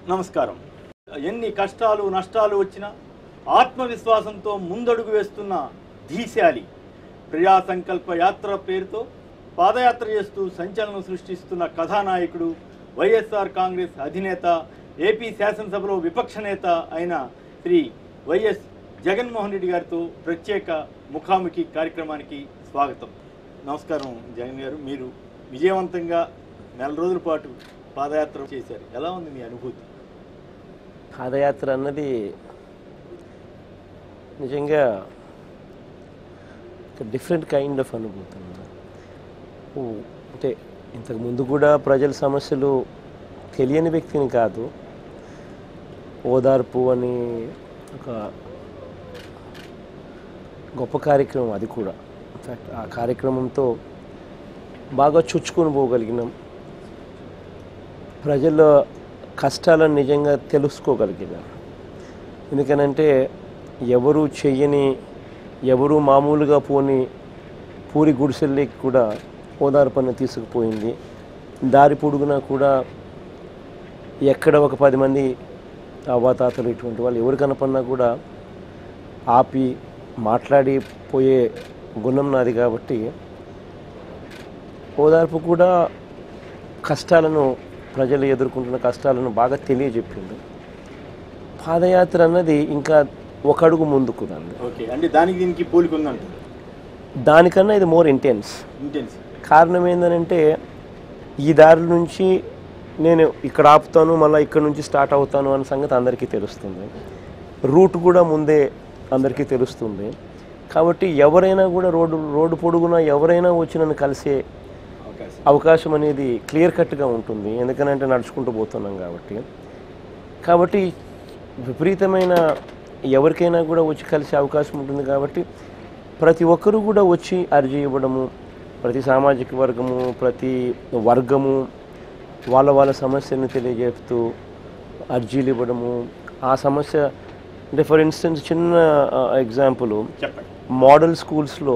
నమస్కారం ఎన్ని కష్టాలు నష్టాలు వచ్చినా ఆత్మవిశ్వాసంతో ముందడుగు వేస్తున్న ధీశాలి ప్రజా సంకల్ప యాత్ర పేరుతో పాదయాత్ర చేస్తూ సంచలనం సృష్టిస్తున్న కథానాయకుడు వైఎస్ఆర్ కాంగ్రెస్ అధినేత ఏపీ శాసనసభలో విపక్ష నేత అయిన శ్రీ వైఎస్ జగన్మోహన్ రెడ్డి గారితో ప్రత్యేక ముఖాముఖి కార్యక్రమానికి స్వాగతం నమస్కారం జగన్ గారు మీరు విజయవంతంగా నెల రోజుల పాటు పాదయాత్ర చేశారు ఎలా ఉంది మీ అనుభూతి పాదయాత్ర అన్నది నిజంగా ఒక డిఫరెంట్ కైండ్ ఆఫ్ అనుభూతి అన్నమాట. ఓ, అంటే ఇంతకు ముందు కూడా ప్రజల సమస్యలు తెలియని వ్యక్తిని కాదు ఓదార్పు అని ఒక గొప్ప కార్యక్రమం అది కూడా ఇన్ఫ్యాక్ట్ ఆ కార్యక్రమంతో బాగా చొచ్చుకొని పోగలిగినాం ప్రజల కష్టాలను నిజంగా తెలుసుకోగలిగినాం ఎందుకనంటే ఎవరు చెయ్యని ఎవరు మామూలుగా పోని పూరి గుడిసెల్లోకి కూడా ఓదార్పన్న తీసుకుపోయింది దారి పొడుగునా కూడా ఎక్కడ ఒక పది మంది అవ్వాతాతలు ఇటువంటి వాళ్ళు ఎవరు కనపడినా కూడా ఆపి మాట్లాడి పోయే గుణం నాది కాబట్టి ఓదార్పు కూడా కష్టాలను ప్రజలు ఎదుర్కొంటున్న కష్టాలను బాగా తెలియజెప్పింది పాదయాత్ర అన్నది ఇంకా ఒక అడుగు ముందుకు దాన్ని ఓకే అంటే దానికి దీనికి పోలిక ఉందంట దానికన్నా ఇది మోర్ ఇంటెన్స్ ఇంటెన్స్ కారణం ఏంటంటే ఈ దారి నుంచి నేను ఇక్కడ ఆపుతాను మళ్ళీ ఇక్కడ నుంచి స్టార్ట్ అవుతాను అన్న సంగతి అందరికీ తెలుస్తుంది రూట్ కూడా ముందే అందరికీ తెలుస్తుంది కాబట్టి ఎవరైనా కూడా రోడ్డు రోడ్డు పొడుగున ఎవరైనా వచ్చి నన్ను కలిసే అవకాశం అవకాశం అనేది క్లియర్ కట్గా ఉంటుంది ఎందుకనంటే నడుచుకుంటూ పోతున్నాం కాబట్టి కాబట్టి విపరీతమైన ఎవరికైనా కూడా వచ్చి కలిసే అవకాశం ఉంటుంది కాబట్టి ప్రతి ఒక్కరూ కూడా వచ్చి అర్జీ ఇవ్వడము ప్రతి సామాజిక వర్గము ప్రతి వర్గము వాళ్ళ వాళ్ళ సమస్యలను తెలియజేస్తూ అర్జీలు ఇవ్వడము ఆ సమస్య అంటే ఫర్ ఇన్స్టెన్స్ చిన్న ఎగ్జాంపుల్ చెప్పండి మోడల్ స్కూల్స్లో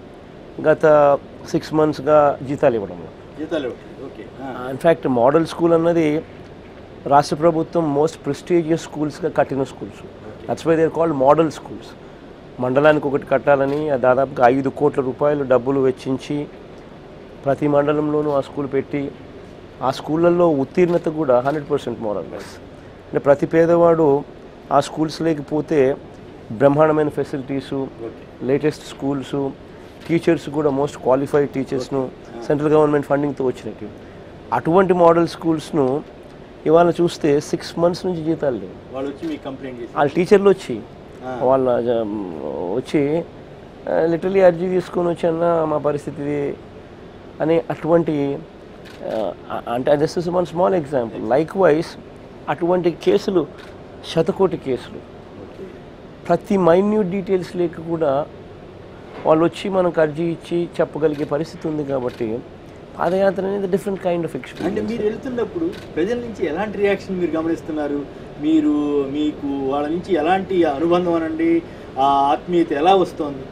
గత సిక్స్ మంత్స్గా జీతాలు ఇవ్వడం జీతాలు ఇవ్వండి. ఓకే ఆ. ఇన్ఫ్యాక్ట్ మోడల్ స్కూల్ అన్నది రాష్ట్ర ప్రభుత్వం మోస్ట్ ప్రెస్టీజియస్ స్కూల్స్గా కట్టిన schools that's why they're called model schools మండలానికి ఒకటి కట్టాలని ఆ దాదాపుగా ఐదు కోట్ల రూపాయలు డబ్బులు వెచ్చించి ప్రతి మండలంలోనూ ఆ స్కూల్ పెట్టి ఆ స్కూళ్ళల్లో ఉత్తీర్ణత కూడా హండ్రెడ్ పర్సెంట్ మోరల్లెస్ అంటే ప్రతి పేదవాడు ఆ స్కూల్స్ లేకపోతే బ్రహ్మాండమైన facilities okay latest schools teachers కూడా మోస్ట్ క్వాలిఫైడ్ టీచర్స్ను సెంట్రల్ గవర్నమెంట్ ఫండింగ్తో వచ్చినట్టు అటువంటి మోడల్ స్కూల్స్ను ఇవాళ చూస్తే సిక్స్ మంత్స్ నుంచి జీతాలు లేవు వాళ్ళు వచ్చి మీకు కంప్లైంట్ చేసి వాళ్ళ టీచర్లు వచ్చి ఆ. వాళ్ళ జ- వచ్చి లిటరలీ అర్జీ తీసుకొని వచ్చి అన్న మా పరిస్థితి ఇది అని అటువంటి ఆ, అంటే just is one small example like wise అటువంటి కేసులు శతకోటి కేసులు ఓకే ప్రతి మైన్యూట్ డీటెయిల్స్ లేక కూడా వాళ్ళు వచ్చి మనకు అర్జీ ఇచ్చి చెప్పగలిగే పరిస్థితి ఉంది కాబట్టి పాదయాత్ర అనేది డిఫరెంట్ కైండ్ ఆఫ్ అంటే ఎక్స్పీరియన్స్ మీరు వెళ్తున్నప్పుడు ప్రజల నుంచి ఎలాంటి రియాక్షన్ మీరు గమనిస్తున్నారు మీరు మీకు వాళ్ళ నుంచి ఎలాంటి అనుబంధం అనండి ఆ ఆత్మీయత ఎలా వస్తుంది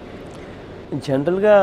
జనరల్గా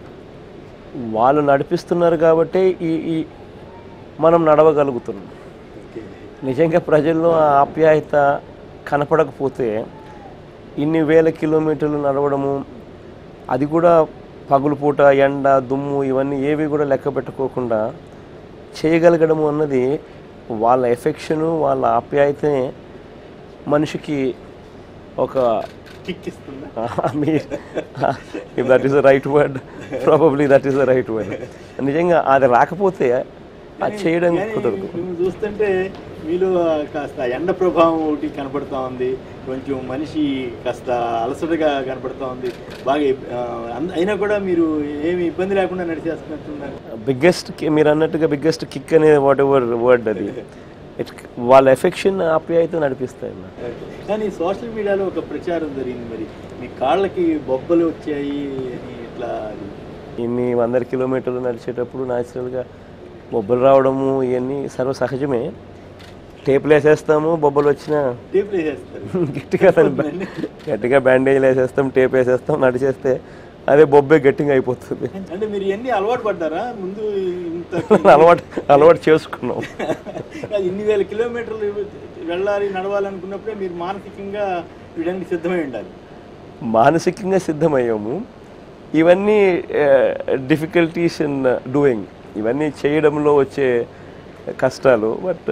వాళ్ళు నడిపిస్తున్నారు కాబట్టి ఈ ఈ మనం నడవగలుగుతున్నాం ఓకే నిజంగా ప్రజల్లో ఆ ఆప్యాయత కనపడకపోతే ఇన్ని వేల కిలోమీటర్లు నడవడము అది కూడా పగులుపూట ఎండ దుమ్ము ఇవన్నీ ఏవి కూడా లెక్క పెట్టుకోకుండా చేయగలగడము అన్నది వాళ్ళ ఎఫెక్షను వాళ్ళ ఆప్యాయతనే మనిషికి ఒక కిక్ ఇస్తుందా మీ if that is the right word probably that is the right word నిజంగా అది రాకపోతే అది చేయడం కానీ కుదరదు మిమ్మల్ని చూస్తుంటే మీలో కాస్త ఎండ ప్రభావం ఒకటి కనపడుతూ ఉంది కొంచెం మనిషి కాస్త అలసటగా కనపడుతూ ఉంది బాగా ఇబ్- ఆ, అంద- అయినా కూడా మీరు ఏమి ఇబ్బంది లేకుండా నడిచేస్తున్నట్టున్నారు బిగ్గెస్ట్ మీరు అన్నట్టుగా బిగ్గెస్ట్ కిక్ అనే వాట్ ఎవర్ వర్డ్ అది ఇట్ వాళ్ళ ఎఫెక్షన్ ఆప్యాయత నడిపిస్తాయి అన్నమాట. కానీ సోషల్ మీడియాలో ఒక ప్రచారం జరిగింది మరి మీ కాళ్ళకి బొబ్బలు వచ్చాయి అని ఇట్లా అది ఇన్ని వందల కిలోమీటర్లు నడిచేటప్పుడు న్యాచురల్గా బొబ్బలు రావడము ఇవన్నీ సర్వసహజమే టేపులు వేసేస్తాము బొబ్బలు వచ్చినా టేప్ వేసేస్తారు గట్టిగా దాన్ని బ్యా- గట్టిగా బ్యాండేజ్లు వేసేస్తాం టేప్ వేసేస్తాం నడిచేస్తే అదే బొబ్బే గట్టిగా అయిపోతుంది అంటే మీరు ఎన్ని అలవాటు పడ్డారా ముందు ఇంత అలవాటు అలవాటు చేసుకున్నాం కాదు, ఇన్ని వేల కిలోమీటర్లు వెళ్ళాలి నడవాలనుకున్నప్పుడే మీరు మానసికంగా వీడానికి సిద్ధమై ఉండాలి మానసికంగా సిద్ధమయ్యాము ఇవన్నీ డిఫికల్టీస్ ఇన్ డూయింగ్ ఇవన్నీ చేయడంలో వచ్చే కష్టాలు బట్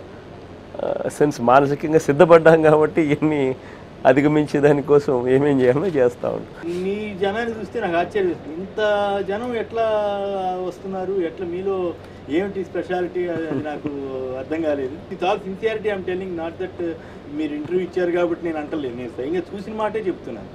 సెన్స్ మానసికంగా సిద్ధపడ్డాం కాబట్టి ఇవన్నీ అధిగమించే దానికోసం ఏమేం చేయాలో చేస్తూ ఉంటాం మీ జనాన్ని చూస్తే నాకు ఆశ్చర్యం వేస్తుంది. ఇంత జనం ఎట్లా వస్తున్నారు ఎట్లా మీలో ఏమిటి స్పెషాలిటీ అది నాకు అర్థం కాలేదు with all sincerity I'm telling not that మీరు ఇంటర్వ్యూ ఇచ్చారు కాబట్టి నేను అంటలేదు నేను స్వయంగా చూసిన మాటే చెప్తున్నాను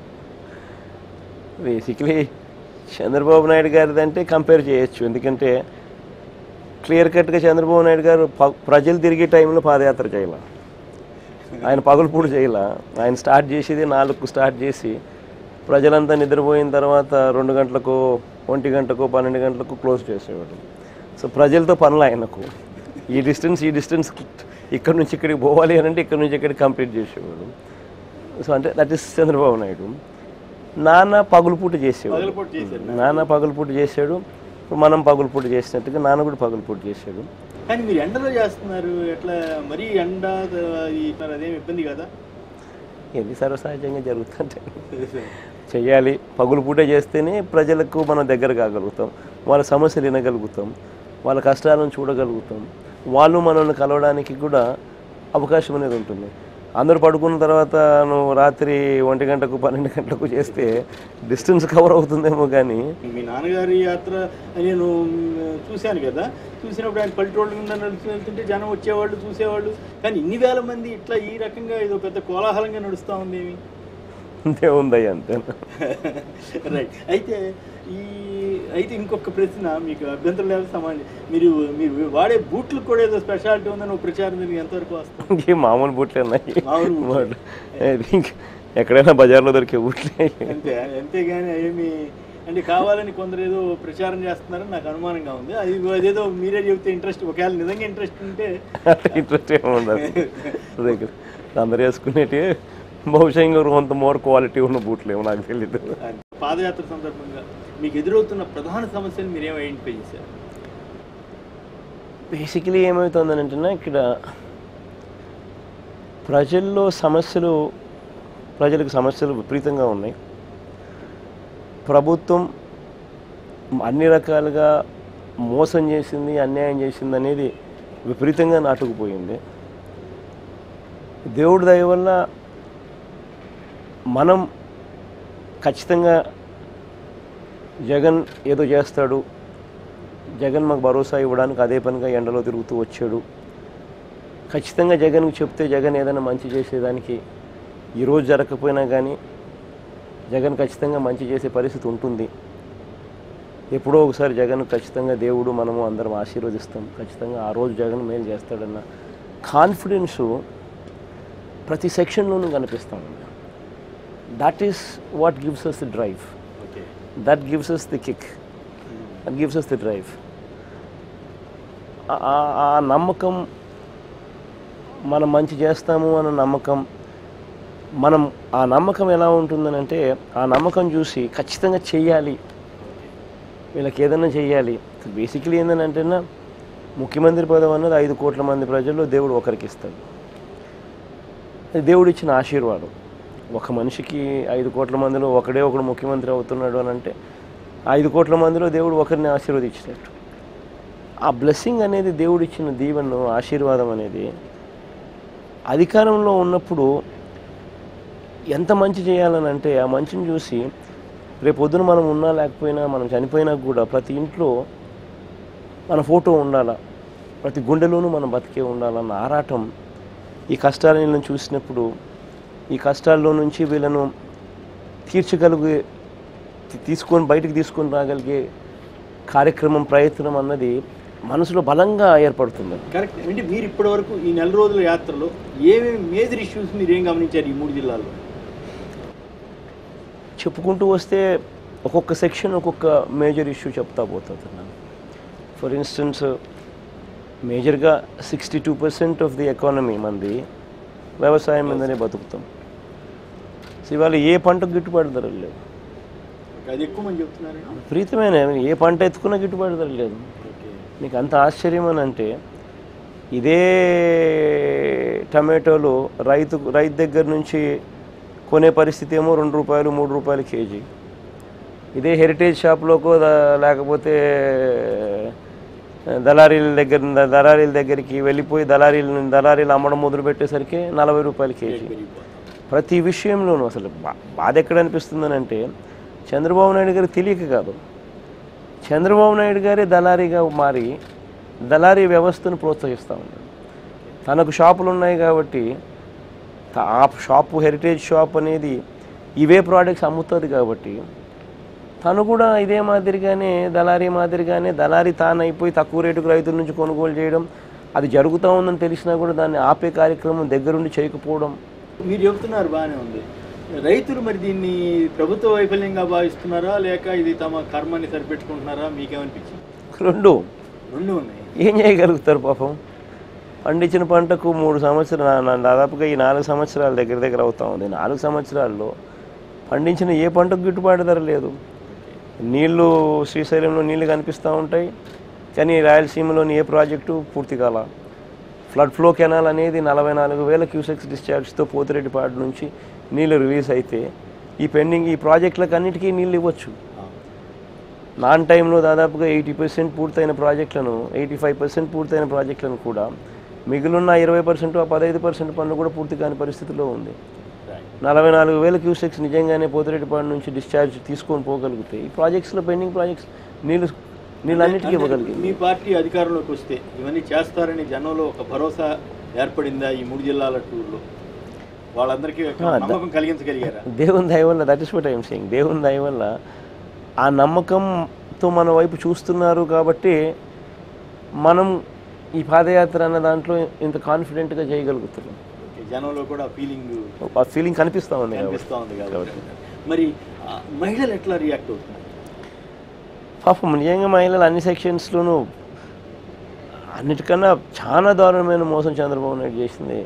బేసిక్లీ చంద్రబాబు నాయుడు గారిది అంటే కంపేర్ చేయొచ్చు ఎందుకంటే క్లియర్ కట్గా చంద్రబాబు నాయుడు గారు ప- ప్రజలు తిరిగే టైంలో పాదయాత్ర చేయాల ఆయన పగలుపూడు చేయాల ఆయన స్టార్ట్ చేసేది నాలుగు స్టార్ట్ చేసి ప్రజలంతా నిద్రపోయిన తర్వాత రెండు గంటలకు ఒంటి గంటకు పన్నెండు గంటలకు క్లోజ్ చేసేవాడు సో ప్రజలతో పనులు ఆయనకు ఈ డిస్టెన్స్ ఈ డిస్టెన్స్ ఇక్కడ నుంచి ఇక్కడికి పోవాలి అని అంటే ఇక్కడ నుంచి ఇక్కడికి కంప్లీట్ చేసేవాడు సో అంటే దట్ ఈస్ చంద్రబాబు నాయుడు నాన్న పగులుపూట చేసేవాడు పగలపూట చేశారు నాన్న పగులుపూట చేశాడు ఇప్పుడు మనం పగులుపూట చేసినట్టుగా నాన్న కూడా పగులుపూట చేశాడు కానీ మీరు ఎండలో చేస్తున్నారు ఎట్లా మరీ ఎండ ఈ అదేం ఇబ్బంది కదా ఇది సర్వసహజంగా జరుగుతుంటే చెయ్యాలి పగులు పూట చేస్తేనే ప్రజలకు మనం దగ్గర కాగలుగుతాం వాళ్ళ సమస్యలు వినగలుగుతాం వాళ్ళ కష్టాలను చూడగలుగుతాం వాళ్ళు మనల్ని కలవడానికి కూడా అవకాశం అనేది ఉంటుంది అందరూ పడుకున్న తర్వాత నువ్వు రాత్రి ఒంటి గంటకు పన్నెండు గంటలకు చేస్తే డిస్టెన్స్ కవర్ అవుతుందేమో కానీ మీ నాన్నగారి యాత్ర నేను మ్, చూశాను కదా చూసినప్పుడు ఆయన పల్లెటూళ్ళ మీద నడుస్తూ వెళ్తుంటే జనం వచ్చేవాళ్ళు చూసేవాళ్ళు కానీ ఇన్ని వేల మంది ఇట్లా ఈ రకంగా ఏదో పెద్ద కోలాహలంగా నడుస్తూ ఉంది ఏమి అంతే ఉందయ్య అంతే రైట్ అయితే ఈ అయితే ఇంకొక ప్రశ్న మీకు అభ్యంతరం లేదు సమాజం మీరు మీరు వాడే బూట్లకు కూడా ఏదో స్పెషాలిటీ ఉందని ఒక ప్రచారం జరిగి ఎంతవరకు వస్తుంది ఇంకే మామూలు బూట్లే ఉన్నాయి మామూలు బూట్లు. ఇంక ఎక్కడైనా బజార్లో దొరికే బూట్లే అంతే అంతేగాని ఏమి అంటే కావాలని కొందరు ఏదో ప్రచారం చేస్తున్నారని నాకు అనుమానంగా ఉంది అది అదేదో మీరే చెబితే ఇంట్రెస్ట్ ఒకవేళ నిజంగా ఇంట్రెస్ట్ ఉంటే ఇంట్రెస్ట్ ఏమి ఉండదు దగ్గర అందరు వేసుకునేటి బహుశా ఇంకా కొంత మోర్ క్వాలిటీ ఉన్న బూట్లు ఏమో నాకు తెలియదు పాదయాత్ర సందర్భంగా మీకు ఎదురవుతున్న ప్రధాన సమస్యలు మీరేం ఐడెంటిఫై చేశారు బేసికలీ ఏమవుతుందని అంటే ఇక్కడ ప్రజల్లో సమస్యలు ప్రజలకు సమస్యలు విపరీతంగా ఉన్నాయి ప్రభుత్వం అన్ని రకాలుగా మోసం చేసింది అన్యాయం చేసింది అనేది విపరీతంగా నాటుకుపోయింది దేవుడి దయ వల్ల మనం ఖచ్చితంగా జగన్ ఏదో చేస్తాడు జగన్ మాకు భరోసా ఇవ్వడానికి అదే పనిగా ఎండలో తిరుగుతూ వచ్చాడు ఖచ్చితంగా జగన్కి చెప్తే జగన్ ఏదైనా మంచి చేసేదానికి ఈరోజు జరగకపోయినా కానీ జగన్ ఖచ్చితంగా మంచి చేసే పరిస్థితి ఉంటుంది ఎప్పుడో ఒకసారి జగన్ ఖచ్చితంగా దేవుడు మనము అందరం ఆశీర్వదిస్తాం ఖచ్చితంగా ఆ రోజు జగన్ మేలు చేస్తాడన్న కాన్ఫిడెన్సు ప్రతి సెక్షన్లోనూ కనిపిస్తామండి that is what gives us the drive okay that gives us the kick that gives us the drive ఆ నమ్మకం మనం మంచి చేస్తాము అన్న నమ్మకం మనం ఆ నమ్మకం ఎలా ఉంటుందని అంటే ఆ నమ్మకం చూసి ఖచ్చితంగా చెయ్యాలి వీళ్ళకి ఏదైనా చెయ్యాలి బేసికలీ ఏంటంటే ముఖ్యమంత్రి పదవి అన్నది ఐదు కోట్ల మంది ప్రజల్లో దేవుడు ఒకరికి ఇస్తాడు అది దేవుడు ఇచ్చిన ఆశీర్వాదం ఒక మనిషికి ఐదు కోట్ల మందిలో ఒకడే ఒకడు ముఖ్యమంత్రి అవుతున్నాడు అని అంటే ఐదు కోట్ల మందిలో దేవుడు ఒకరిని ఆశీర్వదించినట్టు ఆ బ్లెస్సింగ్ అనేది దేవుడు ఇచ్చిన దీవెను ఆశీర్వాదం అనేది అధికారంలో ఉన్నప్పుడు ఎంత మంచి చేయాలని అంటే ఆ మంచిని చూసి రేపు పొద్దున మనం ఉన్నా లేకపోయినా మనం చనిపోయినా కూడా ప్రతి ఇంట్లో మన ఫోటో ఉండాలా ప్రతి గుండెలోనూ మనం బతికే ఉండాలన్న ఆరాటం ఈ కష్టాలను చూసినప్పుడు ఈ కష్టాల్లో నుంచి వీళ్ళను తీర్చగలిగే తీ- తీసుకొని బయటికి తీసుకొని రాగలిగే కార్యక్రమం ప్రయత్నం అన్నది మనసులో బలంగా ఏర్పడుతుంది కరెక్ట్ అంటే మీరు ఇప్పటి వరకు ఈ నెల రోజుల యాత్రలో ఏమేమి మేజర్ ఇష్యూస్ మీరు ఏం గమనించారు ఈ మూడు జిల్లాల్లో చెప్పుకుంటూ వస్తే ఒక్కొక్క సెక్షన్ ఒక్కొక్క మేజర్ ఇష్యూ చెప్తా పోతున్నాను ఫర్ ఇన్స్టెన్స్ మేజర్గా sixty two percent of the economy మంది వ్యవసాయం మీదనే బతుకుతాం సో ఇవాళ ఏ పంటకు గిట్టుబాటు ధరలు లేవు అది ఎక్కువ మంది చెప్తున్నారు విపరీతమైన ఏ పంట ఎత్తుకున్నా గిట్టుబాటు ధర లేదు ఓకే నీకు అంత ఆశ్చర్యం అని అంటే ఇదే టమాటోలు రైతు రైతు దగ్గర నుంచి కొనే పరిస్థితి ఏమో రెండు రూపాయలు మూడు రూపాయలు కేజీ ఇదే హెరిటేజ్ షాప్లోకో ద- లేకపోతే దళారీల దగ్గర దళారీల దగ్గరికి వెళ్ళిపోయి దళారీలు దళారీలు అమ్మడం మొదలు పెట్టేసరికి నలభై రూపాయలు కేజీ ప్రతి విషయంలోనూ అసలు బా- బాధ ఎక్కడ అనిపిస్తుందని అంటే చంద్రబాబు నాయుడు గారు తెలియక కాదు చంద్రబాబు నాయుడు గారే దళారీగా మారి దళారీ వ్యవస్థను ప్రోత్సహిస్తూ ఉన్నాడు తనకు షాపులు ఉన్నాయి కాబట్టి త- ఆ షాపు హెరిటేజ్ షాప్ అనేది ఇవే ప్రోడక్ట్స్ అమ్ముతుంది కాబట్టి తను కూడా ఇదే మాదిరిగానే దళారీ మాదిరిగానే దళారీ తాను అయిపోయి తక్కువ రేటుకు రైతుల నుంచి కొనుగోలు చేయడం అది జరుగుతూ ఉందని తెలిసినా కూడా దాన్ని ఆపే కార్యక్రమం దగ్గరుండి చేయకపోవడం మీరు చెబుతున్నారు బాగానే ఉంది రైతులు మరి దీన్ని ప్రభుత్వ వైఫల్యంగా భావిస్తున్నారా లేక ఇది తమ కర్మాన్ని సరిపెట్టుకుంటున్నారా మీకేమనిపించింది రెండు రెండు ఉన్నాయి ఏం చేయగలుగుతారు పాపం పండించిన పంటకు మూడు సంవత్సరాలు నా- దాదాపుగా ఈ నాలుగు సంవత్సరాల దగ్గర దగ్గర అవుతా ఉంది నాలుగు సంవత్సరాల్లో పండించిన ఏ పంటకు గిట్టుబాటు ధర లేదు నీళ్లు శ్రీశైలంలో నీళ్లు కనిపిస్తూ ఉంటాయి కానీ రాయలసీమలోని ఏ ప్రాజెక్టు పూర్తి కాల ఫ్లడ్ ఫ్లో కెనాల్ అనేది నలభై నాలుగు వేల క్యూసెక్స్ డిశ్చార్జ్తో పోతిరెడ్డిపాడు నుంచి నీళ్లు రిలీజ్ అయితే ఈ పెండింగ్ ఈ ప్రాజెక్టులకు అన్నిటికీ నీళ్ళు ఇవ్వచ్చు నాన్ టైంలో దాదాపుగా ఎయిటీ పర్సెంట్ పూర్తయిన ప్రాజెక్టులను ఎయిటీ ఫైవ్ పర్సెంట్ పూర్తయిన ప్రాజెక్టులను కూడా మిగిలిన ఇరవై పర్సెంట్ పదహైదు పర్సెంట్ పనులు కూడా పూర్తి కాని పరిస్థితిలో ఉంది నలభై నాలుగు వేల క్యూసెక్స్ నిజంగానే పోతిరెడ్డిపాడు నుంచి డిశ్చార్జ్ తీసుకొని పోగలిగితే ఈ ప్రాజెక్ట్స్లో పెండింగ్ ప్రాజెక్ట్స్ నీళ్ళు నీళ్ళన్నిటికీ ఇవ్వగలిగింది మీ పార్టీ అధికారంలోకి వస్తే ఇవన్నీ చేస్తారని జనంలో ఒక భరోసా ఏర్పడిందా ఈ మూడు జిల్లాల టూర్లో వాళ్ళందరికీ ఒక నమ్మకం కలిగించగలిగారా దేవుని దయ వల్ల that is what I'm saying దేవుని దయ వల్ల ఆ నమ్మకంతో మన వైపు చూస్తున్నారు కాబట్టి మనం ఈ పాదయాత్ర అన్న దాంట్లో ఇంత కాన్ఫిడెంట్గా చేయగలుగుతున్నాం ఓకే, జనంలో కూడా ఫీలింగ్ ఆ ఫీలింగ్ కనిపిస్తూ ఉంది కాబట్టి కనిపిస్తూ ఉంది కాబట్టి మరి ఆ, మహిళలు ఎట్లా రియాక్ట్ అవుతున్నారు పాపం నిజంగా మహిళలు అన్ని సెక్షన్స్లోనూ అన్నిటికన్నా చాలా దారుణమైన మోసం చంద్రబాబు నాయుడు చేసింది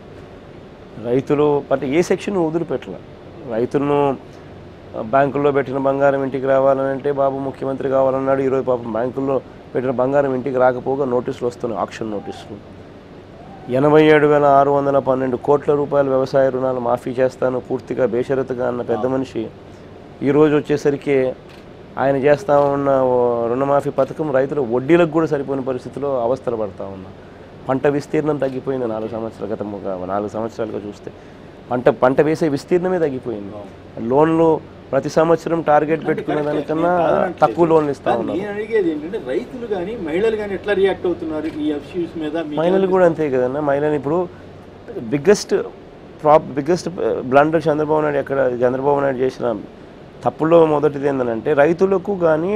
రైతులు అంటే ఏ సెక్షన్ వదిలిపెట్టలే రైతులను ఆ, బ్యాంకుల్లో పెట్టిన బంగారం ఇంటికి రావాలని అంటే బాబు ముఖ్యమంత్రి కావాలన్నాడు ఈరోజు పాపం బ్యాంకుల్లో పెట్టిన బంగారం ఇంటికి రాకపోగా నోటీసులు వస్తున్నాయి ఆక్షన్ నోటీసులు ఎనభై ఏడు వేల ఆరు వందల పన్నెండు కోట్ల రూపాయల వ్యవసాయ రుణాలు మాఫీ చేస్తాను పూర్తిగా బేషరతుగా అన్న పెద్ద మనిషి ఈరోజు వచ్చేసరికి ఆయన చేస్తా ఉన్న ఓ రుణమాఫీ పథకం రైతులు వడ్డీలకు కూడా సరిపోయిన పరిస్థితిలో అవస్థలు పడతా ఉన్నా పంట విస్తీర్ణం తగ్గిపోయింది నాలుగు సంవత్సరాల క్రితముగా నాలుగు సంవత్సరాలుగా చూస్తే పంట పంట వేసే విస్తీర్ణమే తగ్గిపోయింది లోన్లు ప్రతి సంవత్సరం టార్గెట్ పెట్టుకునే దానికన్నా తక్కువ లోన్లు ఇస్తా కానీ ఉన్నారు నేను అడిగేది ఏంటంటే రైతులు కానీ మహిళలు కానీ ఎట్లా రియాక్ట్ అవుతున్నారు ఈ ఇష్యూస్ మీద మీకు మహిళలు కూడా అంతే కదన్న మహిళలు ఇప్పుడు biggest prop biggest blunder Chandrababu Naidu ఎక్కడ చంద్రబాబు నాయుడు చేసిన తప్పుల్లో మొదటిది ఏంటంటే రైతులకు కానీ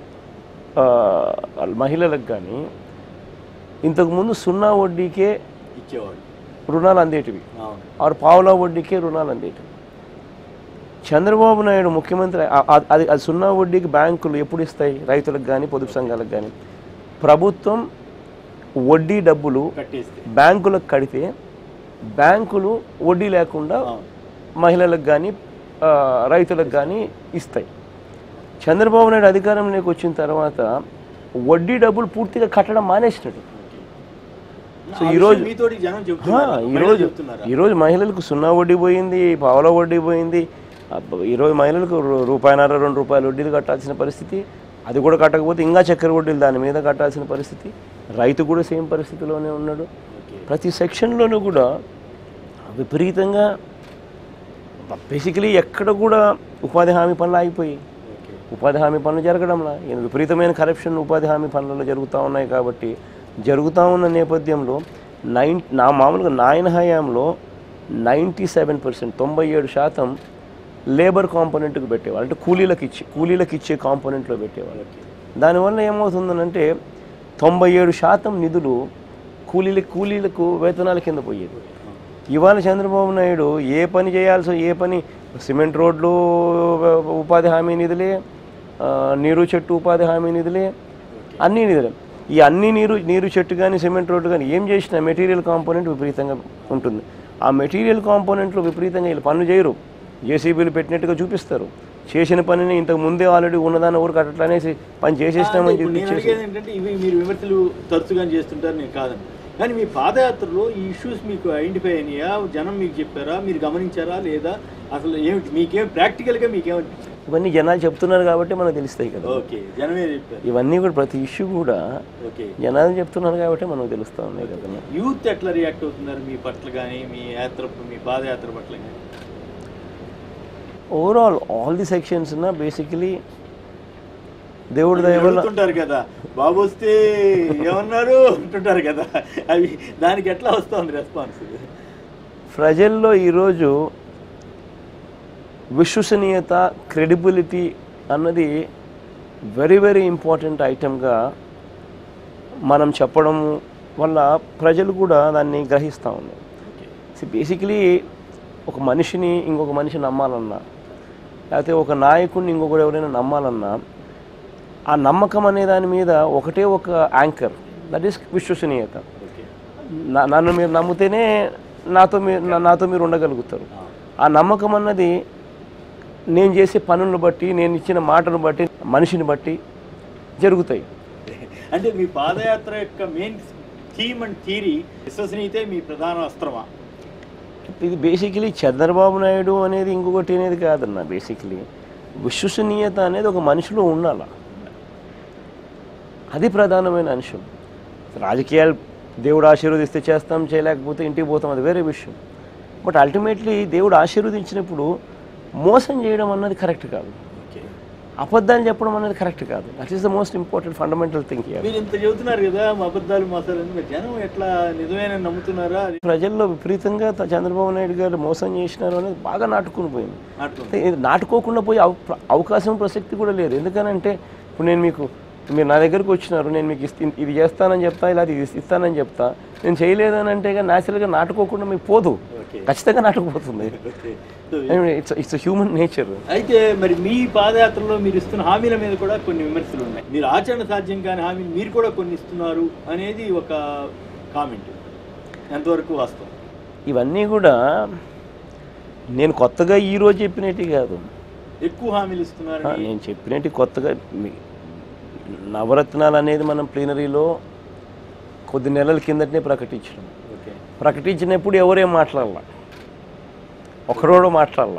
మహిళలకు కానీ ఇంతకుముందు సున్నా వడ్డీకే ఇచ్చేవాడు రుణాలు అందేటివి అవును ఆరు పావులా వడ్డీకే రుణాలు అందేటివి చంద్రబాబు నాయుడు ముఖ్యమంత్రి ఆ- ఆ- అది అది సున్నా వడ్డీకి బ్యాంకులు ఎప్పుడు ఇస్తాయి రైతులకు కానీ పొదుపు సంఘాలకు కానీ ప్రభుత్వం వడ్డీ డబ్బులు కట్టేస్తే బ్యాంకులకు కడితే బ్యాంకులు వడ్డీ లేకుండా అవును మహిళలకు కానీ రైతులకు కానీ ఇస్తాయి చంద్రబాబు నాయుడు అధికారంలోకి వచ్చిన తర్వాత వడ్డీ డబ్బులు పూర్తిగా కట్టడం మానేసినట్టు సో ఈ ఈ రోజు- రోజు మీతోటి జనం చెప్తున్నారు మహిళలు ఈరోజు చెప్తున్నారా ఈరోజు మహిళలకు సున్నా వడ్డీ పోయింది పావుల వడ్డీ పోయింది అబ్బ, ఈరోజు మహిళలకు రూ- రూపాయిన్నర రెండు రూపాయల వడ్డీలు కట్టాల్సిన పరిస్థితి అది కూడా కట్టకపోతే ఇంకా చక్కెర వడ్డీలు దాని మీద కట్టాల్సిన పరిస్థితి రైతు కూడా సేమ్ పరిస్థితిలోనే ఉన్నాడు ఓకే ప్రతి సెక్షన్లోనూ కూడా విపరీతంగా బేసికలీ ఎక్కడ కూడా ఉపాధి హామీ పనులు ఆగిపోయి ఓకే ఉపాధి హామీ పనులు జరగడంలా ఈయన విపరీతమైన కరప్షన్ ఉపాధి హామీ పనులలో జరుగుతూ ఉన్నాయి కాబట్టి జరుగుతూ ఉన్న నేపథ్యంలో నైన్ నా మామూలుగా నాయన హయాంలో నైంటీ సెవెన్ పర్సెంట్ తొంభై ఏడు శాతం లేబర్ కాంపోనెంట్కి పెట్టేవాళ్ళు అంటే కూలీలకు ఇచ్చి కూలీలకు ఇచ్చే కాంపోనెంట్లో పెట్టేవాళ్ళు ఓకే దానివల్ల ఏమవుతుందనంటే తొంభై ఏడు శాతం నిధులు కూలీల కూలీలకు వేతనాల కింద పోయేది ఇవాళ చంద్రబాబు నాయుడు ఏ పని చేయాల్సి ఏ పని సిమెంట్ రోడ్లు ఉపాధి హామీ నిధులే ఆ, నీరు చెట్టు ఉపాధి హామీ నిధులే అన్ని నిధులే ఈ అన్ని నీరు నీరు చెట్టు కానీ సిమెంట్ రోడ్డు కానీ ఏం చేసినా మెటీరియల్ కాంపోనెంట్ విపరీతంగా ఉంటుంది ఆ మెటీరియల్ కాంపోనెంట్లో విపరీతంగా వీళ్ళు పనులు చేయరు జేసీబీలు పెట్టినట్టుగా చూపిస్తారు చేసిన పనిని ఇంతకు ముందే ఆల్రెడీ ఉన్నదాన్ని ఊరికి అట్లా అనేసి పని చేసేసినామని ఇప్పుడు చెప్పి నేను అడిగేది ఏంటంటే ఇవి మీరు విమర్శలు తరచుగా చేస్తుంటారు నేను కాదండి కానీ మీ పాదయాత్రలో ఈ ఇష్యూస్ మీకు ఐడెంటిఫై అయినాయా జనం మీకు చెప్పారా మీరు గమనించారా లేదా అసలు ఏమిటి మీకేం ప్రాక్టికల్గా మీకేమనిపించింది ఇవన్నీ జనాలు చెప్తున్నారు కాబట్టి మనకు తెలుస్తాయి కదా ఓకే జనమే చెప్పారు ఇవన్నీ కూడా ప్రతి ఇష్యూ కూడా ఓకే జనాలు చెప్తున్నారు కాబట్టి మనకు తెలుస్తూ ఉన్నాయి కదా యూత్ ఎట్లా రియాక్ట్ అవుతున్నారు మీ పట్ల కానీ మీ యాత్ర మీ పాదయాత్ర పట్ల కానీ overall all the sections basically దేవుడి దయ వల్ల అడుగుతుంటారు కదా బాబు వస్తే ఏమన్నారు అంటుంటారు కదా అవి దానికి ఎట్లా వస్తుంది రెస్పాన్స్ ప్రజల్లో ఈరోజు విశ్వసనీయత క్రెడిబిలిటీ అన్నది వెరీ వెరీ ఇంపార్టెంట్ ఐటమ్గా మనం చెప్పడం వల్ల ప్రజలు కూడా దాన్ని గ్రహిస్తూ ఉన్నారు బేసికలీ ఒక మనిషిని ఇంకొక మనిషి నమ్మాలన్నా లేకపోతే ఒక నాయకుడిని ఇంకొకరు ఎవరైనా నమ్మాలన్నా ఆ నమ్మకం అనే దాని మీద ఒకటే ఒక యాంకర్ దట్ ఈస్ విశ్వసనీయత ఓకే నా- నన్ను మీరు నమ్మితేనే నాతో మీరు నా- నాతో మీరు ఉండగలుగుతారు ఆ నమ్మకం అన్నది నేను చేసే పనులను బట్టి నేను ఇచ్చిన మాటను బట్టి మనిషిని బట్టి జరుగుతాయి అంటే మీ పాదయాత్ర యొక్క మెయిన్ థీమ్ అండ్ థీరీ విశ్వసనీయతే మీ ప్రధాన అస్త్రమా ఇది బేసికలీ చంద్రబాబు నాయుడు అనేది ఇంకొకటి అనేది కాదన్న బేసికలీ విశ్వసనీయత అనేది ఒక మనిషిలో ఉండాల అది ప్రధానమైన అంశం రాజకీయాలు దేవుడు ఆశీర్వదిస్తే చేస్తాం చేయలేకపోతే ఇంటికి పోతాం అది వేరే విషయం బట్ అల్టిమేట్లీ దేవుడు ఆశీర్వదించినప్పుడు మోసం చేయడం అన్నది కరెక్ట్ కాదు ఓకే అబద్ధాలు చెప్పడం అనేది కరెక్ట్ కాదు that is the most important fundamental thing మీరు ఇంత చెబుతున్నారు కదా మా అబద్ధాలు మోసాలు మరి జనం ఎట్లా నిజమైన నమ్ముతున్నారా అది ప్రజల్లో విపరీతంగా త- చంద్రబాబు నాయుడు గారు మోసం చేసినారు అనేది బాగా నాటుకుని పోయింది నాటుకుంది అంటే ఇది నాటుకోకుండా పోయి అవ- అవకాశం ప్రసక్తి కూడా లేదు ఎందుకనంటే ఇప్పుడు నేను మీకు మీరు నా దగ్గరకు వచ్చినారు నేను మీకు ఇస్త- ఇది చేస్తానని చెప్తా ఇలా ఇది ఇస్తానని చెప్తా నేను చేయలేదని అంటే న్యాచురల్గా నాటుకోకుండా మీకు పోదు ఓకే ఖచ్చితంగా నాటుకుపోతుంది okay so it's it's human nature అయితే మరి మీ పాదయాత్రలో మీరు ఇస్తున్న హామీల మీద కూడా కొన్ని విమర్శలు ఉన్నాయి మీరు ఆచరణ సాధ్యం కాని హామీలు మీరు కూడా కొన్ని ఇస్తున్నారు అనేది ఒక కామెంట్ ఎంతవరకు వాస్తవం ఇవన్నీ కూడా నేను కొత్తగా ఈ రోజు చెప్పినట్టు కాదు ఎక్కువ హామీలు ఆ, ఇస్తున్నారు నేను చెప్పినట్టు కొత్తగా మీ- నవరత్నాలు అనేది మనం ప్లీనరీలో కొద్ది నెలల కిందటనే ప్రకటించడం ఓకే ప్రకటించినప్పుడు ఎవరేం మాట్లాడాల ఒకరోడు మాట్లాడాల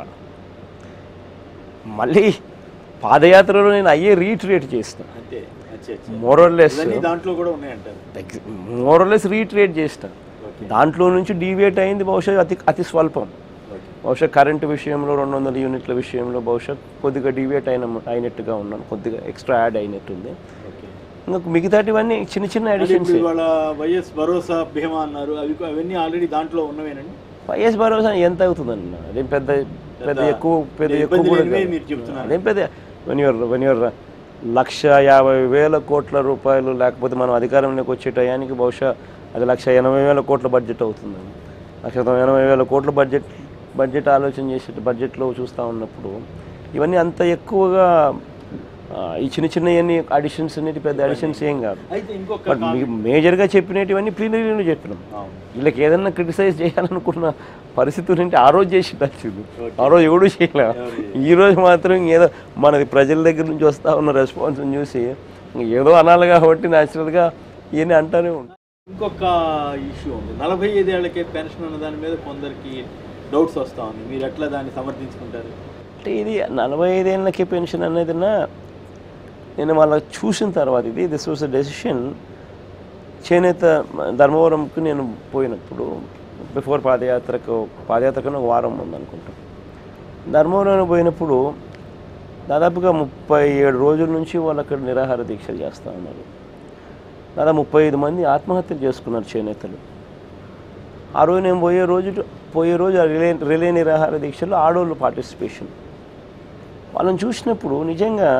మళ్ళీ పాదయాత్రలో నేను అయ్యే రీట్రేట్ చేసిన అంతే అచ్చా అచ్చా మోరల్లెస్ ఇవన్నీ దాంట్లో కూడా ఉన్నాయంటారు మోరల్లెస్ రీట్రేట్ చేసిన ఓకే దాంట్లో నుంచి డీవియేట్ అయింది బహుశా అతి అతి స్వల్పం ఓకే బహుశా కరెంటు విషయంలో రెండు వందల యూనిట్ల విషయంలో బహుశా కొద్దిగా డీవియేట్ అయిన అయినట్టుగా ఉన్నాను కొద్దిగా ఎక్స్ట్రా యాడ్ అయినట్టుంది ఓకే ఇంకా మిగతాటివన్నీ చిన్న చిన్న అంటే అడిషన్స్ ఇప్పుడు ఇవాళ వైఎస్ భరోసా భీమా అన్నారు అవి అవన్నీ ఆల్రెడీ దాంట్లో ఉన్నవేనండి వైఎస్ భరోసా ఎంత అవుతుందన్న అదేం పెద్ద పెద్ద ఎక్కువ పెద్ద ఎక్కువ ఇబ్బంది కూడా లేనివే కాదు. మీరు చెప్తున్నారు. అదేం పెద్ద వెన్ యువర్ వెన్ యువర్ లక్ష యాభై వేల కోట్ల రూపాయలు లేకపోతే మనం అధికారంలోకి వచ్చే టయానికి బహుశా అది లక్ష ఎనభై వేల కోట్ల బడ్జెట్ అవుతుందండి లక్ష ఎనభై వేల కోట్ల బడ్జెట్ బడ్జెట్ ఆలోచన చేసే బడ్జెట్లో చూస్తూ ఉన్నప్పుడు ఇవన్నీ అంత ఎక్కువగా ఆ, ఈ చిన్న చిన్న అన్ని అడిషన్స్ అనేటి పెద్ద అడిషన్స్ ఏం కాదు అయితే ఇంకొక బట్ మేజర్గా చెప్పినటివన్నీ ప్లీనరీలో చెప్పినాం అవును. వీళ్ళకి ఏదన్నా క్రిటిసైజ్ చేయాలనుకున్న పరిస్థితి ఉంటే ఆ రోజు చేసి ఉండాల్సింది ఆ రోజు ఎవడు చేయలే ఈ రోజు మాత్రం ఏదో మనది ప్రజల దగ్గర నుంచి వస్తా ఉన్న రెస్పాన్స్ని చూసి ఇంక ఏదో అనాలి కాబట్టి న్యాచురల్గా ఇవన్నీ అంటానే ఉంటాయి ఇంకొక ఇష్యూ ఉంది నలభై ఐదేళ్లకే పెన్షన్ అన్న దాని మీద కొందరికి డౌట్స్ వస్తా ఉంది మీరు ఎట్లా దాన్ని సమర్థించుకుంటారు అంటే ఇది నలభై ఐదేళ్ళకి పెన్షన్ అనేది నేను వాళ్ళ చూసిన తర్వాత ఇది దిస్ వాజ్ అ డెసిషన్ చేనేత ధర్మవరంకి నేను పోయినప్పుడు బిఫోర్ పాదయాత్రకు పాదయాత్రకు ఒక వారం ఉంది అనుకుంటా ధర్మవరం పోయినప్పుడు దాదాపుగా ముప్పై ఏడు రోజుల నుంచి వాళ్ళు అక్కడ నిరాహార దీక్షలు చేస్తూ ఉన్నారు దాదాపు ముప్పై ఐదు మంది ఆత్మహత్యలు చేసుకున్నారు చేనేతలు ఆ రోజు నేను పోయే రోజు పోయే రోజు ఆ రిలే రిలే నిరాహార దీక్షలో ఆడోళ్ళు పార్టిసిపేషన్ వాళ్ళని చూసినప్పుడు నిజంగా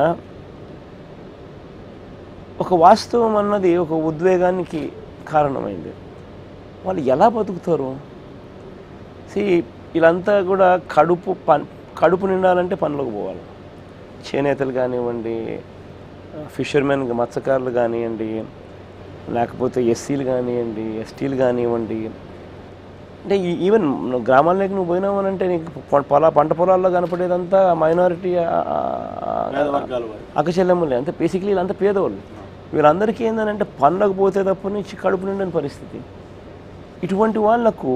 ఒక వాస్తవం అన్నది ఒక ఉద్వేగానికి కారణమైంది వాళ్ళు ఎలా బతుకుతారు సి వీళ్ళంతా కూడా కడుపు పన్ కడుపు నిండాలంటే పనులకు పోవాలి చేనేతలు కానివ్వండి ఫిషర్మెన్ మత్స్యకారులు కానివ్వండి లేకపోతే ఎస్సీలు కానివ్వండి ఎస్టీలు కానివ్వండి అంటే ఈ- ఈవెన్ నువ్వు గ్రామాల్లోకి నువ్వు పోయినావు అని అంటే నీకు పొ- పొల పంట పొలాల్లో కనపడేదంతా మైనారిటీ పేదవర్గాల వారు అక్కచెల్లెమ్మలే అంతే బేసిక్లీ వీళ్ళంతా పేదవాళ్ళు వీళ్ళందరికీ ఏంటంటే పండగ పోతే తప్ప నుంచి కడుపు నిండని పరిస్థితి ఇటువంటి వాళ్లకు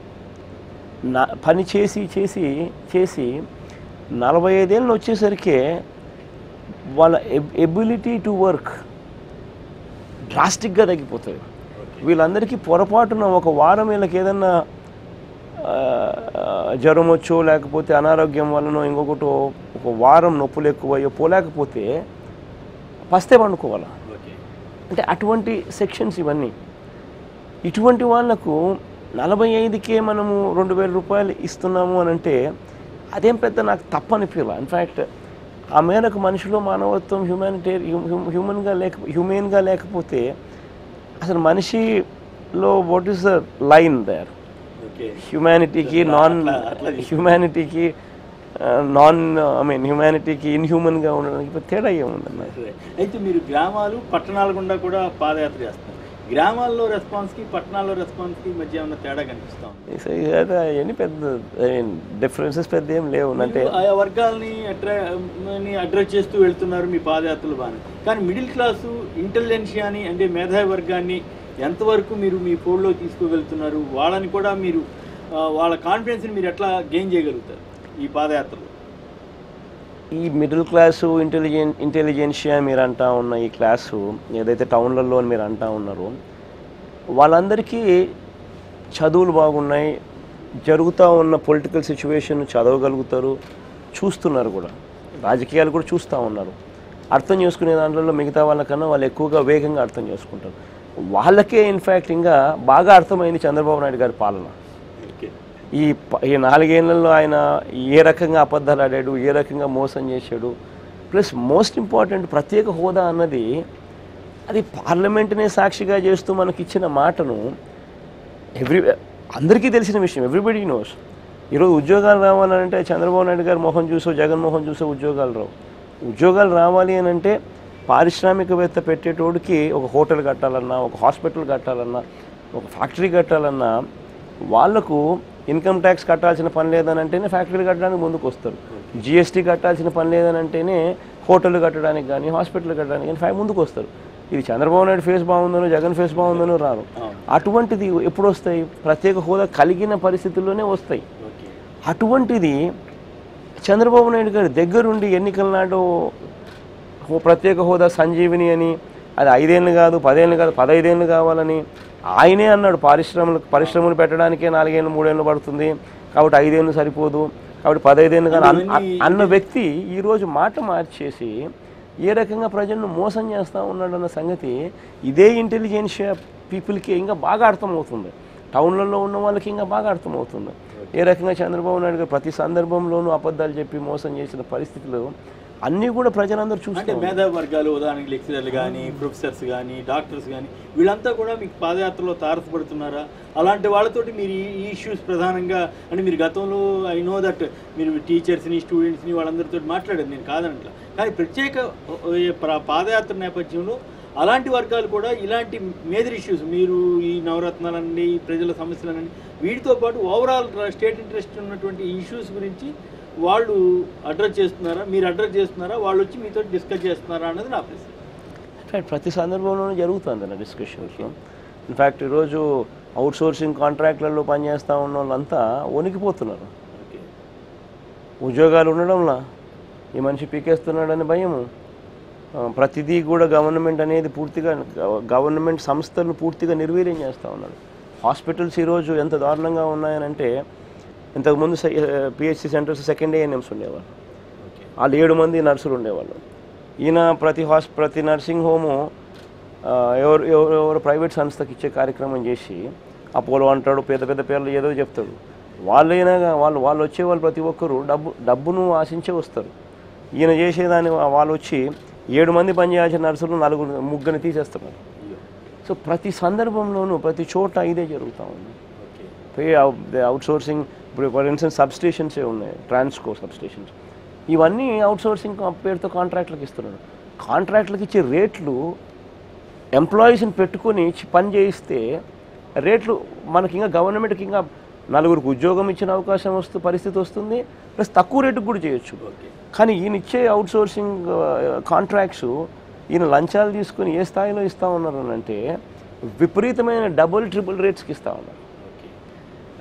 నా పని చేసి చేసి చేసి నలభై ఐదేళ్ళు వచ్చేసరికి వాళ్ళ ఎబిలిటీ టు వర్క్ డ్రాస్టిక్గా తగ్గిపోతుంది వీళ్ళందరికీ పొరపాటున ఒక వారం వీళ్ళకి ఏదన్నా ఆ, జ్వరం వచ్చో లేకపోతే అనారోగ్యం వలనో ఇంకొకటి ఒక వారం నొప్పులు ఎక్కువయ్యో పోలేకపోతే పస్తే పండుకోవాలి ఓకే అంటే అటువంటి సెక్షన్స్ ఇవన్నీ ఇటువంటి వాళ్ళకు నలభై ఐదుకే మనము రెండు వేల రూపాయలు ఇస్తున్నాము అని అంటే అదేం పెద్ద నాకు తప్పనిపించాల ఇన్ఫ్యాక్ట్ ఆ మేరకు మనిషిలో మానవత్వం హ్యూమానిటే హ్యూమన్గా లేక హ్యూమెన్గా లేకపోతే అసలు మనిషిలో what is the line there okay హ్యుమానిటీకి నాన్ అట్లా- అట్లా తీసుకో. హ్యుమానిటీకి నాన్ ఐ మీన్ హ్యుమానిటీకి ఇన్హ్యూమన్గా ఉండడానికి పెద్ద తేడా ఏముందన్న సరే. అయితే మీరు గ్రామాలు పట్టణాల గుండా కూడా పాదయాత్ర చేస్తారు గ్రామాల్లో రెస్పాన్స్కి పట్టణాల్లో రెస్పాన్స్కి మధ్య ఏమన్నా తేడా కనిపిస్తా ఉంది అవన్నీ పెద్ద డిఫరెన్సెస్ పెద్ద ఏం లేవు అంటే మీరు ఆయా వర్గాల్ని అట్రా ని అడ్రస్ చేస్తూ వెళ్తున్నారు మీ పాదయాత్రలు బాగానే కానీ మిడిల్ క్లాసు ఇంటెలిజెన్షియాని అంటే మేధావి వర్గాన్ని ఎంతవరకు మీరు మీ ఫోన్లో తీసుకువెళ్తున్నారు వాళ్ళని కూడా మీరు ఆ, వాళ్ళ కాన్ఫిడెన్స్ని మీరు ఎట్లా గెయిన్ చేయగలుగుతారు ఈ పాదయాత్రలో ఈ మిడిల్ క్లాసు ఇంటెలిజెన్ ఇంటెలిజెన్షియా మీరు అంటా ఉన్న ఈ క్లాసు ఏదైతే టౌన్లలో మీరు అంటా ఉన్నారో వాళ్ళందరికీ చదువులు బాగున్నాయి జరుగుతూ ఉన్న పొలిటికల్ సిచ్యువేషన్ చదవగలుగుతారు చూస్తున్నారు కూడా రాజకీయాలు కూడా చూస్తూ ఉన్నారు అర్థం చేసుకునే దాంట్లో మిగతా వాళ్ళకన్నా వాళ్ళు ఎక్కువగా వేగంగా అర్థం చేసుకుంటారు వాళ్ళకే ఇన్ఫ్యాక్ట్ ఇంకా బాగా అర్థమైంది చంద్రబాబు నాయుడు గారి పాలన ఓకే ఈ ప- ఈ నాలుగేళ్లలో ఆయన ఏ రకంగా అబద్ధాలు ఆడాడు ఏ రకంగా మోసం చేశాడు ప్లస్ మోస్ట్ ఇంపార్టెంట్ ప్రత్యేక హోదా అన్నది అది పార్లమెంట్నే సాక్షిగా చేస్తూ మనకి ఇచ్చిన మాటను ఎవ్రీ అందరికీ తెలిసిన విషయం ఎవ్రీబడి నోస్ ఈరోజు ఉద్యోగాలు రావాలంటే చంద్రబాబు నాయుడు గారు మొహం చూసో జగన్మోహన్ చూసో ఉద్యోగాలు రావు ఉద్యోగాలు రావాలి అని అంటే పారిశ్రామికవేత్త పెట్టేటోడికి ఒక హోటల్ కట్టాలన్నా ఒక హాస్పిటల్ కట్టాలన్నా ఒక ఫ్యాక్టరీ కట్టాలన్నా వాళ్లకు ఇన్కమ్ ట్యాక్స్ కట్టాల్సిన పని లేదని అంటేనే ఫ్యాక్టరీ కట్టడానికి ముందుకు వస్తారు జిఎస్టీ కట్టాల్సిన పని లేదని అంటేనే హోటల్ కట్టడానికి కానీ హాస్పిటల్ కట్టడానికి కానీ ఫ్యా- ముందుకు వస్తారు ఇది చంద్రబాబు నాయుడు ఫేస్ బాగుందనో జగన్ ఫేస్ బాగుందనో రారు అవును. అటువంటిది ఎప్పుడు వస్తాయి ప్రత్యేక హోదా కలిగిన పరిస్థితుల్లోనే వస్తాయి ఓకే అటువంటిది చంద్రబాబు నాయుడు గారి దగ్గరుండి ఎన్నికల నాడు ఓ ప్రత్యేక హోదా సంజీవిని అని అది ఐదేళ్ళు కాదు పదేళ్ళు కాదు పదైదేళ్ళు కావాలని ఆయనే అన్నాడు పారిశ్రమలు పరిశ్రమలు పెట్టడానికే నాలుగేళ్ళు మూడేళ్ళు పడుతుంది కాబట్టి ఐదేళ్ళు సరిపోదు కాబట్టి పదైదేళ్ళు కానీ అన్- ఇవన్నీ- అన్న వ్యక్తి ఈరోజు మాట మార్చేసి ఏ రకంగా ప్రజలను మోసం చేస్తూ ఉన్నాడన్న సంగతి ఇదే ఇంటెలిజెన్షియా పీపుల్కి ఇంకా బాగా అర్థమవుతుంది టౌన్లలో ఉన్న వాళ్ళకి ఇంకా బాగా అర్థమవుతుంది ఏ రకంగా చంద్రబాబు నాయుడు గారు ప్రతి సందర్భంలోనూ అబద్ధాలు చెప్పి మోసం చేసిన పరిస్థితులు అన్నీ కూడా ప్రజలందరూ అంటే చూస్తారు మేధావి వర్గాలు ఉదాహరణకి లెక్చరర్లు కానీ ప్రొఫెసర్స్ కానీ డాక్టర్స్ కానీ వీళ్ళంతా కూడా మీకు పాదయాత్రలో తారసపడుతున్నారా అలాంటి వాళ్ళతోటి మీరు ఈ ఇష్యూస్ ప్రధానంగా అంటే మీరు గతంలో ఐ నో దట్ మీరు టీచర్స్ని స్టూడెంట్స్ని వాళ్ళందరితో మాట్లాడారు నేను కాదనట్లా కానీ ప్రత్యేక ఏ ప్ర- పాదయాత్ర నేపథ్యంలో అలాంటి వర్గాలు కూడా ఇలాంటి మేజర్ ఇష్యూస్ మీరు ఈ నవరత్నాలన్నీ ప్రజల సమస్యలన్నీ వీటితో పాటు ఓవరాల్ స్టేట్ ఇంట్రెస్ట్ ఉన్నటువంటి ఇష్యూస్ గురించి వాళ్ళు అడ్రస్ చేస్తున్నారా మీరు అడ్రస్ చేస్తున్నారా వాళ్ళు వచ్చి మీతో డిస్కస్ చేస్తున్నారా అన్నది నా ప్రశ్న ఇన్ఫాక్ట్ ప్రతి సందర్భంలోనూ జరుగుతుంది అన్న డిస్కషన్స్ ఇన్ఫాక్ట్ ఈరోజు అవుట్ సోర్సింగ్ కాంట్రాక్ట్లలో పనిచేస్తూ ఉన్న వాళ్ళంతా వణికిపోతున్నారు ఓకే ఉద్యోగాలు ఉండడంలా ఈ మనిషి పీకేస్తున్నాడని భయము ఆ, ప్రతిదీ కూడా గవర్నమెంట్ అనేది పూర్తిగా గవ- గవర్నమెంట్ సంస్థలు పూర్తిగా నిర్వీర్యం చేస్తూ ఉన్నారు హాస్పిటల్స్ ఈరోజు ఎంత దారుణంగా ఉన్నాయనంటే ఇంతకుముందు పిహెచ్సి సెంటర్స్ సెకండ్ ఏఎన్ఎంస్ ఉండేవాళ్ళు ఓకే వాళ్ళు ఏడు మంది నర్సులు ఉండేవాళ్ళు ఈయన ప్రతి హాస్ ప్రతి నర్సింగ్ హోము ఆ, ఎవరు ఎవరు ఎవరు ప్రైవేట్ సంస్థకి ఇచ్చే కార్యక్రమం చేసి అపోలో అంటాడు పెద్ద పెద్ద పేర్లు ఏదో చెప్తాడు వాళ్ళైనా గా- వాళ్ళు వాళ్ళు వచ్చే వాళ్ళు ప్రతి ఒక్కరు డబ్బు డబ్బును ఆశించే వస్తారు ఈయన చేసేదాన్ని వా- వాళ్ళు వచ్చి ఏడు మంది పనిచేయాల్సిన నర్సులు నలుగురు ముగ్గురిని తీసేస్తున్నారు అయ్యో సో ప్రతి సందర్భంలోనూ ప్రతి చోట ఇదే జరుగుతూ ఉంది ఓకే పే అవుట్ సోర్సింగ్ ఇప్పుడు ఫర్ ఇన్స్టెన్స్ సబ్ స్టేషన్సే ఉన్నాయి ట్రాన్స్కో సబ్ స్టేషన్స్ ఇవన్నీ అవుట్ సోర్సింగ్ పేరుతో కాంట్రాక్ట్లకు ఇస్తున్నాడు కాంట్రాక్ట్లకు ఇచ్చే రేట్లు ఎంప్లాయీస్ని పెట్టుకొని చి- పని చేయిస్తే రేట్లు మనకి ఇంకా గవర్నమెంట్కి ఇంకా నలుగురికి ఉద్యోగం ఇచ్చిన అవకాశం వస్తూ పరిస్థితి వస్తుంది ప్లస్ తక్కువ రేటుకు కూడా చేయొచ్చు ఓకే కానీ ఈయన ఇచ్చే అవుట్ సోర్సింగ్ కాంట్రాక్ట్స్ ఈయన లంచాలు తీసుకుని ఏ స్థాయిలో ఇస్తా ఉన్నారు అని అంటే విపరీతమైన డబుల్ ట్రిపుల్ రేట్స్కి ఇస్తా ఉన్నారు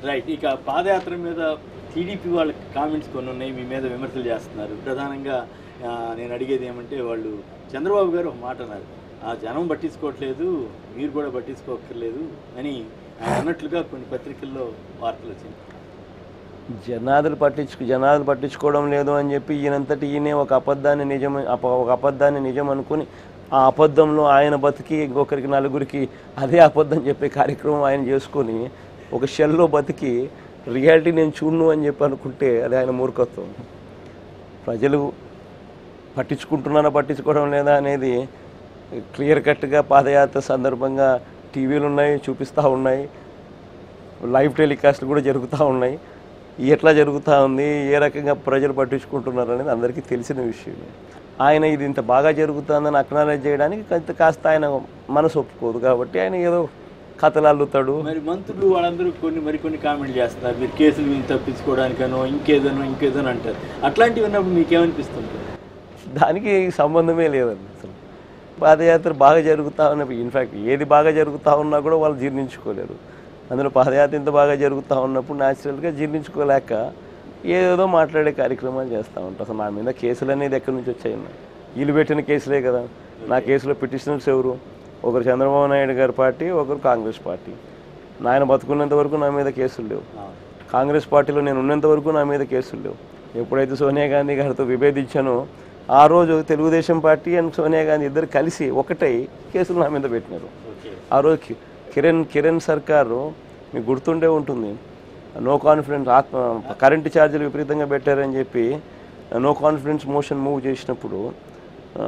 రైట్ ఇక పాదయాత్ర మీద టీడీపీ వాళ్ళ కామెంట్స్ కొన్ని ఉన్నాయి మీ మీద విమర్శలు చేస్తున్నారు ప్రధానంగా ఆ, నేను అడిగేది ఏమంటే వాళ్ళు చంద్రబాబు గారు ఒక మాట అన్నారు ఆ జనం పట్టించుకోవట్లేదు మీరు కూడా పట్టించుకోక్కర్లేదు అని ఆయన అన్నట్లుగా కొన్ని పత్రికల్లో వార్తలు వచ్చింది జనాదులు పట్టించు జనాలు పట్టించుకోవడం లేదు అని చెప్పి ఈయనంతటి ఈయనే ఒక అబద్ధాన్ని నిజం అప- ఒక అబద్ధాన్ని నిజం అనుకుని ఆ అబద్ధంలో ఆయన బతికి ఇంకొకరికి నలుగురికి అదే అబద్ధం చెప్పే కార్యక్రమం ఆయన చేసుకొని ఒక షెల్లో బతికి రియాలిటీ నేను చూడను అని చెప్పి అనుకుంటే అది ఆయన మూర్ఖత్వం ప్రజలు పట్టించుకుంటున్నారా పట్టించుకోవడం లేదా అనేది క్లియర్ కట్గా పాదయాత్ర సందర్భంగా టీవీలు ఉన్నాయి చూపిస్తూ ఉన్నాయి లైవ్ టెలికాస్ట్లు కూడా జరుగుతూ ఉన్నాయి ఎట్లా జరుగుతూ ఉంది ఏ రకంగా ప్రజలు పట్టించుకుంటున్నారు అనేది అందరికీ తెలిసిన విషయం ఆయన ఇది ఇంత బాగా జరుగుతుందని అక్నాలెడ్జ్ చేయడానికి కొంత కాస్త ఆయన మనసు ఒప్పుకోదు కాబట్టి ఆయన ఏదో కథలు అల్లుతాడు మరి మంత్రులు వాళ్ళందరూ కొన్ని మరికొన్ని కామెంట్లు చేస్తున్నారు మీరు కేసులు మీరు తప్పించుకోవడానికనో ఇంకేదనో ఇంకేదనో అంటారు అట్లాంటివి ఉన్నప్పుడు మీకేమనిపిస్తుంది దానికి సంబంధమే లేదండి అసలు పాదయాత్ర బాగా జరుగుతూ ఉన్నప్పుడు ఇన్ఫ్యాక్ట్ ఏది బాగా జరుగుతూ ఉన్నా కూడా వాళ్ళు జీర్ణించుకోలేరు అందులో పాదయాత్ర ఇంత బాగా జరుగుతూ ఉన్నప్పుడు న్యాచురల్గా జీర్ణించుకోలేక ఏదేదో మాట్లాడే కార్యక్రమాలు చేస్తూ ఉంటారు అసలు నా మీద కేసులు అనేది ఎక్కడి నుంచి వచ్చాయి వీళ్ళు పెట్టిన కేసులే కదా నా కేసులో పిటిషనర్స్ ఎవరు ఒకరు చంద్రబాబు నాయుడు గారి పార్టీ ఒకరు కాంగ్రెస్ పార్టీ నాయన బతుకున్నంత వరకు నా మీద కేసులు లేవు ఆ, కాంగ్రెస్ పార్టీలో నేను ఉన్నంత వరకు నా మీద కేసులు లేవు ఎప్పుడైతే సోనియా గాంధీ గారితో విభేదించానో ఆ రోజు తెలుగుదేశం పార్టీ అండ్ సోనియా గాంధీ ఇద్దరు కలిసి ఒకటై కేసులు నా మీద పెట్టినారు ఓకే ఆ రోజు కి- కిరణ్ కిరణ్ సర్కారు మీకు గుర్తుండే ఉంటుంది నో కాన్ఫిడెన్స్ ఆత్మ కరెంటు ఛార్జీలు విపరీతంగా పెట్టారని చెప్పి నో కాన్ఫిడెన్స్ మోషన్ మూవ్ చేసినప్పుడు ఆ,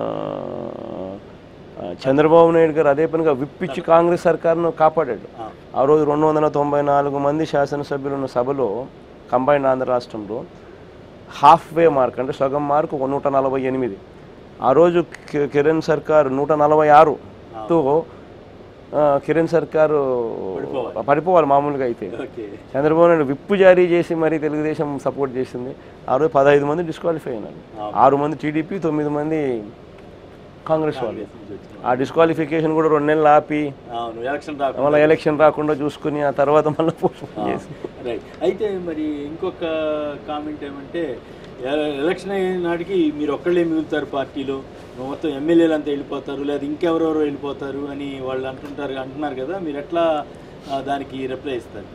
ఆ, చంద్రబాబు నాయుడు గారు అదే పనిగా విప్పిచ్చి కాంగ్రెస్ సర్కారును కాపాడాడు ఆ, ఆ రోజు రెండు వందల తొంభై నాలుగు మంది శాసనసభ్యులు ఉన్న సభలో కంబైన్డ్ ఆంధ్ర రాష్ట్రంలో హాఫ్ వే మార్క్ అంటే సగం మార్కు ఒక నూట నలభై ఎనిమిది ఆ రోజు కి- కిరణ్ సర్కార్ నూట నలభై ఆరుతో ఆ, కిరణ్ సర్కారు పడిపోవాలి. పడిపోవాలి మామూలుగా అయితే ఓకే చంద్రబాబు నాయుడు విప్పు జారీ చేసి మరి తెలుగుదేశం సపోర్ట్ చేసింది ఆ రోజు పదహైదు మంది డిస్క్వాలిఫై అయినారు ఆ. ఆరు మంది టీడీపీ తొమ్మిది మంది కాంగ్రెస్ వాళ్ళు కాంగ్రెస్ నుంచి వచ్చిన. ఆ డిస్క్వాలిఫికేషన్ కూడా రెండు నెలలు ఆపి అవును ఎలక్షన్ రాకుండా మళ్ళీ ఎలక్షన్ రాకుండా చూసుకుని ఆ తర్వాత మళ్ళీ పోస్ట్ చేసి రైట్ అయితే మరి ఇంకొక కామెంట్ ఏమంటే ఎ- ఎలక్షన్ అయిన నాటికి మీరు ఒక్కళ్ళే మిగులుతారు పార్టీలో మొత్తం ఎమ్మెల్యేలు అంతా వెళ్ళిపోతారు లేదా ఇంకెవరెవరో వెళ్ళిపోతారు అని వాళ్ళు అంటుంటారు అంటున్నారు కదా మీరు ఎట్లా ఆ, దానికి రిప్లై ఇస్తారు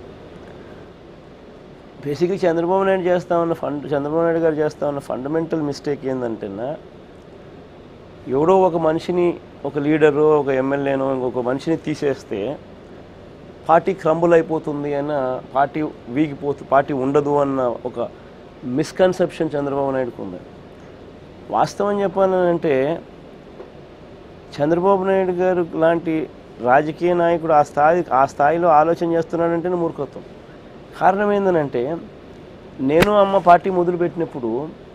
బేసిక్గా చంద్రబాబు నాయుడు చేస్తా ఉన్న ఫండ్ చంద్రబాబు నాయుడు గారు చేస్తా ఉన్న ఫండమెంటల్ మిస్టేక్ ఏంటంటేనా ఎవడో ఒక మనిషిని ఒక లీడరు ఒక ఎమ్మెల్యేనో ఇంకొక మనిషిని తీసేస్తే పార్టీ క్రంబుల్ అయిపోతుంది అన్న పార్టీ వీగిపోతు పార్టీ ఉండదు అన్న ఒక మిస్కన్సెప్షన్ చంద్రబాబు నాయుడుకు ఉంది వాస్తవం చెప్పాలంటే చంద్రబాబు నాయుడు గారు లాంటి రాజకీయ నాయకుడు ఆ స్థాయి ఆ స్థాయిలో ఆలోచన చేస్తున్నాడంటేనే మూర్ఖత్వం కారణం ఏంటంటే నేను అమ్మ పార్టీ మొదలుపెట్టినప్పుడు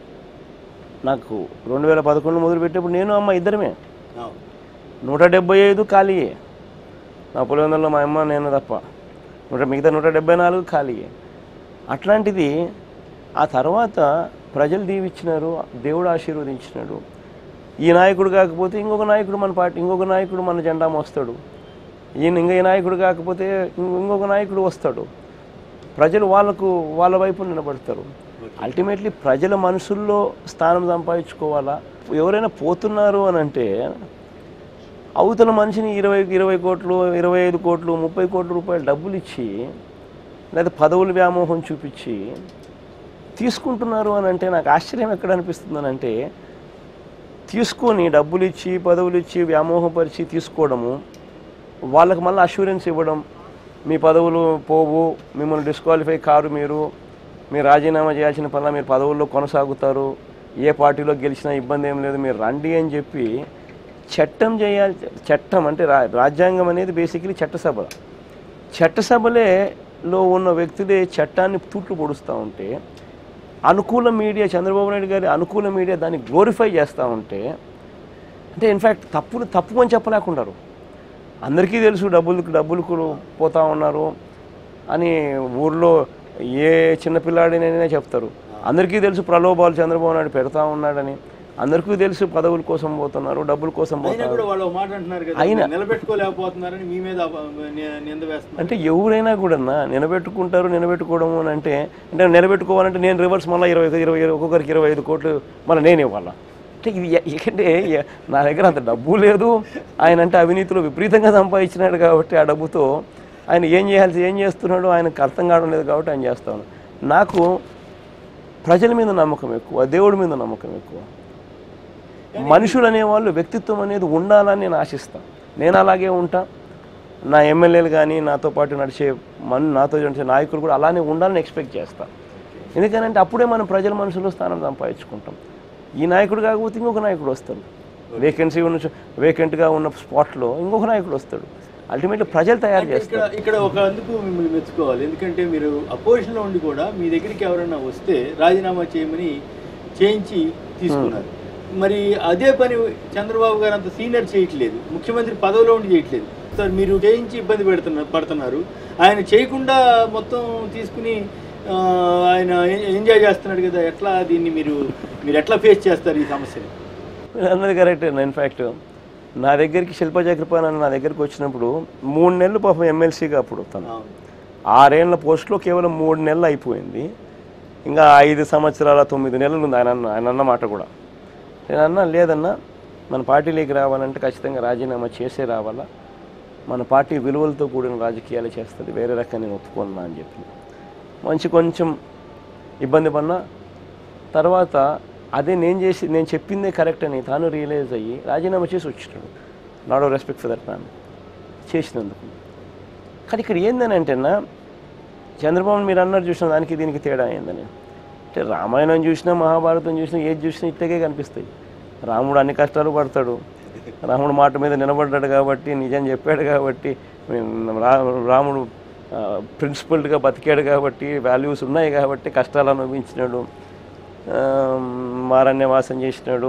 నాకు రెండు వేల పదకొండు మొదలుపెట్టినప్పుడు నేను అమ్మ ఇద్దరమే అవును నూట డెబ్బై ఐదు ఖాళీయే నా పులివెందులలో మా అమ్మ నేను తప్ప నూట మిగతా నూట డెబ్బై నాలుగు ఖాళీయే అట్లాంటిది ఆ తర్వాత ప్రజలు దీవిచ్చినారు దేవుడు ఆశీర్వదించినాడు ఈ నాయకుడు కాకపోతే ఇంకొక నాయకుడు మన పార్టీ ఇంకొక నాయకుడు మన జెండా మోస్తాడు ఈయన ఇంక ఈ నాయకుడు కాకపోతే ఇంకొ- ఇంకొక నాయకుడు వస్తాడు ప్రజలు వాళ్ళకు వాళ్ళ వైపు నిలబడతారు అల్టిమేట్లీ ప్రజల మనసుల్లో స్థానం సంపాదించుకోవాలా ఎవరైనా పోతున్నారు అని అంటే అవతల మనిషిని ఇరవై ఇరవై కోట్లు ఇరవై ఐదు కోట్లు ముప్పై కోట్ల రూపాయలు డబ్బులు ఇచ్చి లేదా పదవుల వ్యామోహం చూపించి తీసుకుంటున్నారు అని అంటే నాకు ఆశ్చర్యం ఎక్కడ అనిపిస్తుంది అని అంటే తీసుకొని డబ్బులు ఇచ్చి పదవులు ఇచ్చి వ్యామోహపరిచి తీసుకోవడము వాళ్ళకి మళ్ళీ అష్యూరెన్స్ ఇవ్వడం మీ పదవులు పోవు మిమ్మల్ని డిస్క్వాలిఫై కారు మీరు మీరు రాజీనామా చేయాల్సిన పనుల మీరు పదవుల్లో కొనసాగుతారు ఏ పార్టీలో గెలిచినా ఇబ్బంది ఏం లేదు మీరు రండి అని చెప్పి చట్టం చేయాలి చట్టం అంటే రా రాజ్యాంగం అనేది బేసికలీ చట్టసభ చట్టసభలేలో ఉన్న వ్యక్తులే చట్టాన్ని తూట్లు పొడుస్తూ ఉంటే అనుకూల మీడియా చంద్రబాబు నాయుడు గారి అనుకూల మీడియా దాన్ని గ్లోరిఫై చేస్తూ ఉంటే అంటే ఇన్ఫ్యాక్ట్ తప్పులు తప్పు అని చెప్పలేకుండారు అందరికీ తెలుసు డబ్బులకు డబ్బులకు పోతా ఉన్నారు అని ఊర్లో ఏ చిన్నపిల్లాడినైనా చెప్తారు అందరికీ తెలుసు ప్రలోభాలు చంద్రబాబు నాయుడు పెడతా ఉన్నాడని అందరికీ తెలుసు పదవుల కోసం పోతున్నారు డబ్బుల కోసం అయినా పోతున్నారు కూడా వాళ్ళు ఒక మాట అంటున్నారు కదా అయినా- నిలబెట్టుకోలేకపోతున్నారని మీ మీద అప- ని- నింద వేస్తున్నారు అంటే ఎవరైనా కూడా నిలబెట్టుకుంటారు నిలబెట్టుకోవడం అని అంటే అంటే నిలబెట్టుకోవాలంటే నేను రివర్స్ మళ్ళీ ఇరవై ఇరవై ఒక్కొక్కరికి ఇరవై ఐదు కోట్లు మళ్ళీ నేను ఇవ్వాలా అంటే ఇది ఎ- ఎందుకంటే ఎ- నా దగ్గర అంత డబ్బు లేదు ఆయన అంటే అవినీతిలో విపరీతంగా సంపాదించినాడు కాబట్టి ఆ డబ్బుతో ఆయన ఏం చేయాల్సి ఏం చేస్తున్నాడో ఆయనకు అర్థం కావడం లేదు కాబట్టి ఆయన చేస్తాను నాకు ప్రజల మీద నమ్మకం ఎక్కువ దేవుడి మీద నమ్మకం ఎక్కువ మనుషులు అనేవాళ్ళు వ్యక్తిత్వం అనేది ఉండాలని నేను ఆశిస్తాను నేను అలాగే ఉంటా నా ఎమ్మెల్యేలు కానీ నాతో పాటు నడిచే మన నాతో నడిచే నాయకులు కూడా అలానే ఉండాలని ఎక్స్పెక్ట్ చేస్తాను ఎందుకనంటే అప్పుడే మనం ప్రజల మనసులో స్థానం సంపాదించుకుంటాం ఈ నాయకుడు కాకపోతే ఇంకొక నాయకుడు వస్తాడు వేకెన్సీ ఉన్న చో- వేకెంట్గా ఉన్న స్పాట్లో ఇంకొక నాయకుడు వస్తాడు అల్టిమేట్లీ ప్రజలు తయారు అంటే చేస్తారు ఇక్కడ ఇక్కడ ఒక అందుకు మిమ్మల్ని మెచ్చుకోవాలి ఎందుకంటే మీరు అపోజిషన్లో ఉండి కూడా మీ దగ్గరికి ఎవరైనా వస్తే రాజీనామా చేయమని చేయించి తీసుకున్నారు మరి అదే పని చంద్రబాబు గారు అంత సీనియర్ చేయట్లేదు ముఖ్యమంత్రి పదవిలో ఉండి చేయట్లేదు సార్ మీరు చేయించి ఇబ్బంది పెడుతున్నారు పడుతున్నారు ఆయన చేయకుండా మొత్తం తీసుకుని ఆ, ఆయన ఎ- ఎంజాయ్ చేస్తున్నాడు కదా ఎట్లా దీన్ని మీరు మీరు ఎట్లా ఫేస్ చేస్తారు ఈ సమస్యని మీరు అన్నది కరెక్ట్ ఇన్ఫ్యాక్ట్ నా దగ్గరికి శిల్ప చక్రపాణి అన్న నా దగ్గరికి వచ్చినప్పుడు మూడు నెలలు పాపం ఎమ్మెల్సీగా అప్పుడు తను అవును. ఆరేళ్ల పోస్ట్లో కేవలం మూడు నెలలు అయిపోయింది ఇంకా ఐదు సంవత్సరాల తొమ్మిది నెలలు ఉంది ఆయన అన్న ఆయన అన్న మాట కూడా నేను అన్నా లేదన్నా మన పార్టీలోకి రావాలంటే ఖచ్చితంగా రాజీనామా చేసే రావాలా మన పార్టీ విలువలతో కూడిన రాజకీయాలు చేస్తుంది వేరే రకంగా నేను ఒప్పుకోను అని చెప్పి మంచి కొంచెం ఇబ్బంది పడినా తర్వాత అదే నేను చేసి నేను చెప్పిందే కరెక్ట్ అని తాను రియలైజ్ అయ్యి రాజీనామా చేసి వచ్చినాడు not respect for that man చేసినందుకు కానీ ఇక్కడ ఏందని అంటేనా చంద్రబాబు మీరు అన్నారు చూసిన దానికి దీనికి తేడా అయిందని అంటే రామాయణం చూసినా మహాభారతం చూసినా ఏది చూసినా ఇట్లాగే కనిపిస్తాయి రాముడు అన్ని కష్టాలు పడతాడు రాముడు మాట మీద నిలబడ్డాడు కాబట్టి నిజం చెప్పాడు కాబట్టి రా రాముడు ప్రిన్సిపల్డ్గా బతికాడు కాబట్టి వాల్యూస్ ఉన్నాయి కాబట్టి కష్టాలు అనుభవించినాడు ఆ, మారణ్యవాసం చేసినాడు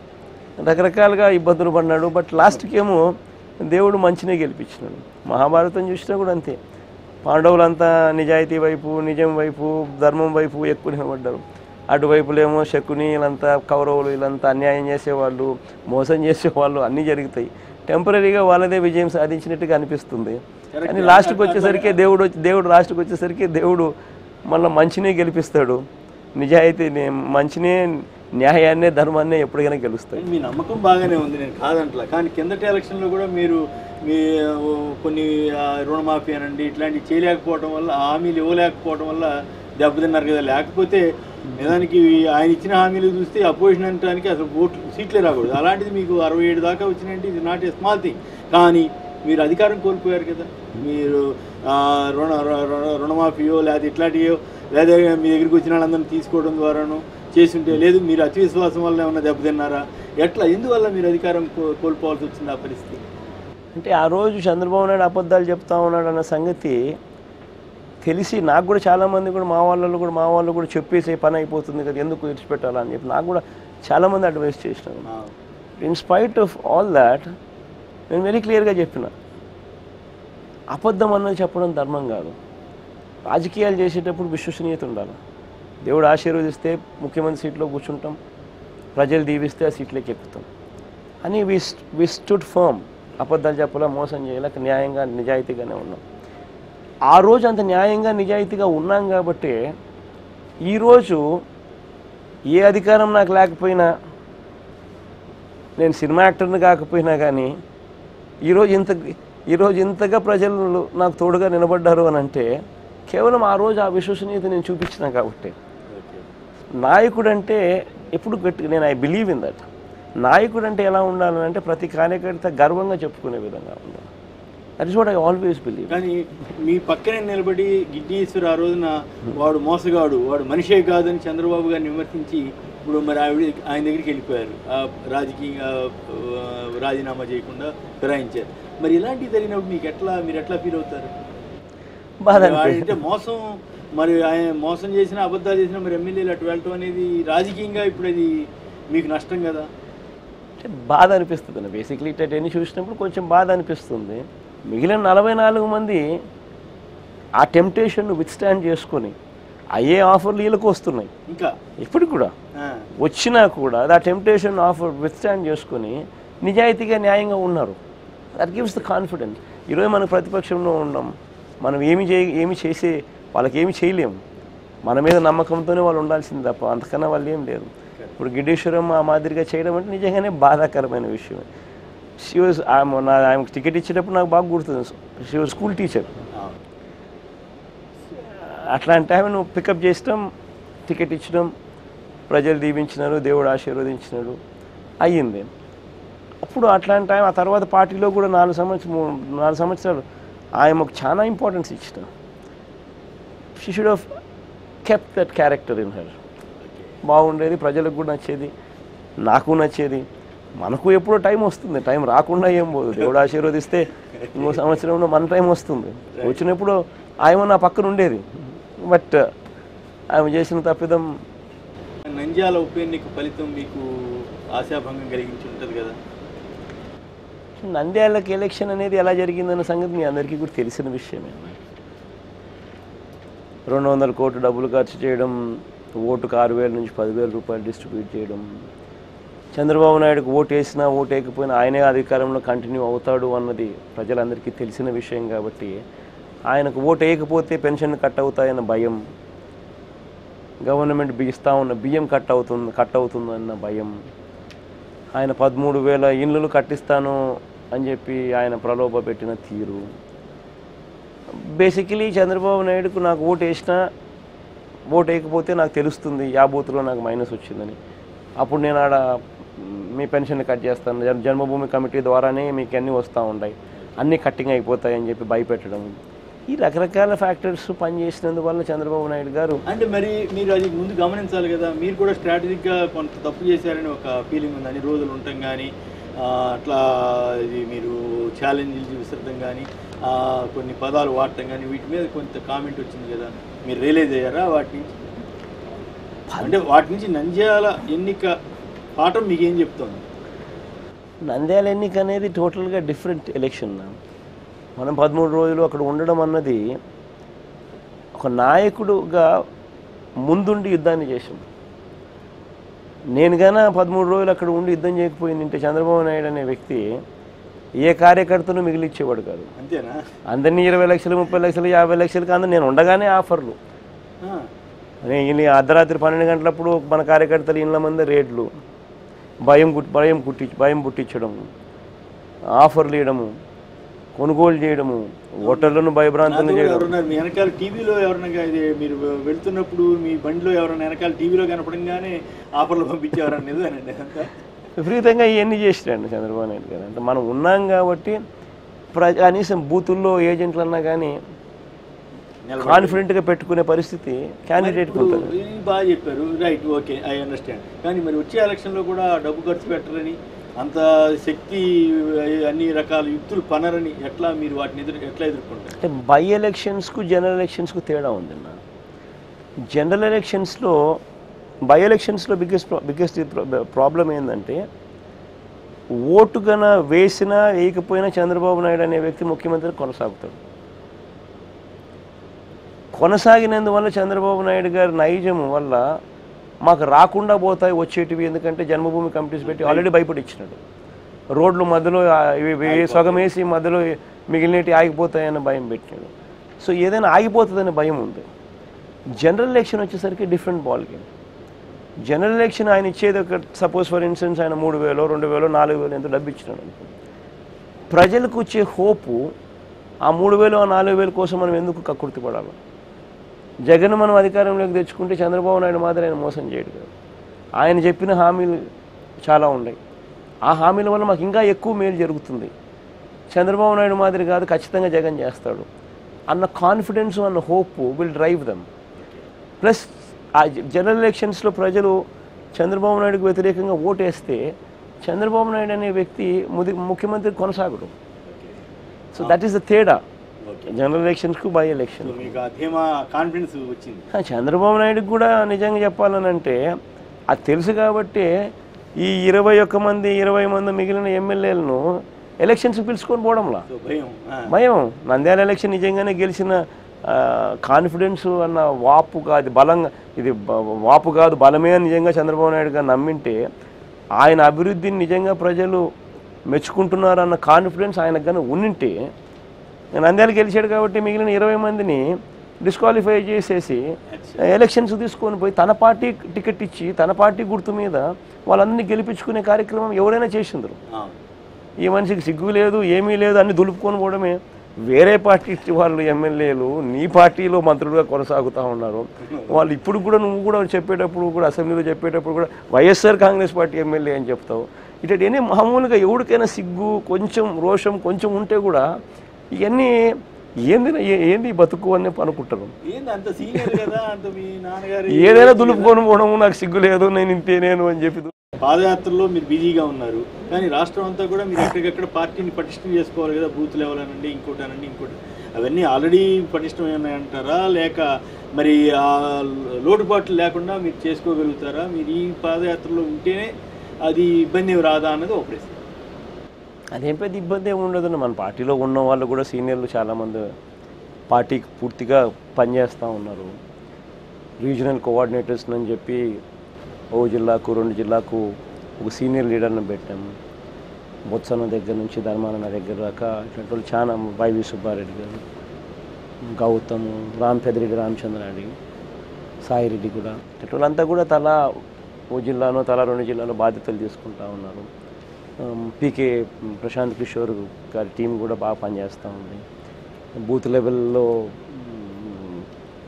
రకరకాలుగా ఇబ్బందులు పడినాడు బట్ లాస్ట్కి ఏమో దేవుడు మంచినే గెలిపించినాడు మహాభారతం చూసినా కూడా అంతే పాండవులంతా నిజాయితీ వైపు నిజం వైపు ధర్మం వైపు ఎక్కువ నిలబడ్డారు అటువైపులేమో శకుని వీళ్ళంతా కౌరవులు వీళ్ళంతా అన్యాయం చేసేవాళ్ళు మోసం చేసేవాళ్ళు అన్నీ జరుగుతాయి టెంపరీగా వాళ్ళదే విజయం సాధించినట్టుగా అనిపిస్తుంది కానీ లాస్ట్కి వచ్చేసరికి దేవుడు వచ్చి దేవుడు లాస్ట్కి వచ్చేసరికి దేవుడు మళ్ళీ మంచినే గెలిపిస్తాడు నిజాయితీని మంచినే న్యాయాన్నే ధర్మాన్నే ఎప్పటికైనా గెలుస్తాడు మీ నమ్మకం బాగానే ఉంది నేను కాదంటలా కానీ కిందటి ఎలక్షన్లో కూడా మీరు మీ ఓ, కొన్ని ఆ, రుణమాఫీ అనండి ఇట్లాంటివి చేయలేకపోవడం వల్ల ఆ హామీలు ఇవ్వలేకపోవడం వల్ల దెబ్బతిన్నారు కదా లేకపోతే నిజానికి ఆయన ఇచ్చిన హామీలు చూస్తే అపోజిషన్ అనడానికి అసలు ఓట్లు సీట్లే రాకూడదు అలాంటిది మీకు అరవై ఏడు దాకా వచ్చినాయంటే ఇది నాట్ ఏ స్మాల్ థింగ్ కానీ మీరు అధికారం కోల్పోయారు కదా మీరు ఆ, రుణ రు- రు- రుణమాఫీయో లేదా ఇట్లాంటివో లేదా మీ దగ్గరికి వచ్చిన వాళ్ళందరినీ తీసుకోవడం ద్వారాను చేసుంటే లేదు మీరు అతి విశ్వాసం వల్ల ఏమన్నా దెబ్బతిన్నారా ఎట్లా ఎందువల్ల మీరు అధికారం కో- కోల్పోవాల్సి వచ్చింది ఆ పరిస్థితి అంటే ఆ రోజు చంద్రబాబు నాయుడు అబద్ధాలు చెప్తా ఉన్నాడు అన్న సంగతి తెలిసి నాకు కూడా చాలామంది కూడా మా వాళ్ళు కూడా మా వాళ్ళు కూడా చెప్పేసే పని అయిపోతుంది కదా ఎందుకు విడిచిపెట్టాలా అని చెప్పి నాకు కూడా చాలామంది అడ్వైస్ చేసినారు ఆ, in spite of all that నేను వెరీ క్లియర్గా చెప్పిన అబద్ధం అన్నది చెప్పడం ధర్మం కాదు రాజకీయాలు చేసేటప్పుడు విశ్వసనీయత ఉండాలి దేవుడు ఆశీర్వదిస్తే ముఖ్యమంత్రి సీట్లో కూర్చుంటాం ప్రజలు దీవిస్తే ఆ సీట్లోకి ఎక్కుతాం అని వి వి స్టుడ్ ఫర్మ్ అబద్ధాలు చెప్పలా మోసం చేయలేక న్యాయంగా నిజాయితీగానే ఉన్నాం ఆ రోజు అంత న్యాయంగా నిజాయితీగా ఉన్నాం కాబట్టి ఈరోజు ఏ అధికారం నాకు లేకపోయినా నేను సినిమా యాక్టర్ని కాకపోయినా కానీ ఈరోజు ఇంత ఈరోజు ఇంతగా ప్రజలు నాకు తోడుగా నిలబడ్డారు అని అంటే కేవలం ఆ రోజు ఆ విశ్వసనీయత నేను చూపించిన కాబట్టి ఓకే. నాయకుడు అంటే ఎప్పుడు గట్టి నేను ఐ బిలీవ్ ఇన్ దట్ నాయకుడు అంటే ఎలా ఉండాలని అంటే ప్రతి కార్యకర్త గర్వంగా చెప్పుకునే విధంగా ఉండాలి that is what I always believe కానీ మీ పక్కనే నిలబడి గిడ్డీశ్వర్ ఆ రోజున వాడు మోసగాడు వాడు మనిషే కాదని చంద్రబాబు గారిని విమర్శించి ఇప్పుడు మరి ఆవిడ ఆయన దగ్గరికి వెళ్ళిపోయారు ఆ రాజకీయ ఆ, రాజీనామా చేయకుండా ఫిరాయించారు మరి ఇలాంటివి జరిగినప్పుడు మీకు ఎట్లా మీరు ఎట్లా ఫీల్ అవుతారు బాధ మరి అనిపి- అంటే మోసం మరి ఆయన మోసం చేసిన అబద్ధాలు చేసిన మరి ఎమ్మెల్యేలు అటు వెళ్ళటం అనేది రాజకీయంగా ఇప్పుడు అది మీకు నష్టం కదా అంటే బాధ అనిపిస్తుంది బేసిక్లీ ఇట్లా ఎన్ని చూసినప్పుడు కొంచెం బాధ అనిపిస్తుంది మిగిలిన నలభై నాలుగు మంది ఆ టెంప్టేషన్ను విత్స్టాండ్ చేసుకొని అయ్యే ఆఫర్లు వీళ్ళకు వస్తున్నాయి ఇంకా ఇప్పటికి కూడా ఆ, వచ్చినా కూడా ఆ టెంప్టేషన్ ఆఫర్ విత్స్టాండ్ చేసుకొని నిజాయితీగా న్యాయంగా ఉన్నారు దట్ గివ్స్ ద కాన్ఫిడెన్స్ ఈరోజు మనం ప్రతిపక్షంలో ఉన్నాం మనం ఏమి చేయ ఏమి చేసే వాళ్ళకి ఏమి చేయలేము మన మీద నమ్మకంతోనే వాళ్ళు ఉండాల్సింది తప్ప అంతకన్నా వాళ్ళు ఏం లేరు ఇప్పుడు గిడ్డేశ్వరం ఆ మాదిరిగా చేయడం అంటే నిజంగానే బాధాకరమైన విషయం షీ వాజ్ నా ఆమెకు టికెట్ ఇచ్చేటప్పుడు నాకు బాగా గుర్తుంది షీ వాజ్ స్కూల్ టీచర్ ఆ, అట్లాంటి ఆమె నువ్వు పికప్ చేసడం టికెట్ ఇచ్చడం ప్రజలు దీవించినారు దేవుడు ఆశీర్వదించినాడు అయ్యింది అప్పుడు అట్లాంటి టైం ఆ తర్వాత పార్టీలో కూడా నాలుగు సంవత్సరం నాలుగు సంవత్సరాలు ఆయనకు చాలా ఇంపార్టెన్స్ ఇచ్చిన she should of kept that character in her బాగుండేది ప్రజలకు కూడా నచ్చేది నాకు నచ్చేది మనకు ఎప్పుడో టైం వస్తుంది టైం రాకుండా ఏం పోదు దేవుడు ఆశీర్వదిస్తే ఇంకో సంవత్సరంలో మన టైం వస్తుంది వచ్చినప్పుడు ఆయన నా పక్కన ఉండేది బట్ ఆమె చేసిన తప్పిదం నంద్యాల ఉప ఎన్నిక ఫలితం మీకు ఆశాభంగం కలిగించి ఉంటుంది కదా నంద్యాలకు ఎలక్షన్ అనేది ఎలా జరిగిందన్న సంగతి మీ అందరికీ కూడా తెలిసిన విషయమే రెండు వందల కోట్లు డబ్బులు ఖర్చు చేయడం ఓటుకు ఆరు వేల నుంచి పదివేల రూపాయలు డిస్ట్రిబ్యూట్ చేయడం చంద్రబాబు నాయుడుకు ఓటు వేసినా ఓటు వేయకపోయినా ఆయనే అధికారంలో కంటిన్యూ అవుతాడు అన్నది ప్రజలందరికీ తెలిసిన విషయం కాబట్టి ఆయనకు ఓటు వేయకపోతే పెన్షన్ కట్ అవుతాయన్న భయం గవర్నమెంట్ బిగిస్తా ఉన్న బియ్యం కట్ అవుతుంది కట్ అవుతుందన్న భయం ఆయన పదమూడు వేల ఇళ్ళు కట్టిస్తాను అని చెప్పి ఆయన ప్రలోభ పెట్టిన తీరు బేసికలీ చంద్రబాబు నాయుడుకు నాకు ఓటు వేసినా ఓటు వేయకపోతే నాకు తెలుస్తుంది యా బూత్లో నాకు మైనస్ వచ్చిందని అప్పుడు నేను ఆడ మ్, మీ పెన్షన్ కట్ చేస్తాను జన్- జన్మభూమి కమిటీ ద్వారానే మీకు అన్నీ వస్తూ ఉంటాయి అన్నీ కట్టింగ్ అయిపోతాయి అని చెప్పి భయపెట్టడం ఈ రకరకాల ఫ్యాక్టర్స్ పనిచేసినందువల్ల చంద్రబాబు నాయుడు గారు అంటే మరి మీరు అది ముందు గమనించాలి కదా మీరు కూడా స్ట్రాటజిక్గా కొంత తప్పు చేశారని ఒక ఫీలింగ్ ఉంది అన్ని రోజులు ఉండటం కానీ అట్లా ఇది మీరు ఛాలెంజ్లు విసరడం కానీ కొన్ని పదాలు వాడటం కానీ వీటి మీద కొంత కామెంట్ వచ్చింది కదా మీరు రియలైజ్ అయ్యారా వాటి నుంచి అంటే వాటి నుంచి నంద్యాల ఎన్నిక పాఠం మీకు ఏం చెప్తోంది నంద్యాల ఎన్నిక అనేది టోటల్గా డిఫరెంట్ ఎలక్షన్ మనం పదమూడు రోజులు అక్కడ ఉండడం అన్నది ఒక నాయకుడుగా ముందుండి యుద్ధాన్ని చేసాం నేను గాన పదమూడు రోజులు అక్కడ ఉండి యుద్ధం చేయకపోయింది అంటే చంద్రబాబు నాయుడు అనే వ్యక్తి ఏ కార్యకర్తను మిగిలిచ్చేవాడు కాదు అంతేనా అందరినీ ఇరవై లక్షలు ముప్పై లక్షలు యాభై లక్షలు కాదు నేను ఉండగానే ఆఫర్లు ఆ, అదే ఇల్లు అర్ధరాత్రి పన్నెండు గంటలప్పుడు మన కార్యకర్తలు ఇళ్ళ మంది రేట్లు భయం కుట్ భయం కుట్టి భయం పుట్టించడం ఆఫర్లు ఇవ్వడము కొనుగోలు చేయడము ఓటర్లను భయభ్రాంతులను నాతో కూడా చేయడం ఎవరున్నారు మీ వెనకాల టీవీలో ఎవరన్నా ఇది మీరు వెళ్తున్నప్పుడు మీ బండిలో ఎవరైనా వెనకాల టీవీలో కనపడంగానే ఆఫర్లు పంపించేవారని నిజమేనండి అంతా విపరీతంగా ఇవన్నీ చేసిరండి చంద్రబాబు నాయుడు గారు అంటే మనం ఉన్నాం కాబట్టి ప్ర కనీసం బూతుల్లో ఏజెంట్లు అన్నా కానీ నిలబడి- కాన్ఫిడెంట్గా పెట్టుకునే పరిస్థితి క్యాండిడేట్కి ఇప్పుడు ఉంటుంది ఇది బాగా చెప్పారు రైట్ ఓకే ఐ అండర్స్టాండ్ కానీ మరి వచ్చే ఎలక్షన్లో కూడా డబ్బు ఖర్చు పెట్టరని అంత శక్తి అన్ని రకాల యుక్తులు పనరని ఎట్లా మీరు వాటిని ఎదురు ఎట్లా ఎదుర్కొంటారు అంటే బై ఎలక్షన్స్కు జనరల్ ఎలక్షన్స్కు తేడా ఉందన్న జనరల్ ఎలక్షన్స్లో బై ఎలక్షన్స్లో బిగ్గెస్ట్ బిగ్గెస్ట్ ప్రాబ్లం ఏంటంటే ఓటు గన వేసినా వేయకపోయినా చంద్రబాబు నాయుడు అనే వ్యక్తి ముఖ్యమంత్రి కొనసాగుతాడు కొనసాగినందువల్ల చంద్రబాబు నాయుడు గారి నైజం వల్ల మాకు రాకుండా పోతాయి వచ్చేటివి ఎందుకంటే జన్మభూమి కమిటీస్ పెట్టి ఆల్రెడీ భయపడి ఇచ్చినాడు రోడ్లు మధ్యలో ఆ, ఇవి ఇవి సగం వేసి మధ్యలో మిగిలినవి ఆగిపోతాయన్న భయం పెట్టాడు సో ఏదైనా ఆగిపోతుందనే భయం ఉంది జనరల్ ఎలక్షన్ వచ్చేసరికి different ball game general election ఆయన ఇచ్చేది ఒక సపోజ్ ఫర్ ఇన్స్టెన్స్ ఆయన మూడు వేలు రెండు వేలు నాలుగు వేలు ఎంత డబ్బు ఇచ్చినాడు అనుకో ప్రజలకు వచ్చే హోపు ఆ మూడు వేలు ఆ నాలుగు వేలు కోసం మనం ఎందుకు కక్కుర్తి పడాలి జగన్ మనం అధికారంలోకి తెచ్చుకుంటే చంద్రబాబు నాయుడు మాత్రం ఆయన మోసం చేయడు కదా ఆయన చెప్పిన హామీలు చాలా ఉన్నాయి ఆ హామీల వల్ల మాకు ఇంకా ఎక్కువ మేలు జరుగుతుంది చంద్రబాబు నాయుడు మాదిరి కాదు ఖచ్చితంగా జగన్ చేస్తాడు అన్న కాన్ఫిడెన్స్ అన్న hope will drive them plus ఆ జనరల్ ఎలక్షన్స్లో ప్రజలు చంద్రబాబు నాయుడుకు వ్యతిరేకంగా ఓటేస్తే చంద్రబాబు నాయుడు అనే వ్యక్తి ముది ముఖ్యమంత్రి కొనసాగడు సో దట్ ఈస్ ద తేడా ఓకే జనరల్ ఎలక్షన్స్కు బై ఎలక్షన్ సో మీకు ఆ ధీమా కాన్ఫిడెన్స్ వచ్చింది ఆ, చంద్రబాబు నాయుడుకి కూడా నిజంగా చెప్పాలనంటే అది తెలుసు కాబట్టి ఈ ఇరవై ఒక్క మంది ఇరవై మంది మిగిలిన ఎమ్మెల్యేలను ఎలక్షన్స్ పిలుచుకొని పోవడంలా సో భయం ఆ, భయం నంద్యాల ఎలక్షన్ నిజంగానే గెలిచిన కాన్ఫిడెన్స్ అన్న వాపు కాదు బలంగా ఇది బ- వాపు కాదు బలమే అని నిజంగా చంద్రబాబు నాయుడు గారు నమ్మింటే ఆయన అభివృద్ధిని నిజంగా ప్రజలు మెచ్చుకుంటున్నారన్న కాన్ఫిడెన్స్ ఆయనకు కానీ ఉండింటే నంద్యాల గెలిచాడు కాబట్టి మిగిలిన ఇరవై మందిని డిస్క్వాలిఫై చేసేసి ఎలక్షన్స్ తీసుకొని పోయి తన పార్టీ టికెట్ ఇచ్చి తన పార్టీ గుర్తు మీద వాళ్ళందరినీ గెలిపించుకునే కార్యక్రమం ఎవరైనా చేసిందరు ఆ, ఈ మనిషికి సిగ్గు లేదు ఏమీ లేదు అన్ని దులుపుకొని పోవడమే వేరే పార్టీ వాళ్ళు ఎమ్మెల్యేలు నీ పార్టీలో మంత్రులుగా కొనసాగుతూ ఉన్నారు వాళ్ళు ఇప్పుడు కూడా నువ్వు కూడా చెప్పేటప్పుడు కూడా అసెంబ్లీలో చెప్పేటప్పుడు కూడా వైఎస్ఆర్ కాంగ్రెస్ పార్టీ ఎమ్మెల్యే అని చెప్తావు ఇటనే మామూలుగా ఎవరికైనా సిగ్గు కొంచెం రోషం కొంచెం ఉంటే కూడా ఇవన్నీ ఏంది ఏ- ఏంది ఈ బతుకు అని అనుకుంటారు ఏంది అంత సీనియర్ కదా అంత మీ నాన్నగారు ఏదైనా దులుపుకొని పోవడం నాకు సిగ్గు లేదు నేను ఇంతే నేను అని చెప్పి పాదయాత్రలో మీరు బిజీగా ఉన్నారు కానీ రాష్ట్రం అంతా కూడా మీరు ఎక్కడికెక్కడ పార్టీని పటిష్టం చేసుకోవాలి కదా బూత్ లెవెల్ అనండి ఇంకోటి అనండి ఇంకోటి అవన్నీ ఆల్రెడీ పటిష్టమైన అంటారా లేక మరి ఆ లోటుపాట్లు లేకుండా మీరు చేసుకోగలుగుతారా మీరు ఈ పాదయాత్రలో ఉంటేనే అది ఇబ్బంది ఏమి రాదా అన్నది ఒక ప్రశ్న అదేం పెద్ద ఇబ్బంది ఏమి ఉండదు మన పార్టీలో ఉన్న వాళ్ళు కూడా సీనియర్లు చాలామంది పార్టీకి పూర్తిగా పనిచేస్తూ ఉన్నారు రీజనల్ కోఆర్డినేటర్స్ అని చెప్పి ఓ జిల్లాకు రెండు జిల్లాకు ఒక సీనియర్ లీడర్ని పెట్టాము బొత్సన్న దగ్గర నుంచి ధర్మాన దగ్గర దాకా ఇట్లాంటి వాళ్ళు చాలా వైవి సుబ్బారెడ్డి గారు గౌతమ్ రామ్ పెద్దిరెడ్డి రామచంద్రారెడ్డి సాయిరెడ్డి కూడా ఇట్లాంటి వాళ్ళంతా కూడా తలా ఓ జిల్లాలో తలా రెండు జిల్లాలో బాధ్యతలు తీసుకుంటా ఉన్నారు పీకే ప్రశాంత్ కిషోర్ గారి టీం కూడా బాగా పనిచేస్తూ ఉంది బూత్ లెవెల్లో మ్,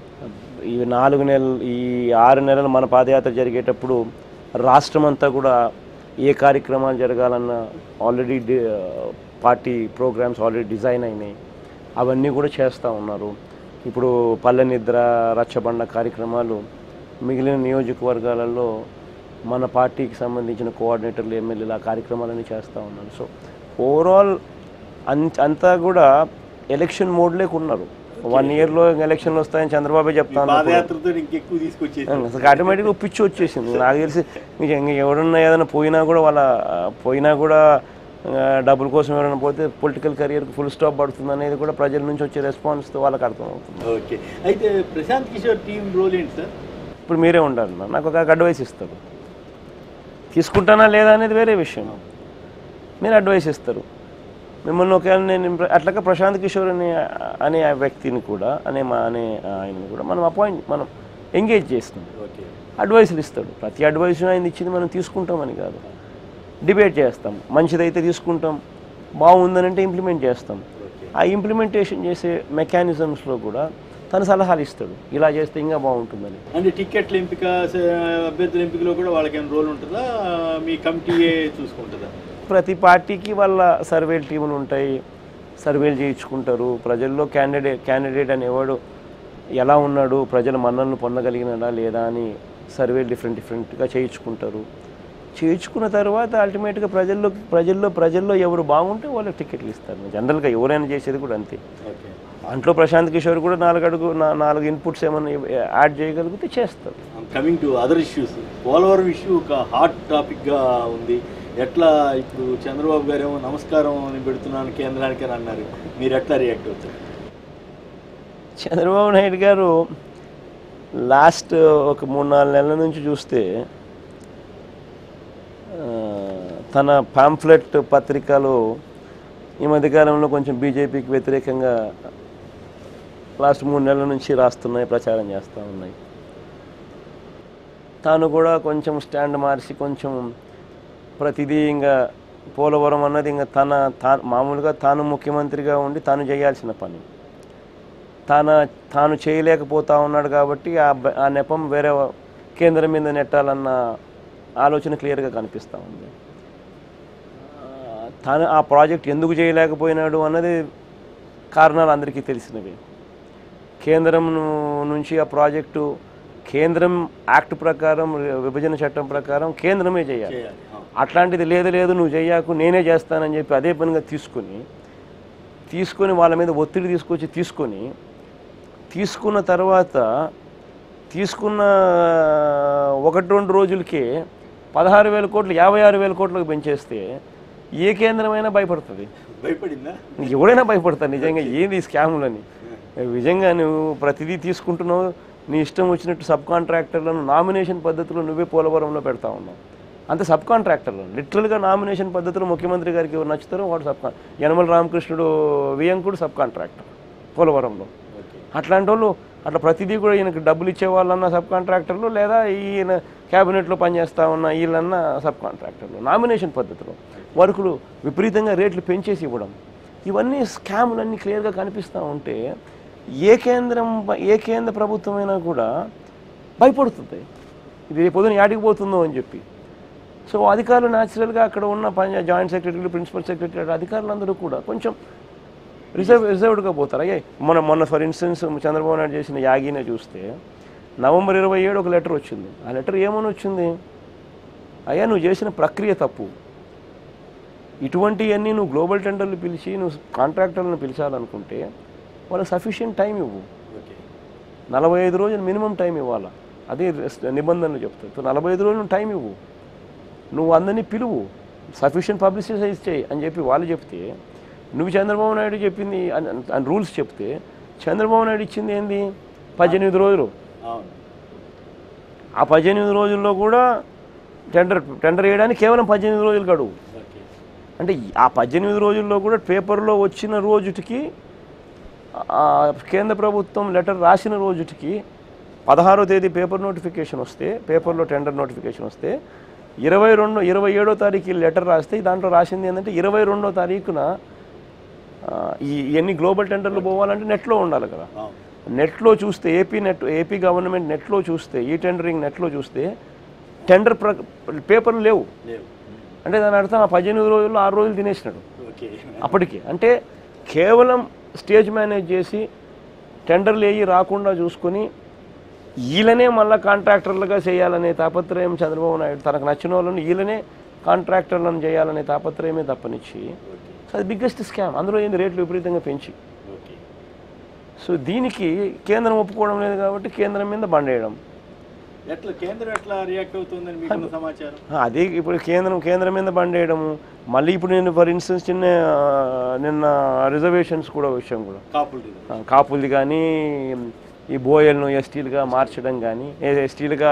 ఈ నాలుగు నెలలు ఈ ఆరు నెలలు మన పాదయాత్ర జరిగేటప్పుడు రాష్ట్రం అంతా కూడా ఏ కార్యక్రమాలు జరగాలన్న ఆల్రెడీ డి- పార్టీ ప్రోగ్రామ్స్ ఆల్రెడీ డిజైన్ అయినాయి అవన్నీ కూడా చేస్తూ ఉన్నారు ఇప్పుడు పల్లె నిద్ర రచ్చబండ కార్యక్రమాలు మిగిలిన నియోజకవర్గాలలో మన పార్టీకి సంబంధించిన కోఆర్డినేటర్లు ఎమ్మెల్యేలు ఆ కార్యక్రమాలన్నీ చేస్తూ ఉన్నారు సో ఓవరాల్ అన్ అంతా కూడా ఎలక్షన్ మోడ్లోకి ఉన్నారు వన్ ఇయర్లో ఎలక్షన్లు వస్తాయని చంద్రబాబు చెప్తా ఉన్నారు పాదయాత్రతో ఇంకెక్కువ తీసుకొచ్చేసి అసలు ఆటోమేటిక్గా పిచ్చి వచ్చేసింది నాకు తెలిసి మీకు ఇంక ఎవడన్నా ఏదైనా పోయినా కూడా వాళ్ళ ఆ, పోయినా కూడా ఆ, డబ్బుల కోసం ఎవరైనా పోతే పొలిటికల్ కెరియర్కి ఫుల్ స్టాప్ పడుతుంది అనేది కూడా ప్రజల నుంచి వచ్చే రెస్పాన్స్తో వాళ్ళకి అర్థమవుతుంది ఓకే అయితే ప్రశాంత్ కిషోర్ టీం రోల్ ఏంటి సార్ ఇప్పుడు మీరే ఉండాలి నా- నాకు ఒక అడ్వైస్ ఇస్తారు తీసుకుంటానా లేదా అనేది వేరే విషయం మీరు అడ్వైస్ ఇస్తారు మిమ్మల్ని ఒకవేళ నేను ఇంప్ర- అట్లాగా ప్రశాంత్ కిషోర్ అనే అనే ఆ వ్యక్తిని కూడా అనే మా అనే ఆయన్ని కూడా మనం అపాయింట్ మనం ఎంగేజ్ చేస్తున్నాం ఓకే అడ్వైసులు ఇస్తాడు ప్రతి అడ్వైస్ ఆయన ఇచ్చింది మనం తీసుకుంటామని కాదు డిబేట్ చేస్తాం మంచిదైతే తీసుకుంటాం బాగుందనంటే ఇంప్లిమెంట్ చేస్తాం ఓకే ఆ ఇంప్లిమెంటేషన్ చేసే మెకానిజమ్స్లో కూడా తన సలహాలు ఇస్తాడు ఇలా చేస్తే ఇంకా బాగుంటుందని అంటే టికెట్ల ఎంపిక స- అభ్యర్థుల ఎంపికలో కూడా వాళ్ళకి ఏమైనా రోల్ ఉంటుందా మీ కమిటీయే చూసుకుంటుందా ప్రతి పార్టీకి వాళ్ళ సర్వేలు టీములు ఉంటాయి సర్వేలు చేయించుకుంటారు ప్రజల్లో క్యాండిడేట్ క్యాండిడేట్ అనేవాడు ఎలా ఉన్నాడు ప్రజల మన్నలను పొందగలిగినాడా లేదా అని సర్వేలు డిఫరెంట్ డిఫరెంట్గా చేయించుకుంటారు చేయించుకున్న తర్వాత అల్టిమేట్గా ప్రజల్లో ప్రజల్లో ప్రజల్లో ఎవరు బాగుంటే వాళ్ళకి టికెట్లు ఇస్తారు జనరల్గా ఎవరైనా చేసేది కూడా అంతే ఓకే దాంట్లో ప్రశాంత్ కిషోర్ కూడా నాలుగు అడుగు నా- నాలుగు ఇన్పుట్స్ ఏమైనా యాడ్ చేయగలిగితే చేస్తారు coming to other issues Polavaram issue ఒక హాట్ టాపిక్గా ఉంది ఎట్లా ఇప్పుడు చంద్రబాబు గారు ఏమో నమస్కారం అని పెడుతున్నాను కేంద్రానికి అని అన్నారు మీరు ఎట్లా రియాక్ట్ అవుతారు చంద్రబాబు నాయుడు గారు లాస్ట్ ఒక మూడు నాలుగు నెలల నుంచి చూస్తే ఆ, తన పాంఫ్లెట్ పత్రికలు ఈ మధ్యకాలంలో కొంచెం బీజేపీకి వ్యతిరేకంగా లాస్ట్ మూడు నెలల నుంచి రాస్తున్నాయి ప్రచారం చేస్తూ ఉన్నాయి తాను కూడా కొంచెం స్టాండ్ మార్చి కొంచెం ప్రతిదీ ఇంకా పోలవరం అన్నది ఇంకా తన తా మామూలుగా తాను ముఖ్యమంత్రిగా ఉండి తాను చేయాల్సిన పని తాను తాను చేయలేకపోతా ఉన్నాడు కాబట్టి ఆ బ- ఆ నెపం వేరే కేంద్రం మీద నెట్టాలన్న ఆలోచన క్లియర్గా కనిపిస్తూ ఉంది ఆ, తాను ఆ ప్రాజెక్ట్ ఎందుకు చేయలేకపోయినాడు అన్నది కారణాలు అందరికీ తెలిసినవి కేంద్రం ను- నుంచి ఆ ప్రాజెక్టు కేంద్రం యాక్ట్ ప్రకారం విభజన చట్టం ప్రకారం కేంద్రమే చేయాలి చేయాలి ఆ. అట్లాంటిది లేదు లేదు నువ్వు చెయ్యకు నేనే చేస్తానని చెప్పి అదే పనిగా తీసుకొని తీసుకొని వాళ్ళ మీద ఒత్తిడి తీసుకొచ్చి తీసుకొని తీసుకున్న తర్వాత తీసుకున్న ఒకటి రెండు రోజులకే పదహారు వేల కోట్లు యాభై ఆరు వేల కోట్లకు పెంచేస్తే ఏ కేంద్రమైనా భయపడుతుంది భయపడిందా ఎవడైనా భయపడతారు నిజంగా ఏంది ఈ స్కాములని నిజంగా నువ్వు ప్రతిదీ తీసుకుంటున్నావు నీ ఇష్టం వచ్చినట్టు సబ్ కాంట్రాక్టర్లను నామినేషన్ పద్ధతిలో నువ్వే పోలవరంలో పెడతా ఉన్నావు అంత సబ్ కాంట్రాక్టర్లు లిటరల్గా నామినేషన్ పద్ధతిలో ముఖ్యమంత్రి గారికి ఎవరు నచ్చుతారో వాడు సబ్ కాన్ యనమల రామకృష్ణుడు వియంకుడు సబ్ కాంట్రాక్టర్ పోలవరంలో ఓకే అట్లాంటి వాళ్ళు అట్లా ప్రతిదీ కూడా ఈయనకి డబ్బులు ఇచ్చే వాళ్ళన్నా సబ్ కాంట్రాక్టర్లు లేదా ఈయన క్యాబినెట్లో పనిచేస్తా ఉన్న వీళ్ళన్నా సబ్ కాంట్రాక్టర్లు నామినేషన్ పద్ధతిలో వర్కులు విపరీతంగా రేట్లు పెంచేసి ఇవ్వడం ఇవన్నీ స్కాములన్నీ క్లియర్గా కనిపిస్తూ ఉంటే ఏ కేంద్రం ఏ కేంద్ర ప్రభుత్వమైనా కూడా భయపడుతుంది ఇది రేపు పొద్దున యాడికి పోతుందో అని చెప్పి సో అధికారులు న్యాచురల్గా అక్కడ ఉన్న పని జాయింట్ సెక్రటరీలు ప్రిన్సిపల్ సెక్రటరీ అధికారులందరూ కూడా కొంచెం రిజర్వ్ రిజర్వ్డ్గా పోతారు అయ్యే మొన్న మొన్న ఫర్ ఇన్స్టెన్స్ చంద్రబాబు నాయుడు చేసిన యాగినే చూస్తే నవంబర్ ఇరవై ఏడు ఒక లెటర్ వచ్చింది ఆ లెటర్ ఏమని వచ్చింది అయ్యా నువ్వు చేసిన ప్రక్రియ తప్పు ఇటువంటివన్నీ నువ్వు గ్లోబల్ టెండర్లు పిలిచి నువ్వు కాంట్రాక్టర్లను పిలిచాలనుకుంటే వాళ్ళకి సఫిషియెంట్ టైం ఇవ్వు ఓకే నలభై ఐదు రోజులు మినిమం టైం ఇవ్వాలా అదే రెస్- నిబంధనలు చెప్తాయి సో నలభై ఐదు రోజులు టైం ఇవ్వు నువ్వు అందరినీ పిలువు సఫిషియెంట్ పబ్లిసిటైజ్ చేయి అని చెప్పి వాళ్ళు చెప్తే నువ్వు చంద్రబాబు నాయుడు చెప్పింది అని రూల్స్ చెప్తే చంద్రబాబు నాయుడు ఇచ్చింది ఏంది పద్దెనిమిది రోజులు అవును ఆ పద్దెనిమిది రోజుల్లో కూడా టెండర్ టెండర్ వేయడానికి కేవలం పద్దెనిమిది రోజులు గడువు ఓకే అంటే ఆ పద్దెనిమిది రోజుల్లో కూడా పేపర్లో వచ్చిన రోజుటికి ఆ కేంద్ర ప్రభుత్వం లెటర్ రాసిన రోజుటికి పదహారో తేదీ పేపర్ నోటిఫికేషన్ వస్తే పేపర్లో టెండర్ నోటిఫికేషన్ వస్తే ఇరవై రెండు ఇరవై ఏడో తారీఖు లెటర్ రాస్తే దాంట్లో రాసింది ఏంటంటే ఇరవై రెండో తారీఖున ఆ, ఈ ఎన్ని గ్లోబల్ టెండర్లు పోవాలంటే నెట్లో ఉండాలి కదా అవును నెట్లో చూస్తే ఏపీ నెట్ ఏపీ గవర్నమెంట్ నెట్లో చూస్తే ఈ టెండరింగ్ నెట్లో చూస్తే టెండర్ ప్ర పేపర్లు లేవు లేవు అంటే దాని అర్థం ఆ పద్దెనిమిది రోజుల్లో ఆరు రోజులు తినేసినాడు ఓకే అప్పటికి అంటే కేవలం స్టేజ్ మేనేజ్ చేసి టెండర్లు ఏవి రాకుండా చూసుకొని వీళ్ళనే మళ్ళీ కాంట్రాక్టర్లుగా చేయాలనే తాపత్రయం చంద్రబాబు నాయుడు తనకు నచ్చిన వాళ్ళని వీళ్ళనే కాంట్రాక్టర్లను చేయాలనే తాపత్రయమే తప్పనిచ్చి ఓకే సో అది బిగ్గెస్ట్ స్కామ్ అందులో ఏంది రేట్లు విపరీతంగా పెంచి ఓకే సో దీనికి కేంద్రం ఒప్పుకోవడం లేదు కాబట్టి కేంద్రం మీద బండేయడం ఎట్లా కేంద్రం ఎట్లా రియాక్ట్ అవుతుందని మీకున్న సమాచారం ఆ, అదే ఇప్పుడు కేంద్రం కేంద్రం మీద బండేయడము మళ్ళీ ఇప్పుడు నేను ఫర్ ఇన్స్టెన్స్ చిన్న ఆ, నిన్న రిజర్వేషన్స్ కూడా విషయం కూడా కాపులు రిజర్వ్. ఆ, కాపుల్ది కానీ ఈ బోయల్ను ఎస్టీలుగా మార్చడం కానీ ఎస్టీలుగా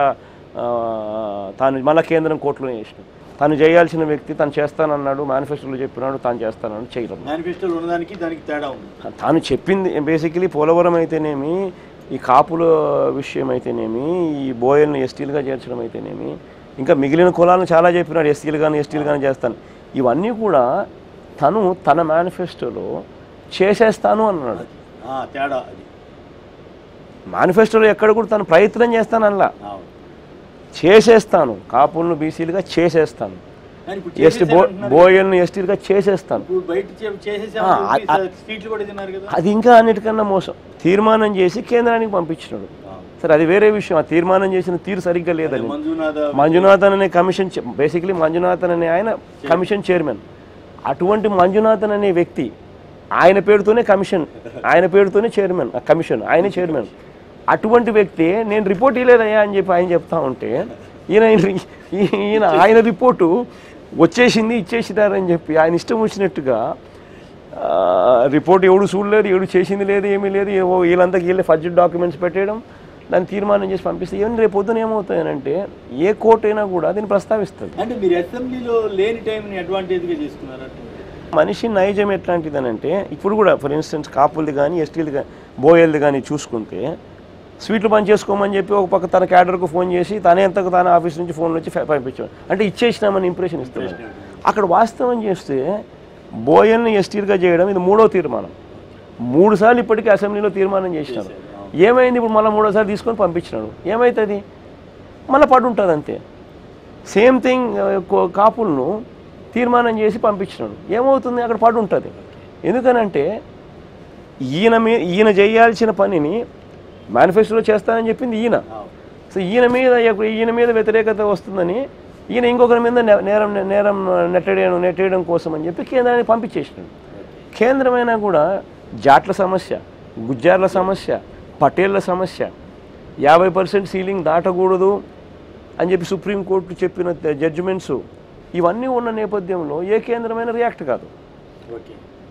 తాను మళ్ళా కేంద్రం కోర్టులో వేసిన తను చేయాల్సిన వ్యక్తి తను చేస్తానన్నాడు మేనిఫెస్టోలో చెప్పినాడు తాను చేస్తానన్నాడు చేయడం మేనిఫెస్టోలో ఉన్నదానికి దానికి తేడా ఉంది తాను చెప్పింది బేసికలీ పోలవరం అయితేనేమి ఈ కాపుల విషయం అయితేనేమి ఈ బోయల్ని ఎస్టీలుగా చేర్చడం అయితేనేమి ఇంకా మిగిలిన కులాలను చాలా చెప్పినాడు ఎస్టీలు కానీ ఎస్టీలు కానీ చేస్తాను ఇవన్నీ కూడా తను తన మేనిఫెస్టోలో చేసేస్తాను అన్నాడు ఆ, తేడా అది మేనిఫెస్టోలో ఎక్కడ కూడా తను ప్రయత్నం చేస్తాను అలా అవును చేసేస్తాను కాపులను బీసీలుగా చేసేస్తాను కానీ ఇప్పుడు ఎస్టీ బో చేసేసారంటున్నారు. బోయల్ని ఎస్టీలుగా చేసేస్తాను ఇప్పుడు బయట చే- ఆ, చేసేసామని చెప్పి ఆ- స్వీట్లు కూడా తిన్నారు కదా అది ఇంకా అన్నిటికన్నా మోసం తీర్మానం చేసి కేంద్రానికి పంపించినాడు అవును. సరే అది వేరే విషయం ఆ తీర్మానం చేసిన తీరు సరిగ్గా లేదని మంజునాథ మంజునాథన్ అనే కమిషన్ బేసికలీ మంజునాథన్ అనే ఆయన కమిషన్ చైర్మన్ అటువంటి మంజునాథన్ అనే వ్యక్తి ఆయన పేరుతోనే కమిషన్ ఆయన పేరుతోనే చైర్మన్ ఆ కమిషన్ ఆయనే చైర్మన్ అటువంటి వ్యక్తి నేను రిపోర్ట్ ఇవ్వలేదయ్యా అని చెప్పి ఆయన చెప్తా ఉంటే ఈయన ఈ- ఈయన ఆయన రిపోర్టు వచ్చేసింది ఇచ్చేసినారని చెప్పి ఆయన ఇష్టం వచ్చినట్టుగా ఆ, రిపోర్ట్ ఎవడు చూడలేదు ఎవడు చేసింది లేదు ఏమీ లేదు ఏవో వీళ్ళంతా వీళ్ళే ఫస్ట్ డాక్యుమెంట్స్ పెట్టేయడం దాన్ని తీర్మానం చేసి పంపిస్తే ఏమని రేపు పొద్దున ఏమవుతాయనంటే ఏ కోర్టు అయినా కూడా దీన్ని ప్రస్తావిస్తుంది అంటే మీరు అసెంబ్లీలో లేని టైంని అడ్వాంటేజ్గా చేసుకున్నారు మనిషి నైజం ఎట్లాంటిదనంటే ఇప్పుడు కూడా ఫర్ ఇన్స్టెన్స్ కాపులది కానీ ఎస్టీలది కానీ బోయల్ది కానీ చూసుకుంటే స్వీట్లు పని చేసుకోమని చెప్పి ఒక పక్క తన క్యాడర్కు ఫోన్ చేసి తనే ఎంతకు తన ఆఫీస్ నుంచి ఫోన్ వచ్చి ఫ- పంపించాడు అంటే ఇచ్చేసినామని ఇంప్రెషన్ ఇస్తున్నాడు అక్కడ వాస్తవం చేస్తే బోయల్ని ఎస్టీలుగా చేయడం ఇది మూడో తీర్మానం మూడు సార్లు ఇప్పటికీ అసెంబ్లీలో తీర్మానం చేసినారు ఏమైంది ఇప్పుడు మళ్ళీ మూడోసారి తీసుకొని పంపించినాడు ఏమవుతుంది మళ్ళీ పడి ఉంటుంది అంతే సేమ్ థింగ్ కాపులను తీర్మానం చేసి పంపించినాడు ఏమవుతుంది అక్కడ పడి ఉంటుంది ఎందుకనంటే ఈయన మీ ఈయన చేయాల్సిన పనిని మేనిఫెస్టోలో చేస్తానని చెప్పింది ఈయన సో ఈయన మీద ఎప్పుడు ఈయన మీద వ్యతిరేకత వస్తుందని ఈయన ఇంకొకరి మీద నే- నేరం నేరం నెట్టేయడం నెట్టేయడం కోసం అని చెప్పి కేంద్రానికి పంపించేసినాడు కేంద్రమైనా కూడా జాట్ల సమస్య గుజ్జార్ల సమస్య పటేళ్ల సమస్య యాభై పర్సెంట్ సీలింగ్ దాటకూడదు అని చెప్పి సుప్రీంకోర్టు చెప్పిన జడ్జిమెంట్స్ ఇవన్నీ ఉన్న నేపథ్యంలో ఏ కేంద్రమైన రియాక్ట్ కాదు ఓకే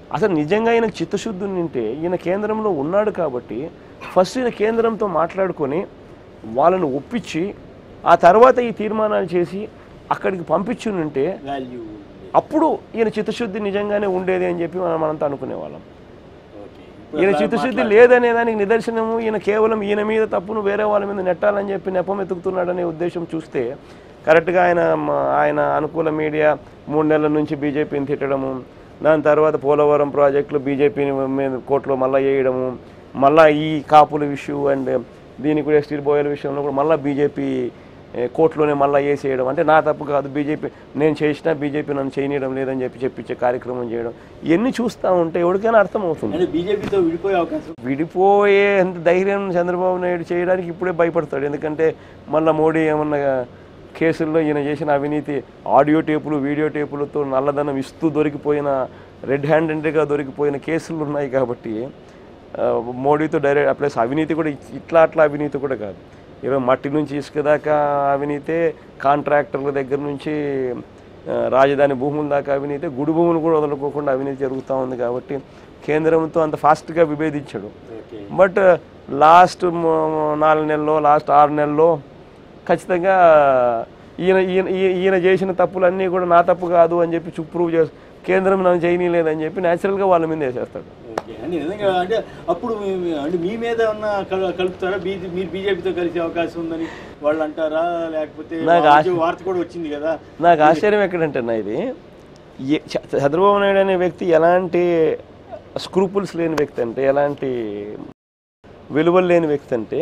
అసలు నిజంగా ఈయన చిత్తశుద్ధి ఉంటే ఈయన కేంద్రంలో ఉన్నాడు కాబట్టి ఫస్ట్ ఈయన కేంద్రంతో మాట్లాడుకొని వాళ్ళని ఒప్పించి ఆ తర్వాత ఈ తీర్మానాలు చేసి అక్కడికి పంపించి ఉంటే వాల్యూ అప్పుడు ఈయన చిత్తశుద్ధి నిజంగానే ఉండేది అని చెప్పి మనం మనంతా అనుకునేవాళ్ళం ఓకే ఈయన చిత్తశుద్ధి లేదనే దానికి నిదర్శనము ఈయన కేవలం ఈయన మీద తప్పును వేరే వాళ్ళ మీద నెట్టాలని చెప్పి నెపం ఎత్తుకుతున్నాడనే ఉద్దేశం చూస్తే కరెక్ట్గా ఆయన మ- ఆయన అనుకూల మీడియా మూడు నెలల నుంచి బీజేపీని తిట్టడము దాని తర్వాత పోలవరం ప్రాజెక్టులు బీజేపీని మీద కోర్టులో మళ్ళీ వేయడము మళ్ళీ ఈ కాపుల ఇష్యూ అండ్ దీనికి కూడా స్టీల్ బోయల విషయంలో కూడా మళ్ళీ బీజేపీ కోర్టులోనే మళ్ళీ వేసేయడం అంటే నా తప్పు కాదు బీజేపీ నేను చేసినా బీజేపీ నన్ను చేయనీయడం లేదని చెప్పి చెప్పించే కార్యక్రమం చేయడం ఇవన్నీ చూస్తూ ఉంటే ఎవరికైనా అర్థమవుతుంది అంటే బీజేపీతో విడిపోయే అవకాశం విడిపోయే ఎంత ధైర్యం చంద్రబాబు నాయుడు చేయడానికి ఇప్పుడే భయపడతాడు ఎందుకంటే మళ్ళీ మోడీ ఏమన్నా కేసుల్లో ఈయన చేసిన అవినీతి ఆడియో టేపులు వీడియో టేపులతో నల్లధనం ఇస్తూ దొరికిపోయిన రెడ్ హ్యాండెడ్గా దొరికిపోయిన కేసులు ఉన్నాయి కాబట్టి ఆ, మోడీతో డైరెక్ట్ ప్లస్ అవినీతి కూడా ఇ- ఇట్లా అట్లా అవినీతి కూడా కాదు ఇరవై మట్టి నుంచి ఇసుక దాకా అవినీతే కాంట్రాక్టర్ల దగ్గర నుంచి ఆ, రాజధాని భూముల దాకా అవినీతి గుడి భూములు కూడా వదులుకోకుండా అవినీతి జరుగుతూ ఉంది కాబట్టి కేంద్రంతో అంత ఫాస్ట్గా విభేదించాడు ఓకే బట్ లాస్ట్ నాలుగు నెలల్లో లాస్ట్ ఆరు నెలల్లో ఖచ్చితంగా ఈయన ఈయన ఈ- ఈయన చేసిన తప్పులన్నీ కూడా నా తప్పు కాదు అని చెప్పి చూ- ప్రూవ్ చేసి కేంద్రం నన్ను చేయనీయలేదని చెప్పి న్యాచురల్గా వాళ్ళ మీద వేసేస్తాడు ఓకే అంటే నిజంగా అంటే అప్పుడు మీ- మీ- అంటే మీ మీద ఉన్న కలు- కలుపుతారా బీజే మీరు బీజేపీతో కలిసే అవకాశం ఉందని వాళ్ళు అంటారా లేకపోతే నాకు వాళ్ళకి వార్త కూడా వచ్చింది కదా నాకు ఆశ్చర్యం ఎక్కడంటే నా ఇది ఏ- చ- చంద్రబాబు నాయుడు అనే వ్యక్తి ఎలాంటి స్క్రూపుల్స్ లేని వ్యక్తి అంటే ఎలాంటి విలువలు లేని వ్యక్తి అంటే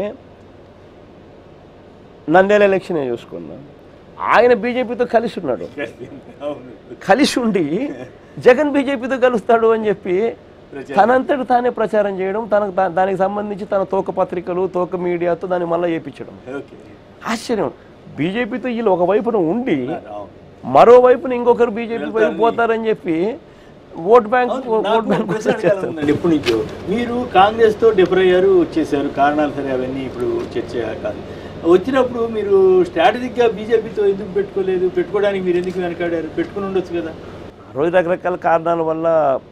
నంద్యాల ఎలక్షన్ చూసుకున్నా ఆయన బీజేపీతో కలిసి ఉన్నాడు అవును కలిసి ఉండి జగన్ బీజేపీతో కలుస్తాడు అని చెప్పి ప్రచారం. తనంతటి తానే ప్రచారం చేయడం తనకు దా- దానికి సంబంధించి తన తోక పత్రికలు తోక మీడియాతో దాన్ని మళ్ళీ చేయించడం ఓకే ఆశ్చర్యం బీజేపీతో వీళ్ళు ఒక వైపున ఉండి అవును మరోవైపున ఇంకొకరు బీజేపీ వైపు పోతారని చెప్పి ఓట్ బ్యాంక్ ఓట్ నాకు బ్యాంక్ ప్రశ్న అడగాలని ఉందండి ఎప్పటి నుంచో మీరు కాంగ్రెస్ తో డిఫర్ అయ్యారు వచ్చేసారు కారణాలు సరే అవన్నీ ఇప్పుడు చర్చ కాదు వచ్చినప్పుడు మీరు స్ట్రాటజిక్ గా బీజేపీతో ఎందుకు పెట్టుకోలేదు పెట్టుకోవడానికి మీరు ఎందుకు వెనకాడారు పెట్టుకుని ఉండొచ్చు కదా ఆ రోజు రకరకాల కారణాల వల్ల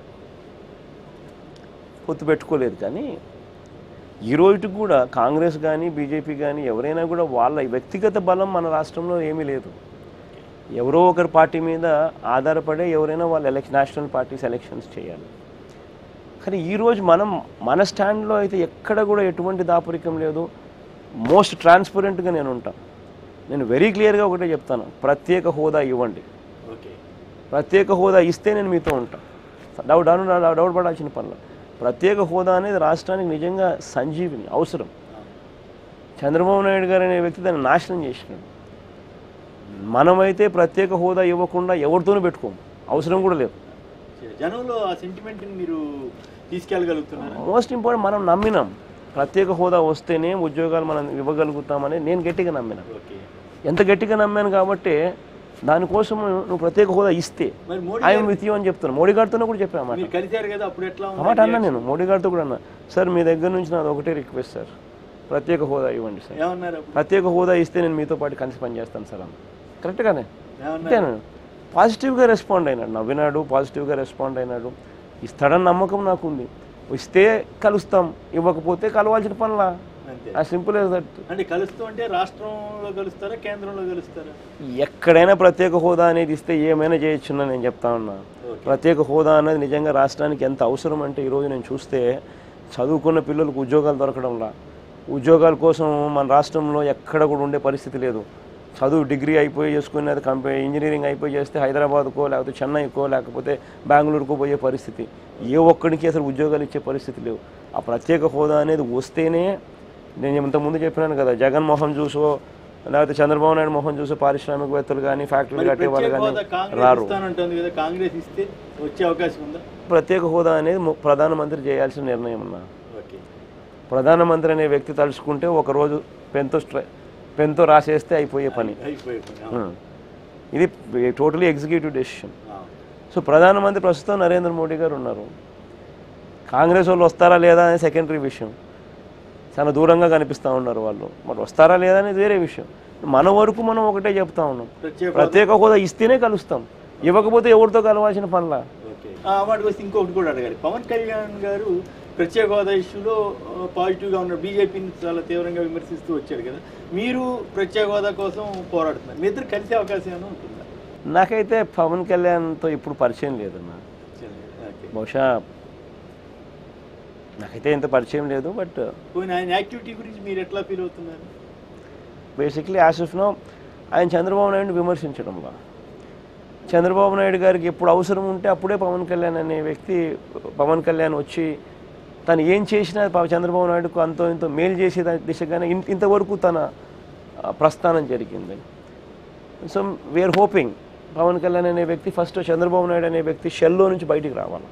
పొత్తు పెట్టుకోలేదు కానీ ఈ రోజుకి కూడా కాంగ్రెస్ కానీ బీజేపీ కానీ ఎవరైనా కూడా వాళ్ళ వ్యక్తిగత బలం మన రాష్ట్రంలో ఏమీ లేదు ఎవరో ఒకరి పార్టీ మీద ఆధారపడే ఎవరైనా వాళ్ళు ఎలక్షన్ నేషనల్ పార్టీస్ ఎలక్షన్స్ చేయాలి కానీ ఈరోజు మనం మన స్టాండ్లో అయితే ఎక్కడ కూడా ఎటువంటి దాపరికం లేదు మోస్ట్ ట్రాన్స్పరెంట్గా నేను ఉంటాను నేను వెరీ క్లియర్గా ఒకటే చెప్తాను ప్రత్యేక హోదా ఇవ్వండి ఓకే ప్రత్యేక హోదా ఇస్తే నేను మీతో ఉంటాను డౌట్ డౌట్ డౌట్ పడాల్సిన పనులు ప్రత్యేక హోదా అనేది రాష్ట్రానికి నిజంగా సంజీవిని అవసరం చంద్రబాబు నాయుడు గారు అనే వ్యక్తి దాన్ని నాశనం చేసినాడు మనమైతే ప్రత్యేక హోదా ఇవ్వకుండా ఎవరితోనూ పెట్టుకోము అవసరం కూడా లేదు జనంలో ఆ సెంటిమెంట్ మీరు తీసుకెళ్ళగలుగుతున్నారా మోస్ట్ ఇంపార్టెంట్ మనం నమ్మినాం ప్రత్యేక హోదా వస్తేనే ఉద్యోగాలు మనం ఇవ్వగలుగుతామని నేను గట్టిగా నమ్మినా ఓకే ఎంత గట్టిగా నమ్మాను కాబట్టి దానికోసం నువ్వు ప్రత్యేక హోదా ఇస్తే మరి మోడీ ఐఎమ్ విత్ యూ అని చెప్తాను మోడీ గారితోనే కూడా చెప్పాను అన్నమాట మీరు కలిశారు కదా అప్పుడు ఎట్లా ఆ ఉంది మాట అన్నా నేను మోడీ గారితో కూడా అన్నా సార్ మీ దగ్గర నుంచి నాది ఒకటే రిక్వెస్ట్ సార్ ప్రత్యేక హోదా ఇవ్వండి సార్ ఏమన్నారు అప్పుడు ప్రత్యేక హోదా ఇస్తే నేను మీతో పాటు కలిసి పనిచేస్తాను సార్ అన్న కరెక్ట్గానే ఏమన్నారు అంతేనా పాజిటివ్గా రెస్పాండ్ అయినాడు నవ్వినాడు పాజిటివ్గా రెస్పాండ్ అయినాడు ఇస్తాడని నమ్మకం నాకు ఉంది ఇస్తే కలుస్తాం ఇవ్వకపోతే కలవాల్సిన పనులా అంతే ఆ సింపుల్ యాజ్ దట్ అంటే కలుస్తూ అంటే రాష్ట్రంలో కలుస్తారా కేంద్రంలో కలుస్తారా ఎక్కడైనా ప్రత్యేక హోదా అనేది ఇస్తే ఏమైనా చేయొచ్చున్నా నేను చెప్తా ఉన్నా ఓకే. ప్రత్యేక హోదా అనేది నిజంగా రాష్ట్రానికి ఎంత అవసరం అంటే ఈరోజు నేను చూస్తే చదువుకున్న పిల్లలకు ఉద్యోగాలు దొరకడంలా ఉద్యోగాల కోసం మన రాష్ట్రంలో ఎక్కడ కూడా ఉండే పరిస్థితి లేదు చదువు డిగ్రీ అయిపోయి చేసుకునేది కంపెనీ ఇంజనీరింగ్ అయిపోయి చేస్తే హైదరాబాద్కో లేకపోతే చెన్నైకో లేకపోతే బెంగళూరుకో పోయే పరిస్థితి ఏ ఒక్కడికి అసలు ఉద్యోగాలు ఇచ్చే పరిస్థితి లేవు ఆ ప్రత్యేక హోదా అనేది వస్తేనే నేను ఇంతకుముందు చెప్పినాను కదా జగన్మోహన్ చూసో లేకపోతే చంద్రబాబు నాయుడు మోహన్ చూసో పారిశ్రామికవేత్తలు కానీ ఫ్యాక్టరీలు మరి కట్టే వాళ్ళు ప్రత్యేక కానీ హోదా కాంగ్రెస్ రారు ఇస్తానంటుంది కదా కాంగ్రెస్ ఇస్తే వచ్చే అవకాశం ఉందా ప్రత్యేక హోదా అనేది ము- ప్రధానమంత్రి చేయాల్సిన నిర్ణయం అన్న ఓకే ప్రధానమంత్రి అనే వ్యక్తి తలుచుకుంటే ఒకరోజు పెన్తో స్ట్రై పెన్తో రాసేస్తే అయిపోయే పని అయిపోయి ఉం. ఇది టోటలీ ఎగ్జిక్యూటివ్ డెసిషన్ ఆ. సో ప్రధానమంత్రి ప్రస్తుతం నరేంద్ర మోడీ గారు ఉన్నారు కాంగ్రెస్ వాళ్ళు వస్తారా లేదా అనేది సెకండరీ విషయం చాలా దూరంగా కనిపిస్తూ ఉన్నారు వాళ్ళు మరి వస్తారా లేదా అనేది వేరే విషయం మన వరకు మనం ఒకటే చెప్తా ఉన్నాం ప్రత్యేక ప్రత్యేక హోదా ఇస్తేనే కలుస్తాం ఇవ్వకపోతే ఎవరితో కలవాల్సిన పనులా ఓకే ఆ వాటికి వస్తే ఇంకొకటి కూడా అడగాలి పవన్ కళ్యాణ్ గారు ప్రత్యేక హోదా ఇష్యూలో ఆ, పాజిటివ్గా ఉన్న బీజేపీని చాలా తీవ్రంగా విమర్శిస్తూ వచ్చారు కదా మీరు ప్రత్యేక హోదా కోసం పోరాడుతున్నారు మీ ఇద్దరు కలిసే అవకాశం ఏమైనా ఉంటుందా నాకైతే పవన్ కళ్యాణ్తో ఇప్పుడు పరిచయం లేదన్న ఓకే బహుశా నాకైతే ఇంత పరిచయం లేదు బట్ పోయిన ఆయన యాక్టివిటీ గురించి మీరు ఎట్లా ఫీల్ అవుతున్నారు బేసిక్లీ యాసిఫ్నో ఆయన చంద్రబాబు నాయుడు విమర్శించడంలో చంద్రబాబు నాయుడు గారికి ఎప్పుడు అవసరం ఉంటే అప్పుడే పవన్ కళ్యాణ్ అనే వ్యక్తి పవన్ కళ్యాణ్ వచ్చి తను ఏం చేసినా ప- చంద్రబాబు నాయుడుకు అంతో ఇంతో మేలు చేసే దా- దిశగానే ఇన్- ఇంతవరకు తన ఆ, ప్రస్థానం జరిగింది so we're hoping Pawan Kalyan అనే వ్యక్తి ఫస్ట్ చంద్రబాబు నాయుడు అనే వ్యక్తి షెల్లో నుంచి బయటికి రావాలి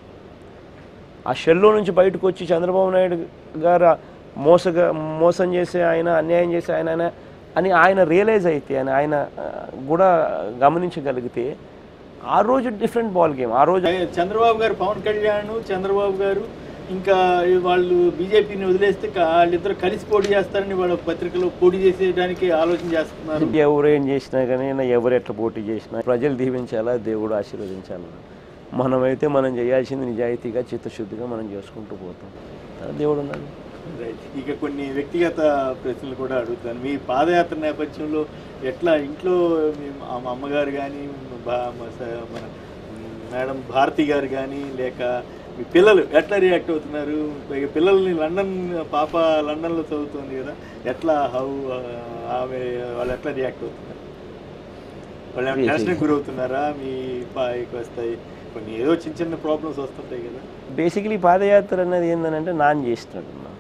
ఆ షెల్లో నుంచి బయటకు వచ్చి చంద్రబాబు నాయుడు గారు మోసగా మోసం చేసే ఆయన అన్యాయం చేసే ఆయన ఆయన అని ఆయన రియలైజ్ అయితే అని ఆయన ఆ, కూడా గమనించగలిగితే ఆ రోజు డిఫరెంట్ బాల్ గేమ్ ఆ రోజు చంద్రబాబు గారు పవన్ కళ్యాణ్ చంద్రబాబు గారు ఇంకా వాళ్ళు బీజేపీని వదిలేస్తే క- వాళ్ళిద్దరు కలిసి పోటీ చేస్తారని వాళ్ళ పత్రికలో పోటీ చేసేయడానికి ఆలోచన చేస్తున్నారు ఎవరు ఏం చేసినా కానీ నా ఎవరు ఎట్లా పోటీ చేసినా ప్రజలు దీవించాలా దేవుడు ఆశీర్వదించాలా మనమైతే మనం చేయాల్సింది నిజాయితీగా చిత్తశుద్ధిగా మనం చేసుకుంటూ పోతాం ఆ దేవుడు ఉన్నాడు రైట్ ఇక కొన్ని వ్యక్తిగత ప్రశ్నలు కూడా అడుగుతాను మీ పాదయాత్ర నేపథ్యంలో ఎట్లా ఇంట్లో మీ మా అమ్మగారు కానీ మన మేడం భారతి గారు కానీ లేక మీ పిల్లలు ఎట్లా రియాక్ట్ అవుతున్నారు ఇక పిల్లల్ని లండన్ పాప లండన్లో చదువుతుంది కదా ఎట్లా హౌ ఆమె వాళ్ళు ఎట్లా రియాక్ట్ అవుతున్నారు వాళ్ళు ఏమైనా టెన్షన్ గురవుతున్నారా మీ పైకి వస్తాయి కొన్ని ఏదో చిన్న చిన్న ప్రాబ్లమ్స్ వస్తుంటాయి కదా బేసికలీ పాదయాత్ర అనేది ఏంటంటే నాన్న చేసినాడు అన్న.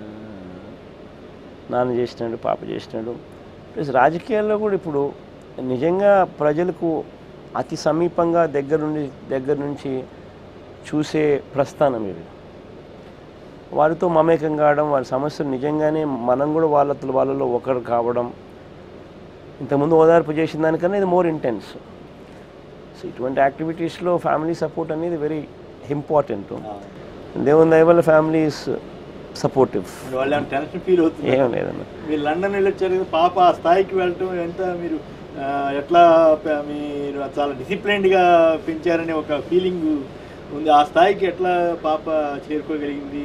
నాన్న చేసినాడు పాప చేసినాడు ప్లస్ రాజకీయాల్లో కూడా ఇప్పుడు నిజంగా ప్రజలకు అతి సమీపంగా దగ్గర నుండి దగ్గర నుంచి చూసే ప్రస్థానం ఇది వారితో మమేకం కావడం వారి సమస్యలు నిజంగానే మనం కూడా వాళ్ళతో వాళ్ళలో ఒకరు కావడం ఇంతకుముందు ఓదార్పు చేసిన దానికన్నా ఇది మోర్ ఇంటెన్స్ సో ఇటువంటి యాక్టివిటీస్లో ఫ్యామిలీ సపోర్ట్ అనేది వెరీ ఇంపార్టెంట్ ఆ. దేవుని దయ వల్ల ఫ్యామిలీ ఇస్ సపోర్టివ్ మరి వాళ్ళు ఏమైనా టెన్షన్ ఫీల్ అవుతుంది ఏం లేదన్న మీరు లండన్ వెళ్ళొచ్చారు కదా పాప ఆ స్థాయికి వెళ్ళటం ఎంత మీరు ఆ, ఎట్లా ప- మీరు చాలా డిసిప్లైన్డ్గా పెంచారనే ఒక ఫీలింగ్ ఉంది ఆ స్థాయికి ఎట్లా పాప చేరుకోగలిగింది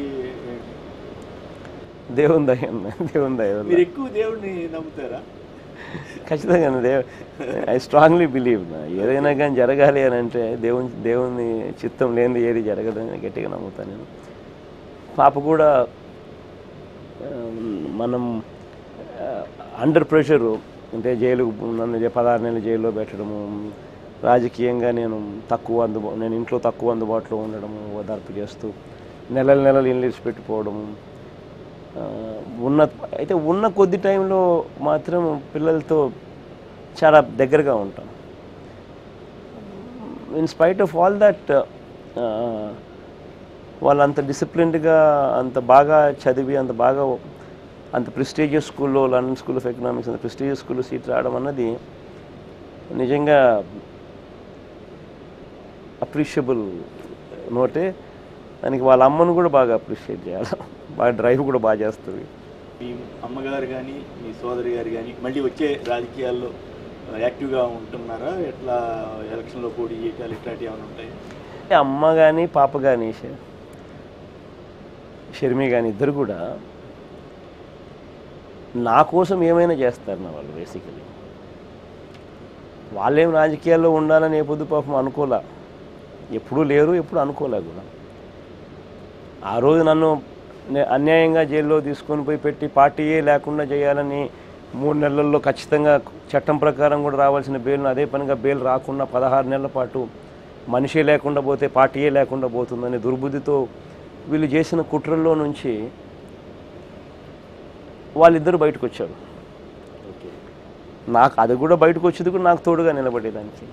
దేవుని దయ అన్న దేవుని దయ వల్ల మీరు ఎక్కువ దేవుడిని నమ్ముతారా ఖచ్చితంగా దేవ్ ఐ స్ట్రాంగ్లీ బిలీవ్ ఏదైనా కానీ జరగాలి అని అంటే దేవుని దేవుని చిత్తం లేనిది ఏది జరగదని గట్టిగా నమ్ముతాను నేను పాప కూడా ఆ, మనం అండర్ ప్రెషరు అంటే జైలు నన్ను జై- పదహారు నెలలు జైల్లో పెట్టడము రాజకీయంగా నేను తక్కువ అందుబా నేను ఇంట్లో తక్కువ అందుబాటులో ఉండడము ఓదార్పు చేస్తూ నెలలు నెలలు ఇల్లు పెట్టిపోవడము ఆ, ఉన్న అయితే ఉన్న కొద్ది టైంలో మాత్రం పిల్లలతో చాలా దగ్గరగా ఉంటాం in spite of all that వాళ్ళు అంత డిసిప్లిన్డ్గా అంత బాగా చదివి అంత బాగా అంత ప్రెస్టీజియస్ స్కూల్లో లండన్ స్కూల్ ఆఫ్ ఎకనామిక్స్ అంత ప్రెస్టీజియస్ స్కూల్లో సీట్ రావడం అన్నది నిజంగా అప్రిషియబుల్ నోటే దానికి వాళ్ళ అమ్మను కూడా బాగా అప్రిషియేట్ చేయాలి బాగా డ్రైవ్ కూడా బాగా చేస్తుంది మీ అమ్మగారు కానీ మీ సోదరి గారు కానీ మళ్ళీ వచ్చే రాజకీయాల్లో యాక్టివ్గా ఉంటున్నారా ఎట్లా ఎలక్షన్లో పోటీ చేయటాలు ఇట్లాంటివి ఏమైనా ఉంటాయి అంటే అమ్మ కానీ పాప కానీ షర్మి కానీ ఇద్దరు కూడా నా కోసం ఏమైనా చేస్తారు నా వాళ్ళు బేసికలీ వాళ్ళేం రాజకీయాల్లో ఉండాలని ఏ పొద్దు పాపం అనుకోలే ఎప్పుడూ లేరు ఎప్పుడు అనుకోలే కూడా ఆ రోజు నన్ను నే- అన్యాయంగా జైల్లో తీసుకొని పోయి పెట్టి పార్టీయే లేకుండా చేయాలని మూడు నెలల్లో ఖచ్చితంగా చట్టం ప్రకారం కూడా రావాల్సిన బెయిల్ను అదే పనిగా బెయిల్ రాకుండా పదహారు నెలల పాటు మనిషే లేకుండా పోతే పార్టీయే లేకుండా పోతుందనే దుర్బుద్ధితో వీళ్ళు చేసిన కుట్రల్లో నుంచి వాళ్ళిద్దరు బయటకు వచ్చారు ఓకే నాకు అది కూడా బయటకు వచ్చేది కూడా నాకు తోడుగా నిలబడేదానికి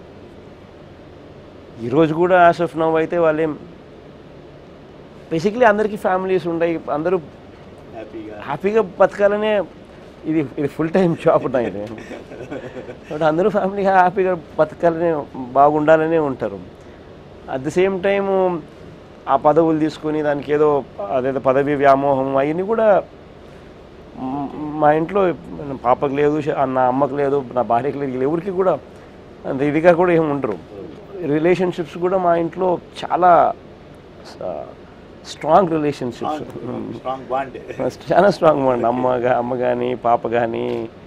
ఈరోజు కూడా యాజ్ ఆఫ్ నవ్ అయితే వాళ్ళేం బేసిక్లీ అందరికీ ఫ్యామిలీస్ ఉన్నాయి అందరూ హ్యాపీగా హ్యాపీగా బతకాలనే ఇది ఇది ఫుల్ టైం జాబ్ నా ఇది కాబట్టి అందరూ ఫ్యామిలీ హ్యాపీగా బతకాలనే బాగుండాలనే ఉంటారు అట్ ది సేమ్ టైము ఆ పదవులు తీసుకొని దానికి ఏదో అదేదో పదవి వ్యామోహం అవన్నీ కూడా మ్, మా ఇంట్లో నా పాపకు లేదు ష- నా అమ్మకు లేదు నా భార్యకు లేదు ఎవరికి కూడా అంత ఇదిగా కూడా ఏమి ఉండరు రిలేషన్షిప్స్ కూడా మా ఇంట్లో చాలా స్ట్రాంగ్ రిలేషన్షిప్స్ స్ట్రాంగ్ బాండ్ చాలా స్ట్రాంగ్ అండి అమ్మ గా- అమ్మ కానీ పాప కానీ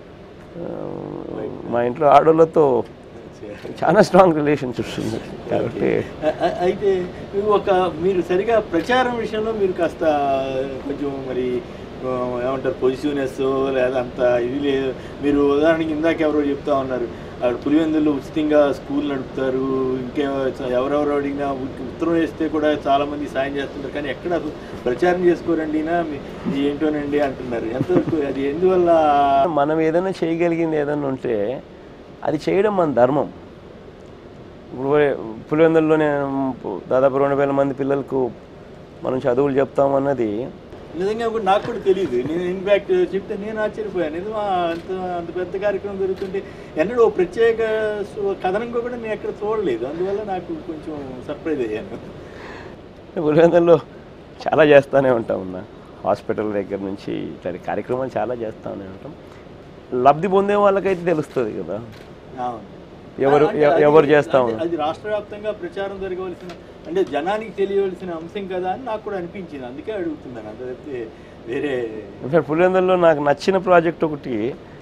మా ఇంట్లో ఆడోళ్ళతో చాలా స్ట్రాంగ్ రిలేషన్షిప్స్ ఉంది కాబట్టి అ- అ- అయితే ఒక మీరు సరిగా ప్రచారం విషయంలో మీరు కాస్త కొంచెం మరి ఆ, ఏమంటారు పొజిటివ్నెస్ లేదా అంత ఇది లేదు మీరు ఉదాహరణకి ఇందాక ఎవరో చెప్తా ఉన్నారు అక్కడ పులివెందులు ఉచితంగా స్కూల్ నడుపుతారు ఇంకే ఎవరెవరు అడిగినా ఉ- ఉత్తరం వేస్తే కూడా చాలా మంది సాయం చేస్తుంటారు కానీ ఎక్కడ అసలు ప్రచారం చేసుకోరండి నా మీ- ఇది ఏంటోనండి అంటున్నారు ఎంతవరకు అది ఎందువల్ల మనం ఏదైనా చేయగలిగింది ఏదైనా ఉంటే అది చేయడం మన ధర్మం ఇప్పుడు పులివెందుల్లోనే దాదాపు రెండు వేల మంది పిల్లలకు మనం చదువులు చెప్తామన్నది నిజంగా కూడా నాకు కూడా తెలియదు నేను ఇన్ఫాక్ట్ చెప్తే నేను ఆశ్చర్యపోయాను నిజమా అంత అంత పెద్ద కార్యక్రమం జరుగుతుంటే ఎన్నడూ ఓ ప్రత్యేక సు- కథనం కూడా నేను ఎక్కడ చూడలేదు అందువల్ల నాకు కొంచెం సర్ప్రైజ్ అయ్యాను పులివెందుల్లో చాలా చేస్తూనే ఉంటాం అన్న హాస్పిటల్ దగ్గర నుంచి ఇట్లాంటి కార్యక్రమాలు చాలా చేస్తూనే ఉంటాం లబ్ధి పొందే వాళ్ళకైతే తెలుస్తుంది కదా అవును. ఎవరు అంటే అది- ఎవరు చేస్తాము అది- అది రాష్ట్ర వ్యాప్తంగా ప్రచారం జరగవలసిన అంటే జనానికి తెలియవలసిన అంశం కదా అని నాకు కూడా అనిపించింది అందుకే అడుగుతున్నాను అంత తప్పితే వేరే ఇన్ఫాక్ట్ పులివెందుల్లో నాకు నచ్చిన ప్రాజెక్ట్ ఒకటి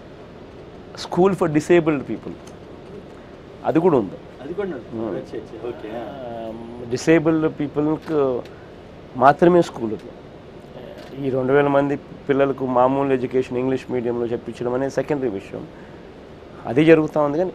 స్కూల్ ఫర్ డిసేబుల్డ్ పీపుల్ అది కూడా ఉంది అది కూడా నడుస్తుంది. అచ్చా, అచ్చా, ఓకే ఆ. డిసేబుల్డ్ పీపుల్కి మాత్రమే స్కూల్ ఉంది ఈ రెండు వేల మంది పిల్లలకు మామూలు ఎడ్యుకేషన్ ఇంగ్లీష్ మీడియంలో చెప్పించడం అనేది సెకండరీ విషయం అది జరుగుతూ ఉంది కానీ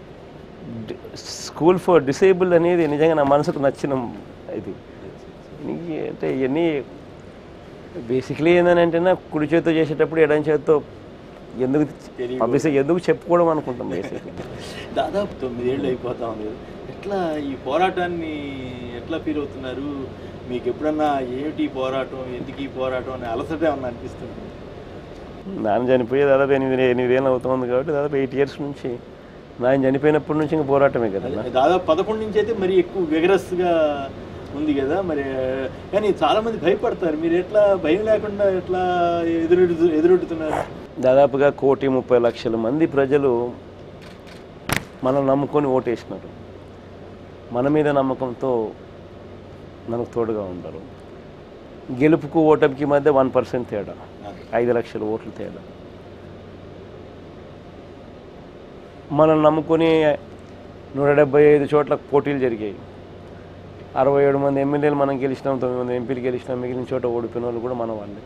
స్కూల్ ఫర్ డిసేబుల్డ్ అనేది నిజంగా నా మనసుకు నచ్చిన ఇది ఇన్ని అంటే ఇవన్నీ బేసిక్లీ ఏంటంటే కుడి చేతితో చేసేటప్పుడు ఎడం చేతితో ఎందుకు తెలియదు. పబ్లిసిటీ ఎందుకు చెప్పుకోవడం అనుకుంటాం బేసిక్లీ దాదాపు తొమ్మిదేళ్ళు అయిపోతా ఉంది ఎట్లా ఈ పోరాటాన్ని ఎట్లా ఫీల్ అవుతున్నారు మీకు ఎప్పుడన్నా ఏమిటి ఈ పోరాటం ఎందుకు ఈ పోరాటం అని అలసట ఏమన్నా అనిపిస్తుంది నాన్న చనిపోయి దాదాపు ఎనిమిది ఎనిమిదేళ్ళు అవుతుంది కాబట్టి దాదాపు ఎయిట్ ఇయర్స్ నుంచి నాయన చనిపోయినప్పటి నుంచి ఇంకా పోరాటమే కదా అదే, దాదాపు పదకొండు నుంచి అయితే మరి ఎక్కువ విగరస్గా ఉంది కదా మరి కానీ చాలా మంది భయపడతారు మీరు ఎట్లా భయం లేకుండా ఎట్లా ఎదురు ఎదురొడ్డుతున్నారు దాదాపుగా కోటి ముప్పై లక్షల మంది ప్రజలు మనం నమ్ముకొని ఓటేసినారు మన మీద నమ్మకంతో మనకు తోడుగా ఉంటారు గెలుపుకు ఓటమికి మధ్య వన్ పర్సెంట్ తేడా ఐదు లక్షల ఓట్ల తేడా మనం నమ్ముకొని నూట డెబ్బై ఐదు చోట్ల పోటీలు జరిగాయి అరవై ఏడు మంది ఎమ్మెల్యేలు మనం గెలిచినాం తొమ్మిది మంది ఎంపీలు గెలిచినాం మిగిలిన చోట ఓడిపోయిన వాళ్ళు కూడా మన వాళ్ళే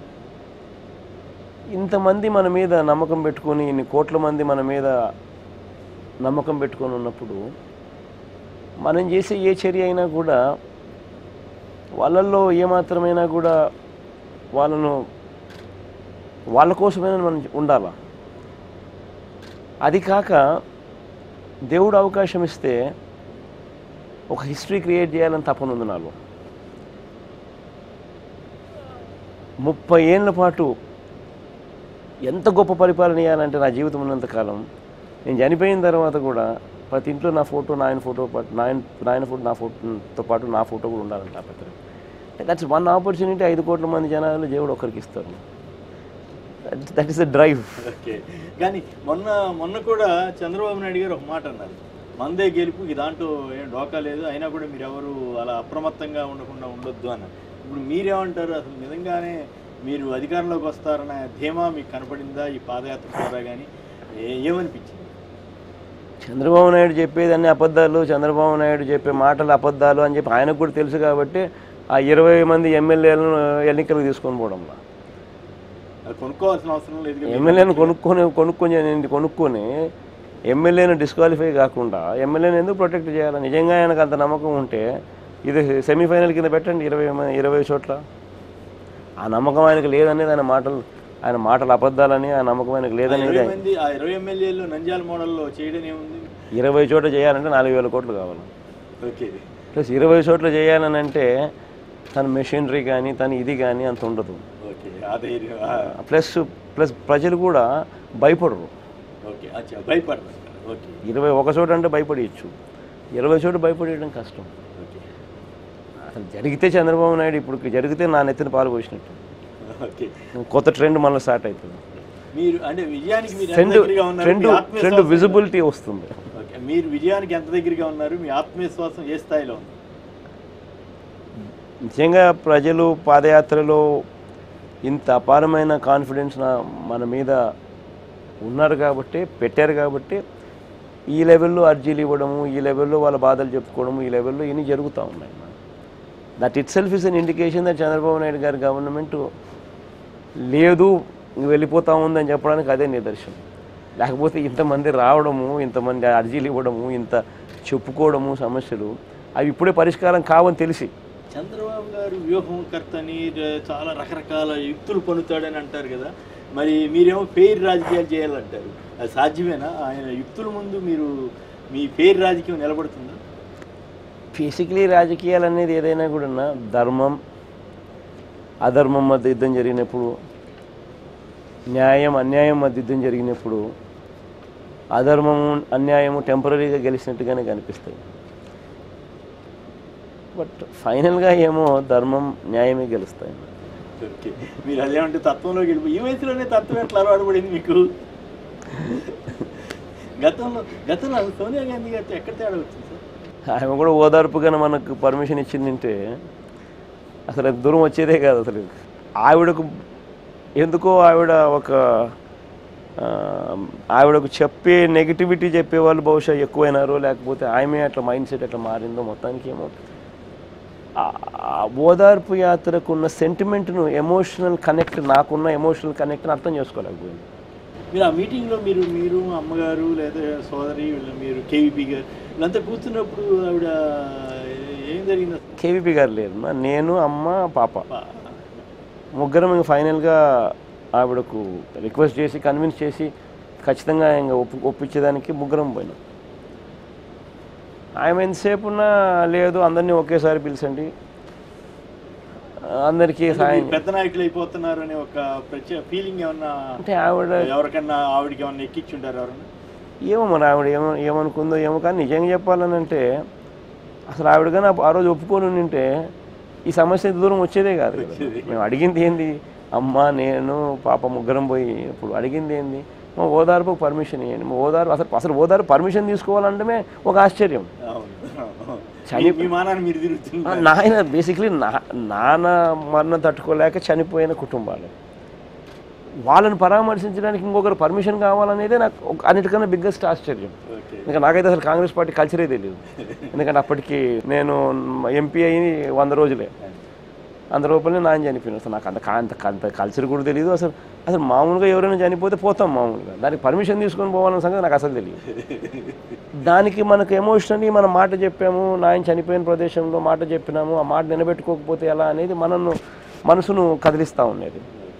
ఇంతమంది మన మీద నమ్మకం పెట్టుకొని ఇన్ని కోట్ల మంది మన మీద నమ్మకం పెట్టుకొని ఉన్నప్పుడు మనం చేసే ఏ చర్య అయినా కూడా వాళ్ళల్లో ఏమాత్రమైనా కూడా వాళ్ళను వాళ్ళ కోసమైనా మనం ఉండాలా అది కాక దేవుడు అవకాశం ఇస్తే ఒక హిస్టరీ క్రియేట్ చేయాలని తపన ఉంది నాలో ముప్పై ఏళ్ళ పాటు ఎంత గొప్ప పరిపాలన ఇవ్వాలంటే నా జీవితం ఉన్నంత కాలం నేను చనిపోయిన తర్వాత కూడా ప్రతి ఇంట్లో నా ఫోటో నాయన ఫోటో పాటు నాయన నాయన ఫోటో నా ఫోటోతో పాటు నా ఫోటో కూడా ఉండాలంట ఆ పత్రిక దట్స్ వన్ ఆపర్చునిటీ ఐదు కోట్ల మంది జనాలు దేవుడు ఒకరికి ఇస్తారు that is the drive okay కానీ మొన్న మొన్న కూడా చంద్రబాబు నాయుడు గారు ఒక మాట అన్నారు మందే గెలుపు ఈ దాంట్లో ఏం డోకా లేదు అయినా కూడా మీరు ఎవరు అలా అప్రమత్తంగా ఉండకుండా ఉండొద్దు అన్నారు ఇప్పుడు మీరేమంటారు అసలు నిజంగానే మీరు అధికారంలోకి వస్తారన్న ధీమా మీకు కనపడిందా ఈ పాదయాత్ర ద్వారా కానీ ఏమనిపించింది చంద్రబాబు నాయుడు చెప్పేది అన్ని అబద్ధాలు చంద్రబాబు నాయుడు చెప్పే మాటలు అబద్ధాలు అని చెప్పి ఆయనకు కూడా తెలుసు కాబట్టి ఆ ఇరవై మంది ఎమ్మెల్యేలను ఎన్నికలకు తీసుకొని పోవడంలో అది కొనుక్కోవాల్సిన అవసరం లేదు కదా. ఎమ్మెల్యేను కొనుక్కొని కొనుక్కొని నేను కొనుక్కొని ఎమ్మెల్యేను డిస్క్వాలిఫై కాకుండా ఎమ్మెల్యేని ఎందుకు ప్రొటెక్ట్ చేయాలి నిజంగా ఆయనకు అంత నమ్మకం ఉంటే ఇది సెమీఫైనల్ కింద పెట్టండి ఇరవై మ- ఇరవై చోట్ల ఆ నమ్మకం ఆయనకు లేదనేది ఆయన మాటలు ఆయన మాటలు అబద్ధాలని ఆ నమ్మకం ఆయనకు ఆ లేదనేది ఇరవై మంది ఆ ఇరవై ఎమ్మెల్యేలు నంద్యాల మోడల్లో చేయడం ఏముంది ఇరవై చోట్ల చేయాలంటే నాలుగు వేల కోట్లు కావాలి ఓకే ప్లస్ ఇరవై చోట్ల చేయాలని అంటే తన మెషినరీ కానీ తన ఇది కానీ అంత ఉండదు ఓకే ఆ ధైర్యం ఆ, ప్లస్ ప్లస్ ప్రజలు కూడా భయపడరు ఓకే అచ్చా భయపడతారు ఓకే ఇరవై ఒక చోట అంటే భయపడేయచ్చు ఇరవై చోట భయపడేయడం కష్టం ఓకే అసలు జరిగితే చంద్రబాబు నాయుడు ఇప్పుడు జరిగితే నా నెత్తిన పాలు పోసినట్టు ఓకే కొత్త ట్రెండ్ మళ్ళీ స్టార్ట్ అవుతుంది మీరు అంటే విజయానికి మీరు ఎంత ట్రెండ్ దగ్గరగా ఉన్నారు ట్రెండ్ మీ ట్రెండ్ ఆత్మవిశ్వాసం విజిబిలిటీ వస్తుంది ఓకే మీరు విజయానికి ఎంత దగ్గరగా ఉన్నారు మీ ఆత్మవిశ్వాసం ఏ స్థాయిలో ఉంది నిజంగా ప్రజలు పాదయాత్రలో ఇంత అపారమైన కాన్ఫిడెన్స్ నా మన మీద ఉన్నారు కాబట్టి పెట్టారు కాబట్టి ఈ లెవెల్లో అర్జీలు ఇవ్వడము ఈ లెవెల్లో వాళ్ళ బాధలు చెప్పుకోవడము ఈ లెవెల్లో ఇన్ని జరుగుతూ ఉన్నాయి that itself is an indication that Chandrababu Naidu గారి గవర్నమెంట్ లేదు ఇంక వెళ్ళిపోతా ఉందని చెప్పడానికి అదే నిదర్శనం లేకపోతే ఇంతమంది రావడము ఇంతమంది అర్జీలు ఇవ్వడము ఇంత చెప్పుకోవడము సమస్యలు అవి ఇప్పుడే పరిష్కారం కావని తెలిసి చంద్రబాబు గారు వ్యూహంకర్తని ర- చాలా రకరకాల యుక్తులు పన్నుతాడని అంటారు కదా మరి మీరేమో పేరు రాజకీయాలు చేయాలంటారు అది సాధ్యమేనా ఆయన యుక్తుల ముందు మీరు మీ పేరు రాజకీయం నిలబడుతుందా బేసిక్లీ రాజకీయాలు అనేది ఏదైనా కూడా ధర్మం అధర్మం మధ్య యుద్ధం జరిగినప్పుడు న్యాయం అన్యాయం మధ్య యుద్ధం జరిగినప్పుడు అధర్మము అన్యాయము టెంపరీగా గెలిచినట్టుగానే కనిపిస్తాయి బట్ ఫైనల్గా ఏమో ధర్మం న్యాయమే గెలుస్తాయి ఓకే మీరు అదేమంటే తత్వంలోకి వెళ్ళిపోయి ఈ వయసులోనే తత్వం ఎట్లా అలవాటు పడింది మీకు గతంలో గతంలో అసలు సోనియా గాంధీ గారితో ఎక్కడ తేడా వచ్చింది సార్ ఆమె కూడా ఓదార్పుగానే మనకు పర్మిషన్ ఇచ్చిందంటే అసలు అది దూరం వచ్చేదే కాదు అసలు ఆవిడకు ఎందుకో ఆవిడ ఒక ఆ, ఆవిడకు చెప్పే నెగిటివిటీ చెప్పే వాళ్ళు బహుశా ఎక్కువైనారో లేకపోతే ఆమె అట్లా మైండ్ సెట్ అట్లా మారిందో మొత్తానికి ఏమో ఆ- ఆ ఓదార్పు యాత్రకు ఉన్న సెంటిమెంట్ను ఎమోషనల్ కనెక్ట్ నాకున్న ఎమోషనల్ కనెక్ట్ని అర్థం చేసుకోలేకపోయింది మీరు ఆ మీటింగ్లో మీరు మీరు అమ్మగారు లేదా సోదరి వీళ్ళ మీరు కేవీపీ గారు వీళ్ళంతా కూర్చున్నప్పుడు ఆవిడ ఏం జరిగింది అసలు? కేవీపీ గారు లేరు మా నేను అమ్మ పాప పా- ముగ్గురం ఇంక ఫైనల్గా ఆవిడకు రిక్వెస్ట్ చేసి కన్విన్స్ చేసి ఖచ్చితంగా ఇంకా ఒప్పు ఒప్పించేదానికి ముగ్గురం పోయినాం ఆమె ఎంతసేపు ఉన్నా లేదు అందరినీ ఒకేసారి పిలిచండి అందరికీ అంటే సాయం మీరు పెద్ద నాయకులు అయిపోతున్నారు అనే ఒక ప్రత్యేక ఫీలింగ్ ఏమన్నా అంటే ఆవిడ ఎవరికన్నా ఆవిడకి ఏమన్నా ఎక్కించుంటారు ఎవరన్నా ఏమో మరి ఆవిడ ఏమో ఏమనుకుందో ఏమో కానీ నిజంగా చెప్పాలని అంటే అసలు ఆవిడ కానీ ఆ రోజు ఒప్పుకొని ఉంటే ఈ సమస్య ఇంత దూరం వచ్చేదే కాదు కదా. వచ్చేది. మేము అడిగింది ఏంది అమ్మ నేను పాప ముగ్గురం పోయి ఇప్పుడు అడిగింది ఏంది మా ఓదార్పు పర్మిషన్ ఇవ్వండి మా ఓదార్పు అసలు అసలు ఓదార్పు పర్మిషన్ తీసుకోవాలంటే ఒక ఆశ్చర్యం అవును చని- మీ- మీ మానాన్ని మీరు ఆ, తిరుగుతున్నారు నాయన బేసిక్లీ నా నాన్న మరణం తట్టుకోలేక చనిపోయిన కుటుంబాలు వాళ్ళని పరామర్శించడానికి ఇంకొకరు పర్మిషన్ కావాలనేదే నాకు ఒక- అన్నిటికన్నా బిగ్గెస్ట్ ఆశ్చర్యం ఓకే ఎందుకంటే నాకైతే అసలు కాంగ్రెస్ పార్టీ కల్చరే తెలియదు ఎందుకంటే అప్పటికి నేను ఎంపీ అయ్యి వంద రోజులే అంత రూపాయలు నాయన చనిపోయిన అసలు నాకు అంత కా- అంత అంత కల్చర్ కూడా తెలియదు అసలు అసలు మామూలుగా ఎవరైనా చనిపోతే పోతాం మామూలుగా దానికి పర్మిషన్ తీసుకొని పోవాలన్న సంగతి నాకు అసలు తెలియదు దానికి మనకు ఎమోషనల్లీ మనం మాట చెప్పాము నాయన చనిపోయిన ప్రదేశంలో మాట చెప్పినాము ఆ మాట నిలబెట్టుకోకపోతే ఎలా అనేది మనను మనసును కదిలిస్తూ ఉండేది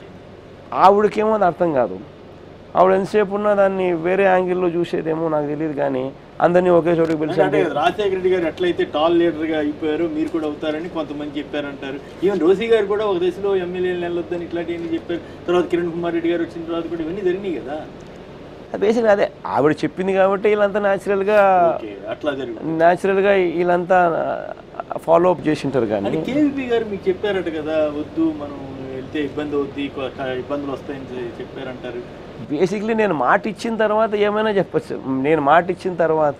ఆవిడకేమో అది అర్థం కాదు ఆవిడ ఎంతసేపు ఉన్నా దాన్ని వేరే యాంగిల్లో చూసేదేమో నాకు తెలియదు కానీ అందరినీ ఒకే చోటుకి అంటే పిలిచండి రాజశేఖర రెడ్డి గారు ఎట్లయితే టాల్ లీడర్ గా అయిపోయారు మీరు కూడా అవుతారని కొంతమంది చెప్పారంటారు ఈవెన్ రోసీ గారు కూడా ఒక దశలో ఎమ్మెల్యేలు నెలొద్దని ఇట్లాంటివన్నీ చెప్పారు తర్వాత కిరణ్ కుమార్ రెడ్డి గారు వచ్చిన తర్వాత కూడా ఇవన్నీ జరిగినాయి కదా బేసిక్గా అదే ఆవిడ చెప్పింది కాబట్టి వీళ్ళంతా న్యాచురల్గా ఓకే అట్లా జరిగింది న్యాచురల్గా వీళ్ళంతా ఫాలో అప్ చేసింటారు కానీ అని కేవీపీ గారు మీకు చెప్పారట కదా వద్దు మనం వెళ్తే ఇబ్బంది అవుద్ది కొ- ఇబ్బందులు వస్తాయని చె- చెప్పారంటారు బేసిక్లీ నేను మాట ఇచ్చిన తర్వాత ఏమైనా చెప్పచ్చు నేను మాట ఇచ్చిన తర్వాత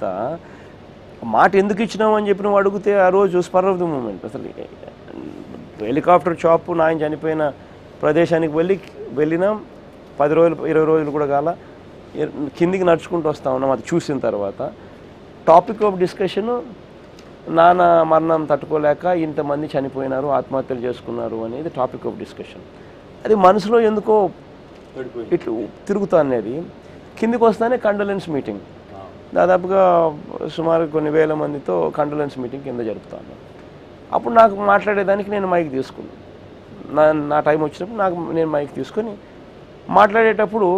మాట ఎందుకు ఇచ్చినావు అని చెప్పి నువ్వు అడిగితే ఆ రోజు స్పర్ ఆఫ్ ది మూమెంట్ అసలు హెలికాప్టర్ చాప్ నాయన చనిపోయిన ప్రదేశానికి వెళ్ళి వెళ్ళినాం పది రోజులు ఇరవై రోజులు కూడా కాల ఇ- కిందికి నడుచుకుంటూ వస్తా ఉన్నాం అది చూసిన తర్వాత టాపిక్ ఆఫ్ డిస్కషన్ నాన్న మరణం తట్టుకోలేక ఇంతమంది చనిపోయినారు ఆత్మహత్యలు చేసుకున్నారు అనేది టాపిక్ ఆఫ్ డిస్కషన్ అది మనసులో ఎందుకో పడిపోయి ఇట్లు తిరుగుతా అనేది కిందికి వస్తానే కండోలెన్స్ మీటింగ్ దాదాపుగా సుమారు కొన్ని వేల మందితో కండోలెన్స్ మీటింగ్ కింద జరుపుతాను అప్పుడు నాకు మాట్లాడేదానికి నేను మైక్ తీసుకున్నాను నా నా టైం వచ్చినప్పుడు నాకు నేను మైక్ తీసుకొని మాట్లాడేటప్పుడు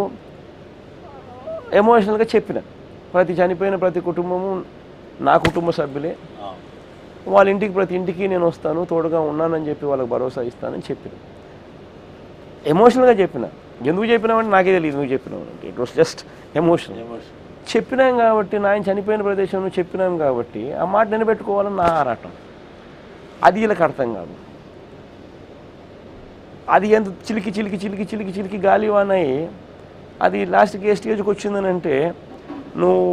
ఎమోషనల్గా చెప్పిన ప్రతి చనిపోయిన ప్రతి కుటుంబము నా కుటుంబ సభ్యులే వాళ్ళ ఇంటికి ప్రతి ఇంటికి నేను వస్తాను తోడుగా ఉన్నానని చెప్పి వాళ్ళకి భరోసా ఇస్తానని చెప్పిన ఎమోషనల్గా చెప్పిన ఎందుకు చెప్పినామంటే నాకే తెలియదు నువ్వు చెప్పినావు అంటే it was just emotional emotion చెప్పినాం కాబట్టి నాయన చనిపోయిన ప్రదేశంలో చెప్పినాం కాబట్టి ఆ మాట నిలబెట్టుకోవాలని నా ఆరాటం అది వీళ్ళకి అర్థం కాదు అది ఎంత చిలికి చిలికి చిలికి చిలికి చిలికి గాలివాన్ అయ్యి అది లాస్ట్కి ఏ స్టేజ్కి వచ్చిందని అంటే నువ్వు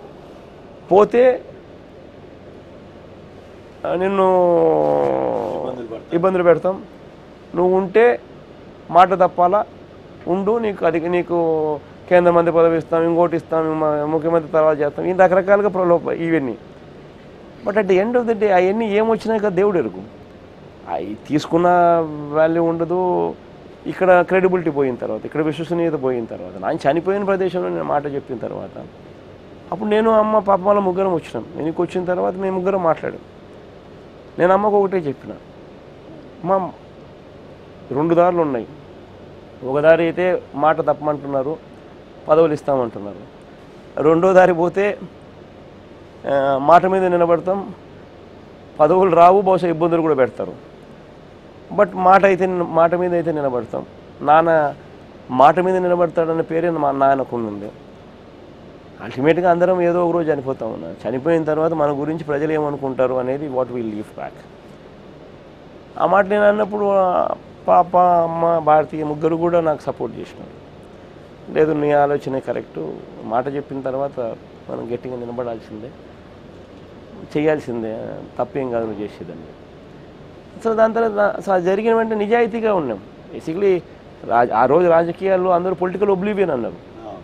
పోతే ఆ, నిన్ను ఇబ్బందులు పడతారు. ఇబ్బందులు పెడతాం నువ్వు ఉంటే మాట తప్పాలా ఉండు నీకు అది నీకు కేంద్ర మంత్రి పదవి ఇస్తాం ఇంకోటి ఇస్తాం మా ముఖ్యమంత్రి తర్వాత చేస్తాం ఈ రకరకాలుగా ప్రలోభ ఇవన్నీ but at the end of the day అవన్నీ ఏమొచ్చినాయి కదా దేవుడు ఎరుగు అవి తీసుకున్న వాల్యూ ఉండదు ఇక్కడ క్రెడిబిలిటీ పోయిన తర్వాత ఇక్కడ విశ్వసనీయత పోయిన తర్వాత ఆయన చనిపోయిన ప్రదేశంలో నేను మాట చెప్పిన తర్వాత అప్పుడు నేను అమ్మ పాప వాళ్ళ ముగ్గురం వచ్చినాం నేను ఇక్కడికి వచ్చిన తర్వాత మేము ముగ్గురం మాట్లాడాం నేను అమ్మకు ఒకటే చెప్పిన మా రెండు దారులు ఉన్నాయి ఒక దారి అయితే మాట తప్పమంటున్నారు పదవులు ఇస్తామంటున్నారు రెండో దారి పోతే ఆ, మాట మీద నిలబడతాం పదవులు రావు బహుశా ఇబ్బందులు కూడా పెడతారు బట్ మాట అయితే మాట మీద అయితే నిలబడతాం నాన్న మాట మీద నిలబడతాడన్న పేరే మా నాన్నకు ఉంది అల్టిమేట్గా అందరం ఏదో ఒక రోజు చనిపోతాం ఉన్నాం చనిపోయిన తర్వాత మన గురించి ప్రజలు ఏమనుకుంటారు అనేది వాట్ విల్ లీవ్ బ్యాక్ ఆ మాట నేను అన్నప్పుడు ఆ పాప అమ్మ భారతీయ ముగ్గురు కూడా నాకు సపోర్ట్ చేసినారు లేదు నీ ఆలోచనే కరెక్టు మాట చెప్పిన తర్వాత మనం గట్టిగా నిలబడాల్సిందే చేయాల్సిందే తప్పేం కాదు నువ్వు చేసేదాన్ని సో దాని తర్వాత నా- సో అది జరిగిన వెంటనే నిజాయితీగా ఉన్నాం బేసిక్లీ రాజ ఆ రోజు రాజకీయాల్లో అందరూ పొలిటికల్ ఒబ్లివియన్ అన్నారు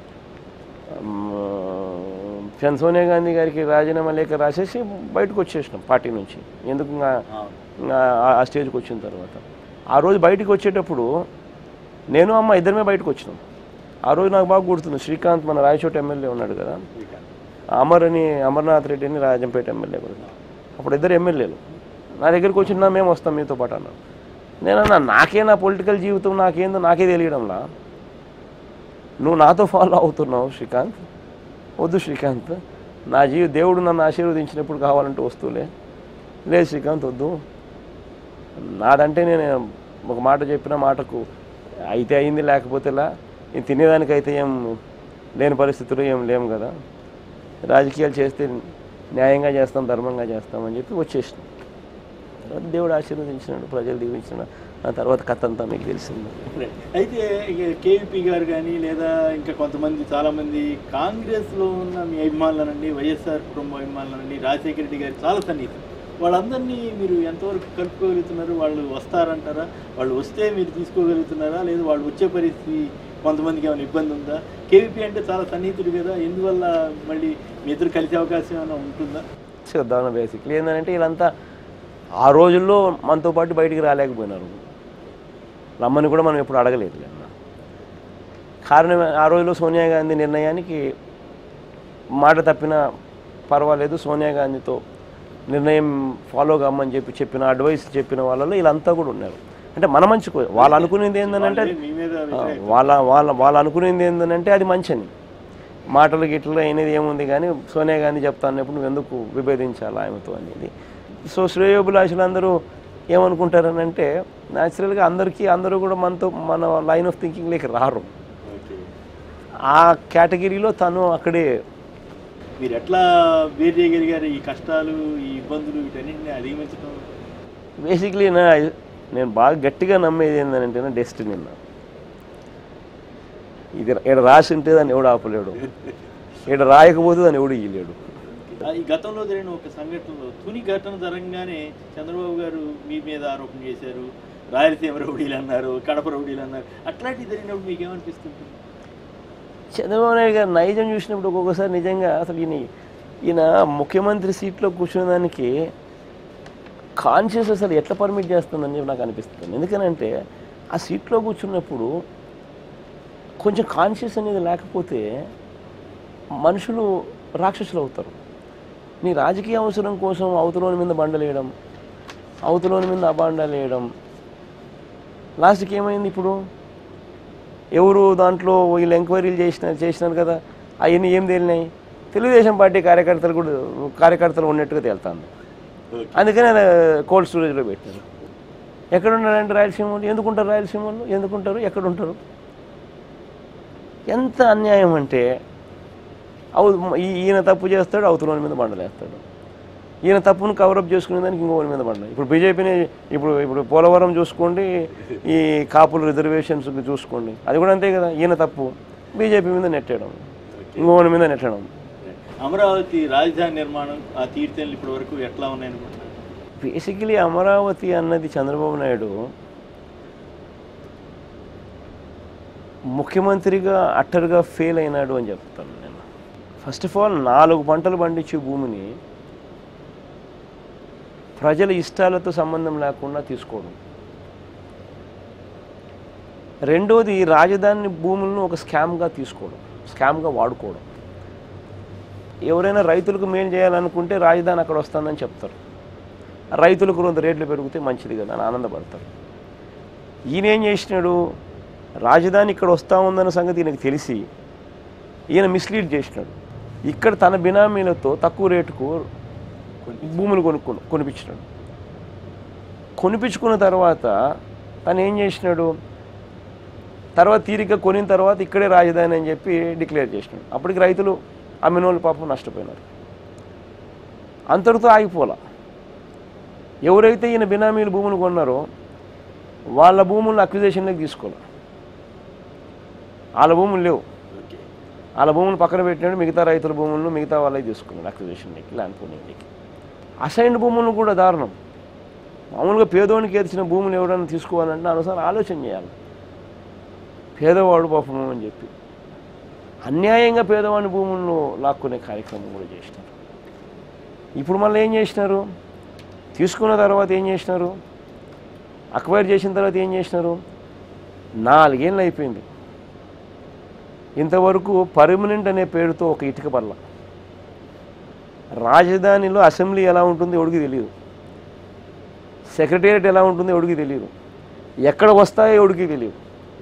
చంద్ర సోనియా గాంధీ గారికి రాజీనామా లేఖ రాసేసి బయటకు వచ్చేసినాం పార్టీ నుంచి ఎందుకు ఇంకా ఇంకా ఆ- ఆ స్టేజ్కి వచ్చిన తర్వాత ఆ రోజు బయటకు వచ్చేటప్పుడు నేను అమ్మ ఇద్దరమే బయటకు వచ్చినాం ఆ రోజు నాకు బాగా గుర్తుంది శ్రీకాంత్ మన రాయచోట ఎమ్మెల్యే ఉన్నాడు కదా అమర్ అని అమర్నాథ్ రెడ్డి అని రాజంపేట ఎమ్మెల్యే కూడా అప్పుడు ఇద్దరు ఎమ్మెల్యేలు నా దగ్గరికి వచ్చినా మేము వస్తాం మీతో పాటు అన్నారు నేను అన్నా నాకే నా పొలిటికల్ జీవితం నాకేందో నాకే తెలియడంలా నువ్వు నాతో ఫాలో అవుతున్నావు శ్రీకాంత్ వద్దు శ్రీకాంత్ నా జీవి దేవుడు నన్ను ఆశీర్వదించినప్పుడు కావాలంటే వస్తువులే లేదు శ్రీకాంత్ వద్దు నాదంటే నేను ఒక మాట చెప్పిన మాటకు అయితే అయింది లేకపోతే ఇలా ఇది తినేదానికి అయితే ఏం లేని పరిస్థితులు ఏం లేము కదా రాజకీయాలు చేస్తే న్యాయంగా చేస్తాం ధర్మంగా చేస్తాం అని చెప్పి వచ్చేసినాం తర్వాత దేవుడు ఆశీర్వదించినాడు ప్రజలు దీవించినాడు ఆ తర్వాత కథ అంతా మీకు తెలిసింది అయితే ఇక కేవీపీ గారు కానీ లేదా ఇంకా కొంతమంది చాలామంది కాంగ్రెస్లో ఉన్న మీ అభిమానులనండి వైఎస్ఆర్ కుటుంబ అభిమానులనండి రాజశేఖర రెడ్డి గారు చాలా సన్నిహితం వాళ్ళందరినీ మీరు ఎంతవరకు కలుపుకోగలుగుతున్నారు వాళ్ళు వస్తారంటారా వాళ్ళు వస్తే మీరు తీసుకోగలుగుతున్నారా లేదా వాళ్ళు వచ్చే పరిస్థితి కొంతమందికి ఏమైనా ఇబ్బంది ఉందా కేవీపీ అంటే చాలా సన్నిహితుడు కదా ఎందువల్ల మళ్ళీ మీ ఇద్దరు కలిసే అవకాశం ఏమైనా ఉంటుందా చూద్దాం బేసిక్లీ ఏంటంటే వీళ్ళంతా ఆ రోజుల్లో మనతో పాటు బయటికి రాలేకపోయినారు రమ్మని కూడా మనం ఎప్పుడు అడగలేదు అన్న కారణం ఆ రోజుల్లో సోనియా గాంధీ నిర్ణయానికి మాట తప్పినా పర్వాలేదు సోనియా గాంధీతో నిర్ణయం ఫాలో కమ్మని చెప్పి చెప్పిన అడ్వైస్ చెప్పిన వాళ్ళలో వీళ్ళంతా కూడా ఉన్నారు అంటే మన మంచి కో- వాళ్ళు అనుకునేది ఏంటంటే వాళ్ళే మీ మీద ఆ, వాళ్ళ వాళ్ళ వాళ్ళు అనుకునేది ఏంటంటే అది మంచని మాటలు గిట్లు అయినది ఏముంది కానీ సోనియా గాంధీ చెప్తా అన్నప్పుడు నువ్వు ఎందుకు విభేదించాలి ఆమెతో అనేది సో శ్రేయోభిలాషులు అందరూ ఏమనుకుంటారని అంటే న్యాచురల్గా అందరికీ అందరూ కూడా మనతో మన లైన్ ఆఫ్ థింకింగ్లోకి రారు ఓకే ఆ కేటగిరీలో తను అక్కడే మీరు ఎట్లా వేరు చేయగలిగారు ఈ కష్టాలు ఈ ఇబ్బందులు వీటన్నింటినీ అధిగమించడం బేసిక్లీ నా నేను బాగా గట్టిగా నమ్మేది ఏంటంటే నా డెస్టినీ నా ఇది ఇక్కడ రాసి ఉంటే దాన్ని ఎవడు ఆపలేడు ఇక్కడ రాయకపోతే దాన్ని ఎవడు ఇయ్యలేడు ఆ, ఈ గతంలో జరిగిన ఒక సంఘటనలో తుని ఘటన జరగగానే చంద్రబాబు గారు మీ మీద ఆరోపణ చేశారు రాయలసీమ రౌడీలు అన్నారు కడప రౌడీలు అన్నారు అట్లాంటివి జరిగినప్పుడు మీకు ఏమనిపిస్తుంది చంద్రబాబు నాయుడు గారు నైజం చూసినప్పుడు ఒక్కొక్కసారి నిజంగా అసలు ఈయన ఈయన ముఖ్యమంత్రి సీట్లో కూర్చునే దానికి కాన్షియస్ అసలు ఎట్లా పర్మిట్ చేస్తుందని చెప్పి నాకు అనిపిస్తుంది ఎందుకనంటే ఆ సీట్లో కూర్చున్నప్పుడు కొంచెం కాన్షియస్ అనేది లేకపోతే మనుషులు రాక్షసులు అవుతారు నీ రాజకీయ అవసరం కోసం అవతలోని మీద బండలేయడం అవతలోని మీద అబాండాలు వేయడం లాస్ట్కి ఏమైంది ఇప్పుడు ఎవరు దాంట్లో వీళ్ళు ఎంక్వైరీలు చేసినారు చేసినారు కదా అవన్నీ ఏం తేలినాయి తెలుగుదేశం పార్టీ కార్యకర్తలు కూడా కార్యకర్తలు ఉన్నట్టుగా తేలుతుంది ఓకే అందుకని ఆయన కోల్డ్ స్టోరేజ్లో పెట్టారు ఎక్కడ ఉన్నారంటే రాయలసీమ వాళ్ళు ఎందుకుంటారు రాయలసీమ వాళ్ళు ఎందుకుంటారు ఎక్కడ ఉంటారు ఎంత అన్యాయం అంటే అవు ఈ- ఈయన తప్పు చేస్తాడు అవతల మీద బండలేస్తాడు ఈయన తప్పును కవరప్ చేసుకునే దానికి ఇంకోటి మీద బండ ఇప్పుడు బీజేపీని ఇప్పుడు ఇప్పుడు పోలవరం చూసుకోండి ఈ కాపుల రిజర్వేషన్స్ చూసుకోండి అది కూడా అంతే కదా ఈయన తప్పు బీజేపీ మీద నెట్టేయడం ఇంకోటి మీద నెట్టడం అమరావతి రాజధాని నిర్మాణం ఆ తీర్థాలు ఇప్పటి వరకు ఎట్లా ఉన్నాయనుకుంటున్నారు బేసికలీ అమరావతి అన్నది చంద్రబాబు నాయుడు ముఖ్యమంత్రిగా అట్టర్గా ఫెయిల్ అయినాడు అని చెప్తాను నేను ఫస్ట్ ఆఫ్ ఆల్ నాలుగు పంటలు పండించే భూమిని ప్రజల ఇష్టాలతో సంబంధం లేకుండా తీసుకోవడం రెండోది రాజధాని భూములను ఒక స్కామ్గా తీసుకోవడం స్కామ్గా వాడుకోవడం ఎవరైనా రైతులకు మేలు చేయాలనుకుంటే రాజధాని అక్కడ వస్తుందని చెప్తారు రైతులకు కొంత రేట్లు పెరిగితే మంచిది కదా అని ఆనందపడతారు ఈయన ఏం చేసినాడు రాజధాని ఇక్కడ వస్తూ ఉందన్న సంగతి ఈయనకు తెలిసి ఈయన మిస్లీడ్ చేసినాడు ఇక్కడ తన బినామీలతో తక్కువ రేటుకు భూములు కొనుక్కు కొనిపించినాడు కొనిపించుకున్న తర్వాత తను ఏం చేసినాడు తర్వాత తీరిక కొనిన తర్వాత ఇక్కడే రాజధాని అని చెప్పి డిక్లేర్ చేసినాడు అప్పటికి రైతులు అమ్మిన వాళ్ళు పాపం నష్టపోయినారు అంతటితో ఆగిపోలా ఎవరైతే ఈయన బినామీలు భూములు కొన్నారో వాళ్ళ భూములను అక్విజేషన్లోకి తీసుకోవాలి వాళ్ళ భూములు లేవు ఓకే వాళ్ళ భూములు పక్కన పెట్టినాడు మిగతా రైతుల భూములను మిగతా వాళ్ళకి తీసుకున్నాడు అక్విజేషన్లోకి ల్యాండ్ పూలింగ్కి అసైన్డ్ భూములను కూడా దారుణం మామూలుగా పేదోనికి ఏర్చిన భూములు ఎవరైనా తీసుకోవాలంటే అనుసారం ఆలోచన చేయాలి పేదవాడు పాపము అని చెప్పి అన్యాయంగా పేదవాడి భూములను లాక్కునే కార్యక్రమం కూడా చేసినారు ఇప్పుడు మళ్ళీ ఏం చేసినారు తీసుకున్న తర్వాత ఏం చేసినారు అక్వైర్ చేసిన తర్వాత ఏం చేసినారు నాలుగేళ్ళు అయిపోయింది ఇంతవరకు పర్మనెంట్ అనే పేరుతో ఒక ఇటుక బల్ల రాజధానిలో అసెంబ్లీ ఎలా ఉంటుందో ఎవడికి తెలియదు సెక్రటేరియట్ ఎలా ఉంటుందో ఎవడికి తెలియదు ఎక్కడ వస్తాయో ఎవడికి తెలియదు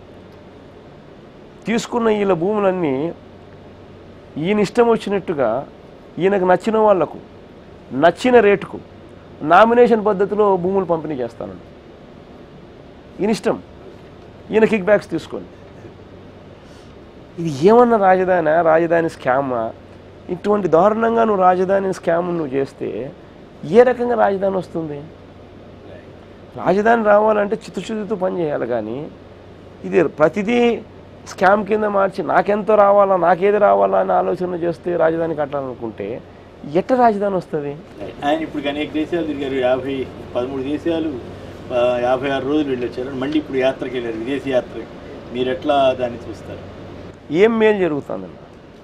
తీసుకున్న వీళ్ళ భూములన్నీ ఈయన ఇష్టం వచ్చినట్టుగా ఈయనకు నచ్చిన వాళ్లకు నచ్చిన రేటుకు నామినేషన్ పద్ధతిలో భూములు పంపిణీ చేస్తానండి ఈయన ఇష్టం ఈయన కిక్ బ్యాక్స్ తీసుకోండి ఇది ఏమన్నా రాజధాని రాజధాని స్కామా ఇటువంటి దారుణంగా నువ్వు రాజధాని స్కామ్ నువ్వు చేస్తే ఏ రకంగా రాజధాని వస్తుంది రాజధాని రావాలంటే చిత్తశుద్ధితో పని చేయాలి కానీ ఇది ప్రతిదీ స్కామ్ కింద మార్చి నాకెంత రావాలా నాకేది రావాలా అని ఆలోచన చేస్తే రాజధాని కట్టాలనుకుంటే ఎట్ట రాజధాని వస్తుంది ఆయన ఇప్పుడు అనేక దేశాలు తిరిగారు యాభై పదమూడు దేశాలు ఆ, యాభై ఆరు రోజులు వెళ్ళొచ్చారు మళ్ళీ ఇప్పుడు యాత్రకి వెళ్ళారు విదేశీ యాత్రకి మీరు ఎట్లా దాన్ని చూస్తారు ఏం మేలు జరుగుతుందండి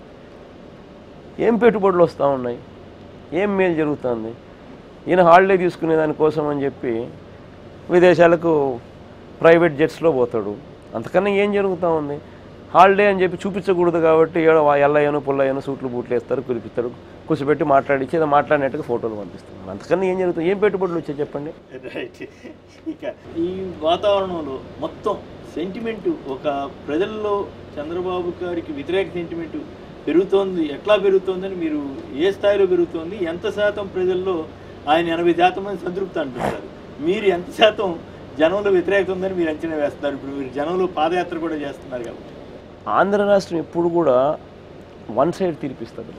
ఏం పెట్టుబడులు వస్తూ ఉన్నాయి ఏం మేలు జరుగుతుంది ఈయన హాలిడే తీసుకునే దానికోసం అని చెప్పి విదేశాలకు ప్రైవేట్ జెట్స్లో పోతాడు అంతకన్నా ఏం జరుగుతూ ఉంది హాలిడే అని చెప్పి చూపించకూడదు కాబట్టి ఏడో ఎల్లయ్యను పుల్లయ్యను సూట్లు బూట్లు వేస్తారు కురిపిస్తారు కూర్చోబెట్టి మాట్లాడించి ఏదో మాట్లాడినట్టుగా ఫోటోలు పంపిస్తున్నారు అంతకన్నా ఏం జరుగుతుంది ఏం పెట్టుబడులు వచ్చాయి చెప్పండి రైట్ ఇక ఈ వాతావరణంలో మొత్తం సెంటిమెంటు ఒక ప్రజల్లో చంద్రబాబు గారికి వ్యతిరేక సెంటిమెంటు పెరుగుతోంది ఎట్లా పెరుగుతోందని మీరు ఏ స్థాయిలో పెరుగుతోంది ఎంత శాతం ప్రజల్లో ఆయన ఎనభై శాతం మంది సంతృప్తి అంటున్నారు మీరు ఎంత శాతం జనంలో వ్యతిరేకత ఉందని మీరు అంచనా వేస్తున్నారు ఇప్పుడు మీరు జనంలో పాదయాత్ర కూడా చేస్తున్నారు కాబట్టి ఆంధ్ర రాష్ట్రం ఎప్పుడు కూడా వన్ సైడ్ తీర్పిస్తుంది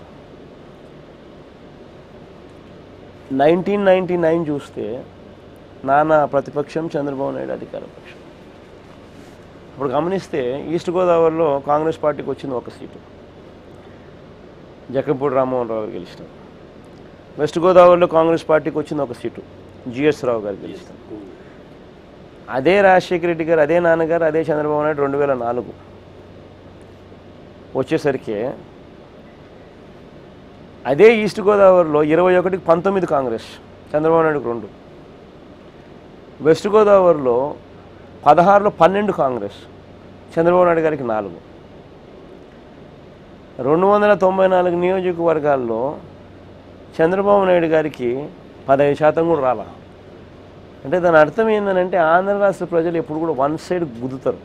నైన్టీన్ నైంటీ నైన్ చూస్తే నానా ప్రతిపక్షం చంద్రబాబు నాయుడు అధికార పక్షం ఇప్పుడు గమనిస్తే ఈస్ట్ గోదావరిలో కాంగ్రెస్ పార్టీకి వచ్చింది ఒక సీటు జక్కంపూడి రామ్మోహన్ రావు గెలిచినారు వెస్ట్ గోదావరిలో కాంగ్రెస్ పార్టీకి వచ్చింది ఒక సీటు జిఎస్ రావు గారు గెలిచినారు అదే రాజశేఖర రెడ్డి గారు అదే నాన్నగారు అదే చంద్రబాబు నాయుడు రెండు వేల నాలుగు వచ్చేసరికి అదే ఈస్ట్ గోదావరిలో ఇరవై ఒకటికి పంతొమ్మిది కాంగ్రెస్ చంద్రబాబు నాయుడుకు రెండు వెస్ట్ గోదావరిలో పదహారులో పన్నెండు కాంగ్రెస్ చంద్రబాబు నాయుడు గారికి నాలుగు రెండు వందల తొంభై నాలుగు నియోజకవర్గాల్లో చంద్రబాబు నాయుడు గారికి పదహైదు శాతం కూడా రాలా అంటే దాని అర్థం ఏంటంటే ఆంధ్ర రాష్ట్ర ప్రజలు ఎప్పుడు కూడా వన్ సైడ్ గుద్దుతారు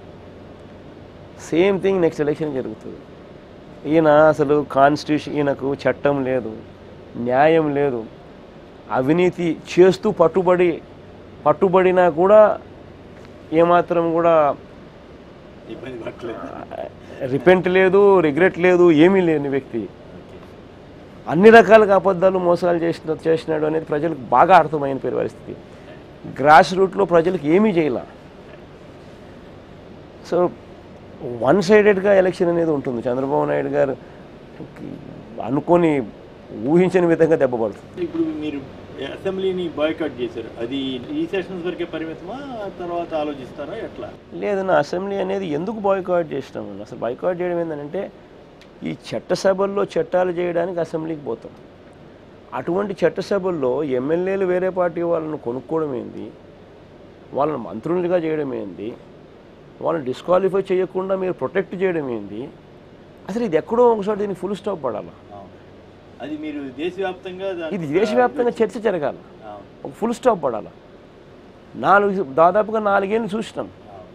సేమ్ థింగ్ నెక్స్ట్ ఎలక్షన్ జరుగుతుంది ఈయన అసలు కాన్స్టిట్యూషన్ ఈయనకు చట్టం లేదు న్యాయం లేదు అవినీతి చేస్తూ పట్టుబడి పట్టుబడినా కూడా ఏమాత్రం కూడా ఇబ్బంది పట్టలేదు రిపెంట్ లేదు రిగ్రెట్ లేదు ఏమీ లేని వ్యక్తి అన్ని రకాలుగా అబద్ధాలు మోసాలు చేసిన చేసినాడు అనేది ప్రజలకు బాగా అర్థమైన పేరు పరిస్థితి గ్రాస్ రూట్లో ప్రజలకు ఏమీ చేయాల సో వన్ సైడెడ్గా ఎలక్షన్ అనేది ఉంటుంది చంద్రబాబు నాయుడు గారు అనుకొని ఊహించని విధంగా దెబ్బపడుతుంది ఇప్పుడు మీరు అసెంబ్లీని బాయ్కాట్ చేశారు అది ఈ సెషన్స్ వరకే పరిమితమా తర్వాత ఆలోచిస్తారా ఎట్లా లేదన్న అసెంబ్లీ అనేది ఎందుకు బాయ్కాట్ చేసినాం అసలు బాయ్కాట్ చేయడం ఏంటంటే ఈ చట్టసభల్లో చట్టాలు చేయడానికి అసెంబ్లీకి పోతాం అటువంటి చట్టసభల్లో ఎమ్మెల్యేలు వేరే పార్టీ వాళ్ళను కొనుక్కోవడం ఏంది వాళ్ళని మంత్రులుగా చేయడం ఏంది వాళ్ళని డిస్క్వాలిఫై చేయకుండా మీరు ప్రొటెక్ట్ చేయడం ఏంది అసలు ఇది ఎక్కడో ఒకసారి దీనికి ఫుల్ స్టాప్ పడాలి అవును. అది మీరు దేశవ్యాప్తంగా దాని- ఇది దేశవ్యాప్తంగా చర్చ జరగాలి అవును. ఒక ఫుల్ స్టాప్ పడాలి నాలుగు దాదాపుగా నాలుగేళ్ళు చూసినాం అవును.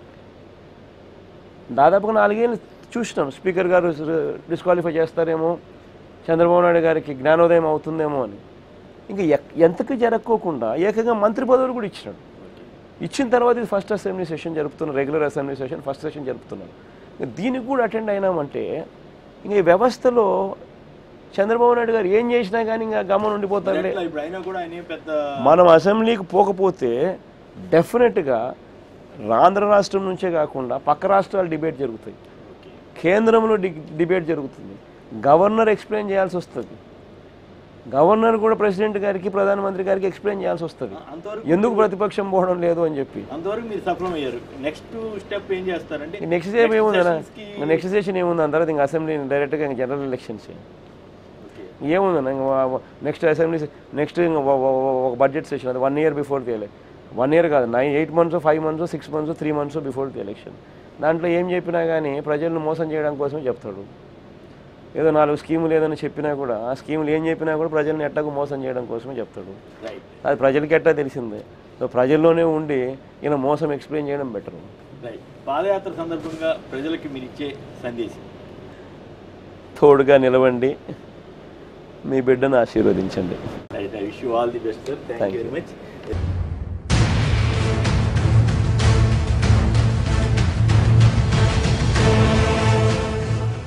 దాదాపుగా నాలుగేళ్ళు చూసినాం స్పీకర్ గారు డిస్క్వాలిఫై చేస్తారేమో చంద్రబాబు నాయుడు గారికి జ్ఞానోదయం అవుతుందేమో అని ఇంకా ఎక్- ఎంతకు జరక్కోకుండా ఏకంగా మంత్రి పదవులు కూడా ఇచ్చినాడు ఇచ్చిన తర్వాత ఇది ఫస్ట్ అసెంబ్లీ సెషన్ జరుపుతున్నారు regular assembly session first session జరుపుతున్నారు ఇంకా దీనికి కూడా అటెండ్ అయినామంటే ఇంకా ఈ వ్యవస్థలో చంద్రబాబు నాయుడు గారు ఏం చేసినా కానీ ఇంకా గమనం మరి ఉండిపోతారులే ఎట్లా ఇప్పుడు అయినా కూడా ఆయన ఏం పెద్ద మనం అసెంబ్లీకి పోకపోతే డెఫినెట్గా ఆంధ్ర రాష్ట్రం నుంచే కాకుండా పక్క రాష్ట్రాలు డిబేట్ జరుగుతాయి ఓకే. కేంద్రంలో డి డిబేట్ జరుగుతుంది గవర్నర్ ఎక్స్ప్లెయిన్ చేయాల్సి వస్తుంది గవర్నర్ కూడా ప్రెసిడెంట్ గారికి ప్రధానమంత్రి గారికి ఎక్స్ప్లెయిన్ చేయాల్సి వస్తుంది అంతవరకు ఎందుకు ప్రతిపక్షం పోవడం లేదు అని చెప్పి అంతవరకు మీరు సఫలమయ్యారు నెక్స్ట్ స్టెప్ ఏం చేస్తారంటే నెక్స్ట్ స్టెప్ ఏముందన్నా sessions కి- నెక్స్ట్ సెషన్ ఏముంది అంత తర్వాత ఇంకా అసెంబ్లీ డైరెక్ట్గా ఇంకా జనరల్ ఎలక్షన్స్ ఓకే. ఏముందన్న నెక్స్ట్ అసెంబ్లీ నెక్స్ట్ ఒక బడ్జెట్ సెషన్ అది one year before the election one year కాదు nine eight months five months six months three months before the election దాంట్లో ఏం చెప్పినా కానీ ప్రజలను మోసం చేయడం కోసమే చెప్తాడు ఏదో నాలుగు స్కీములు ఏదైనా చెప్పినా కూడా ఆ స్కీములు ఏం చెప్పినా కూడా ప్రజల్ని ఎట్టకు మోసం చేయడం కోసమే చెప్తాడు రైట్ అది ప్రజలకి ఎట్టా తెలిసిందే సో ప్రజల్లోనే ఉండి ఈయన మోసం ఎక్స్ప్లెయిన్ చేయడం బెటర్ రైట్ పాదయాత్ర సందర్భంగా ప్రజలకి మీరు ఇచ్చే సందేశం తోడుగా నిలవండి మీ బిడ్డను ఆశీర్వదించండి right I wish you all the best sir thank Thank you you. Very much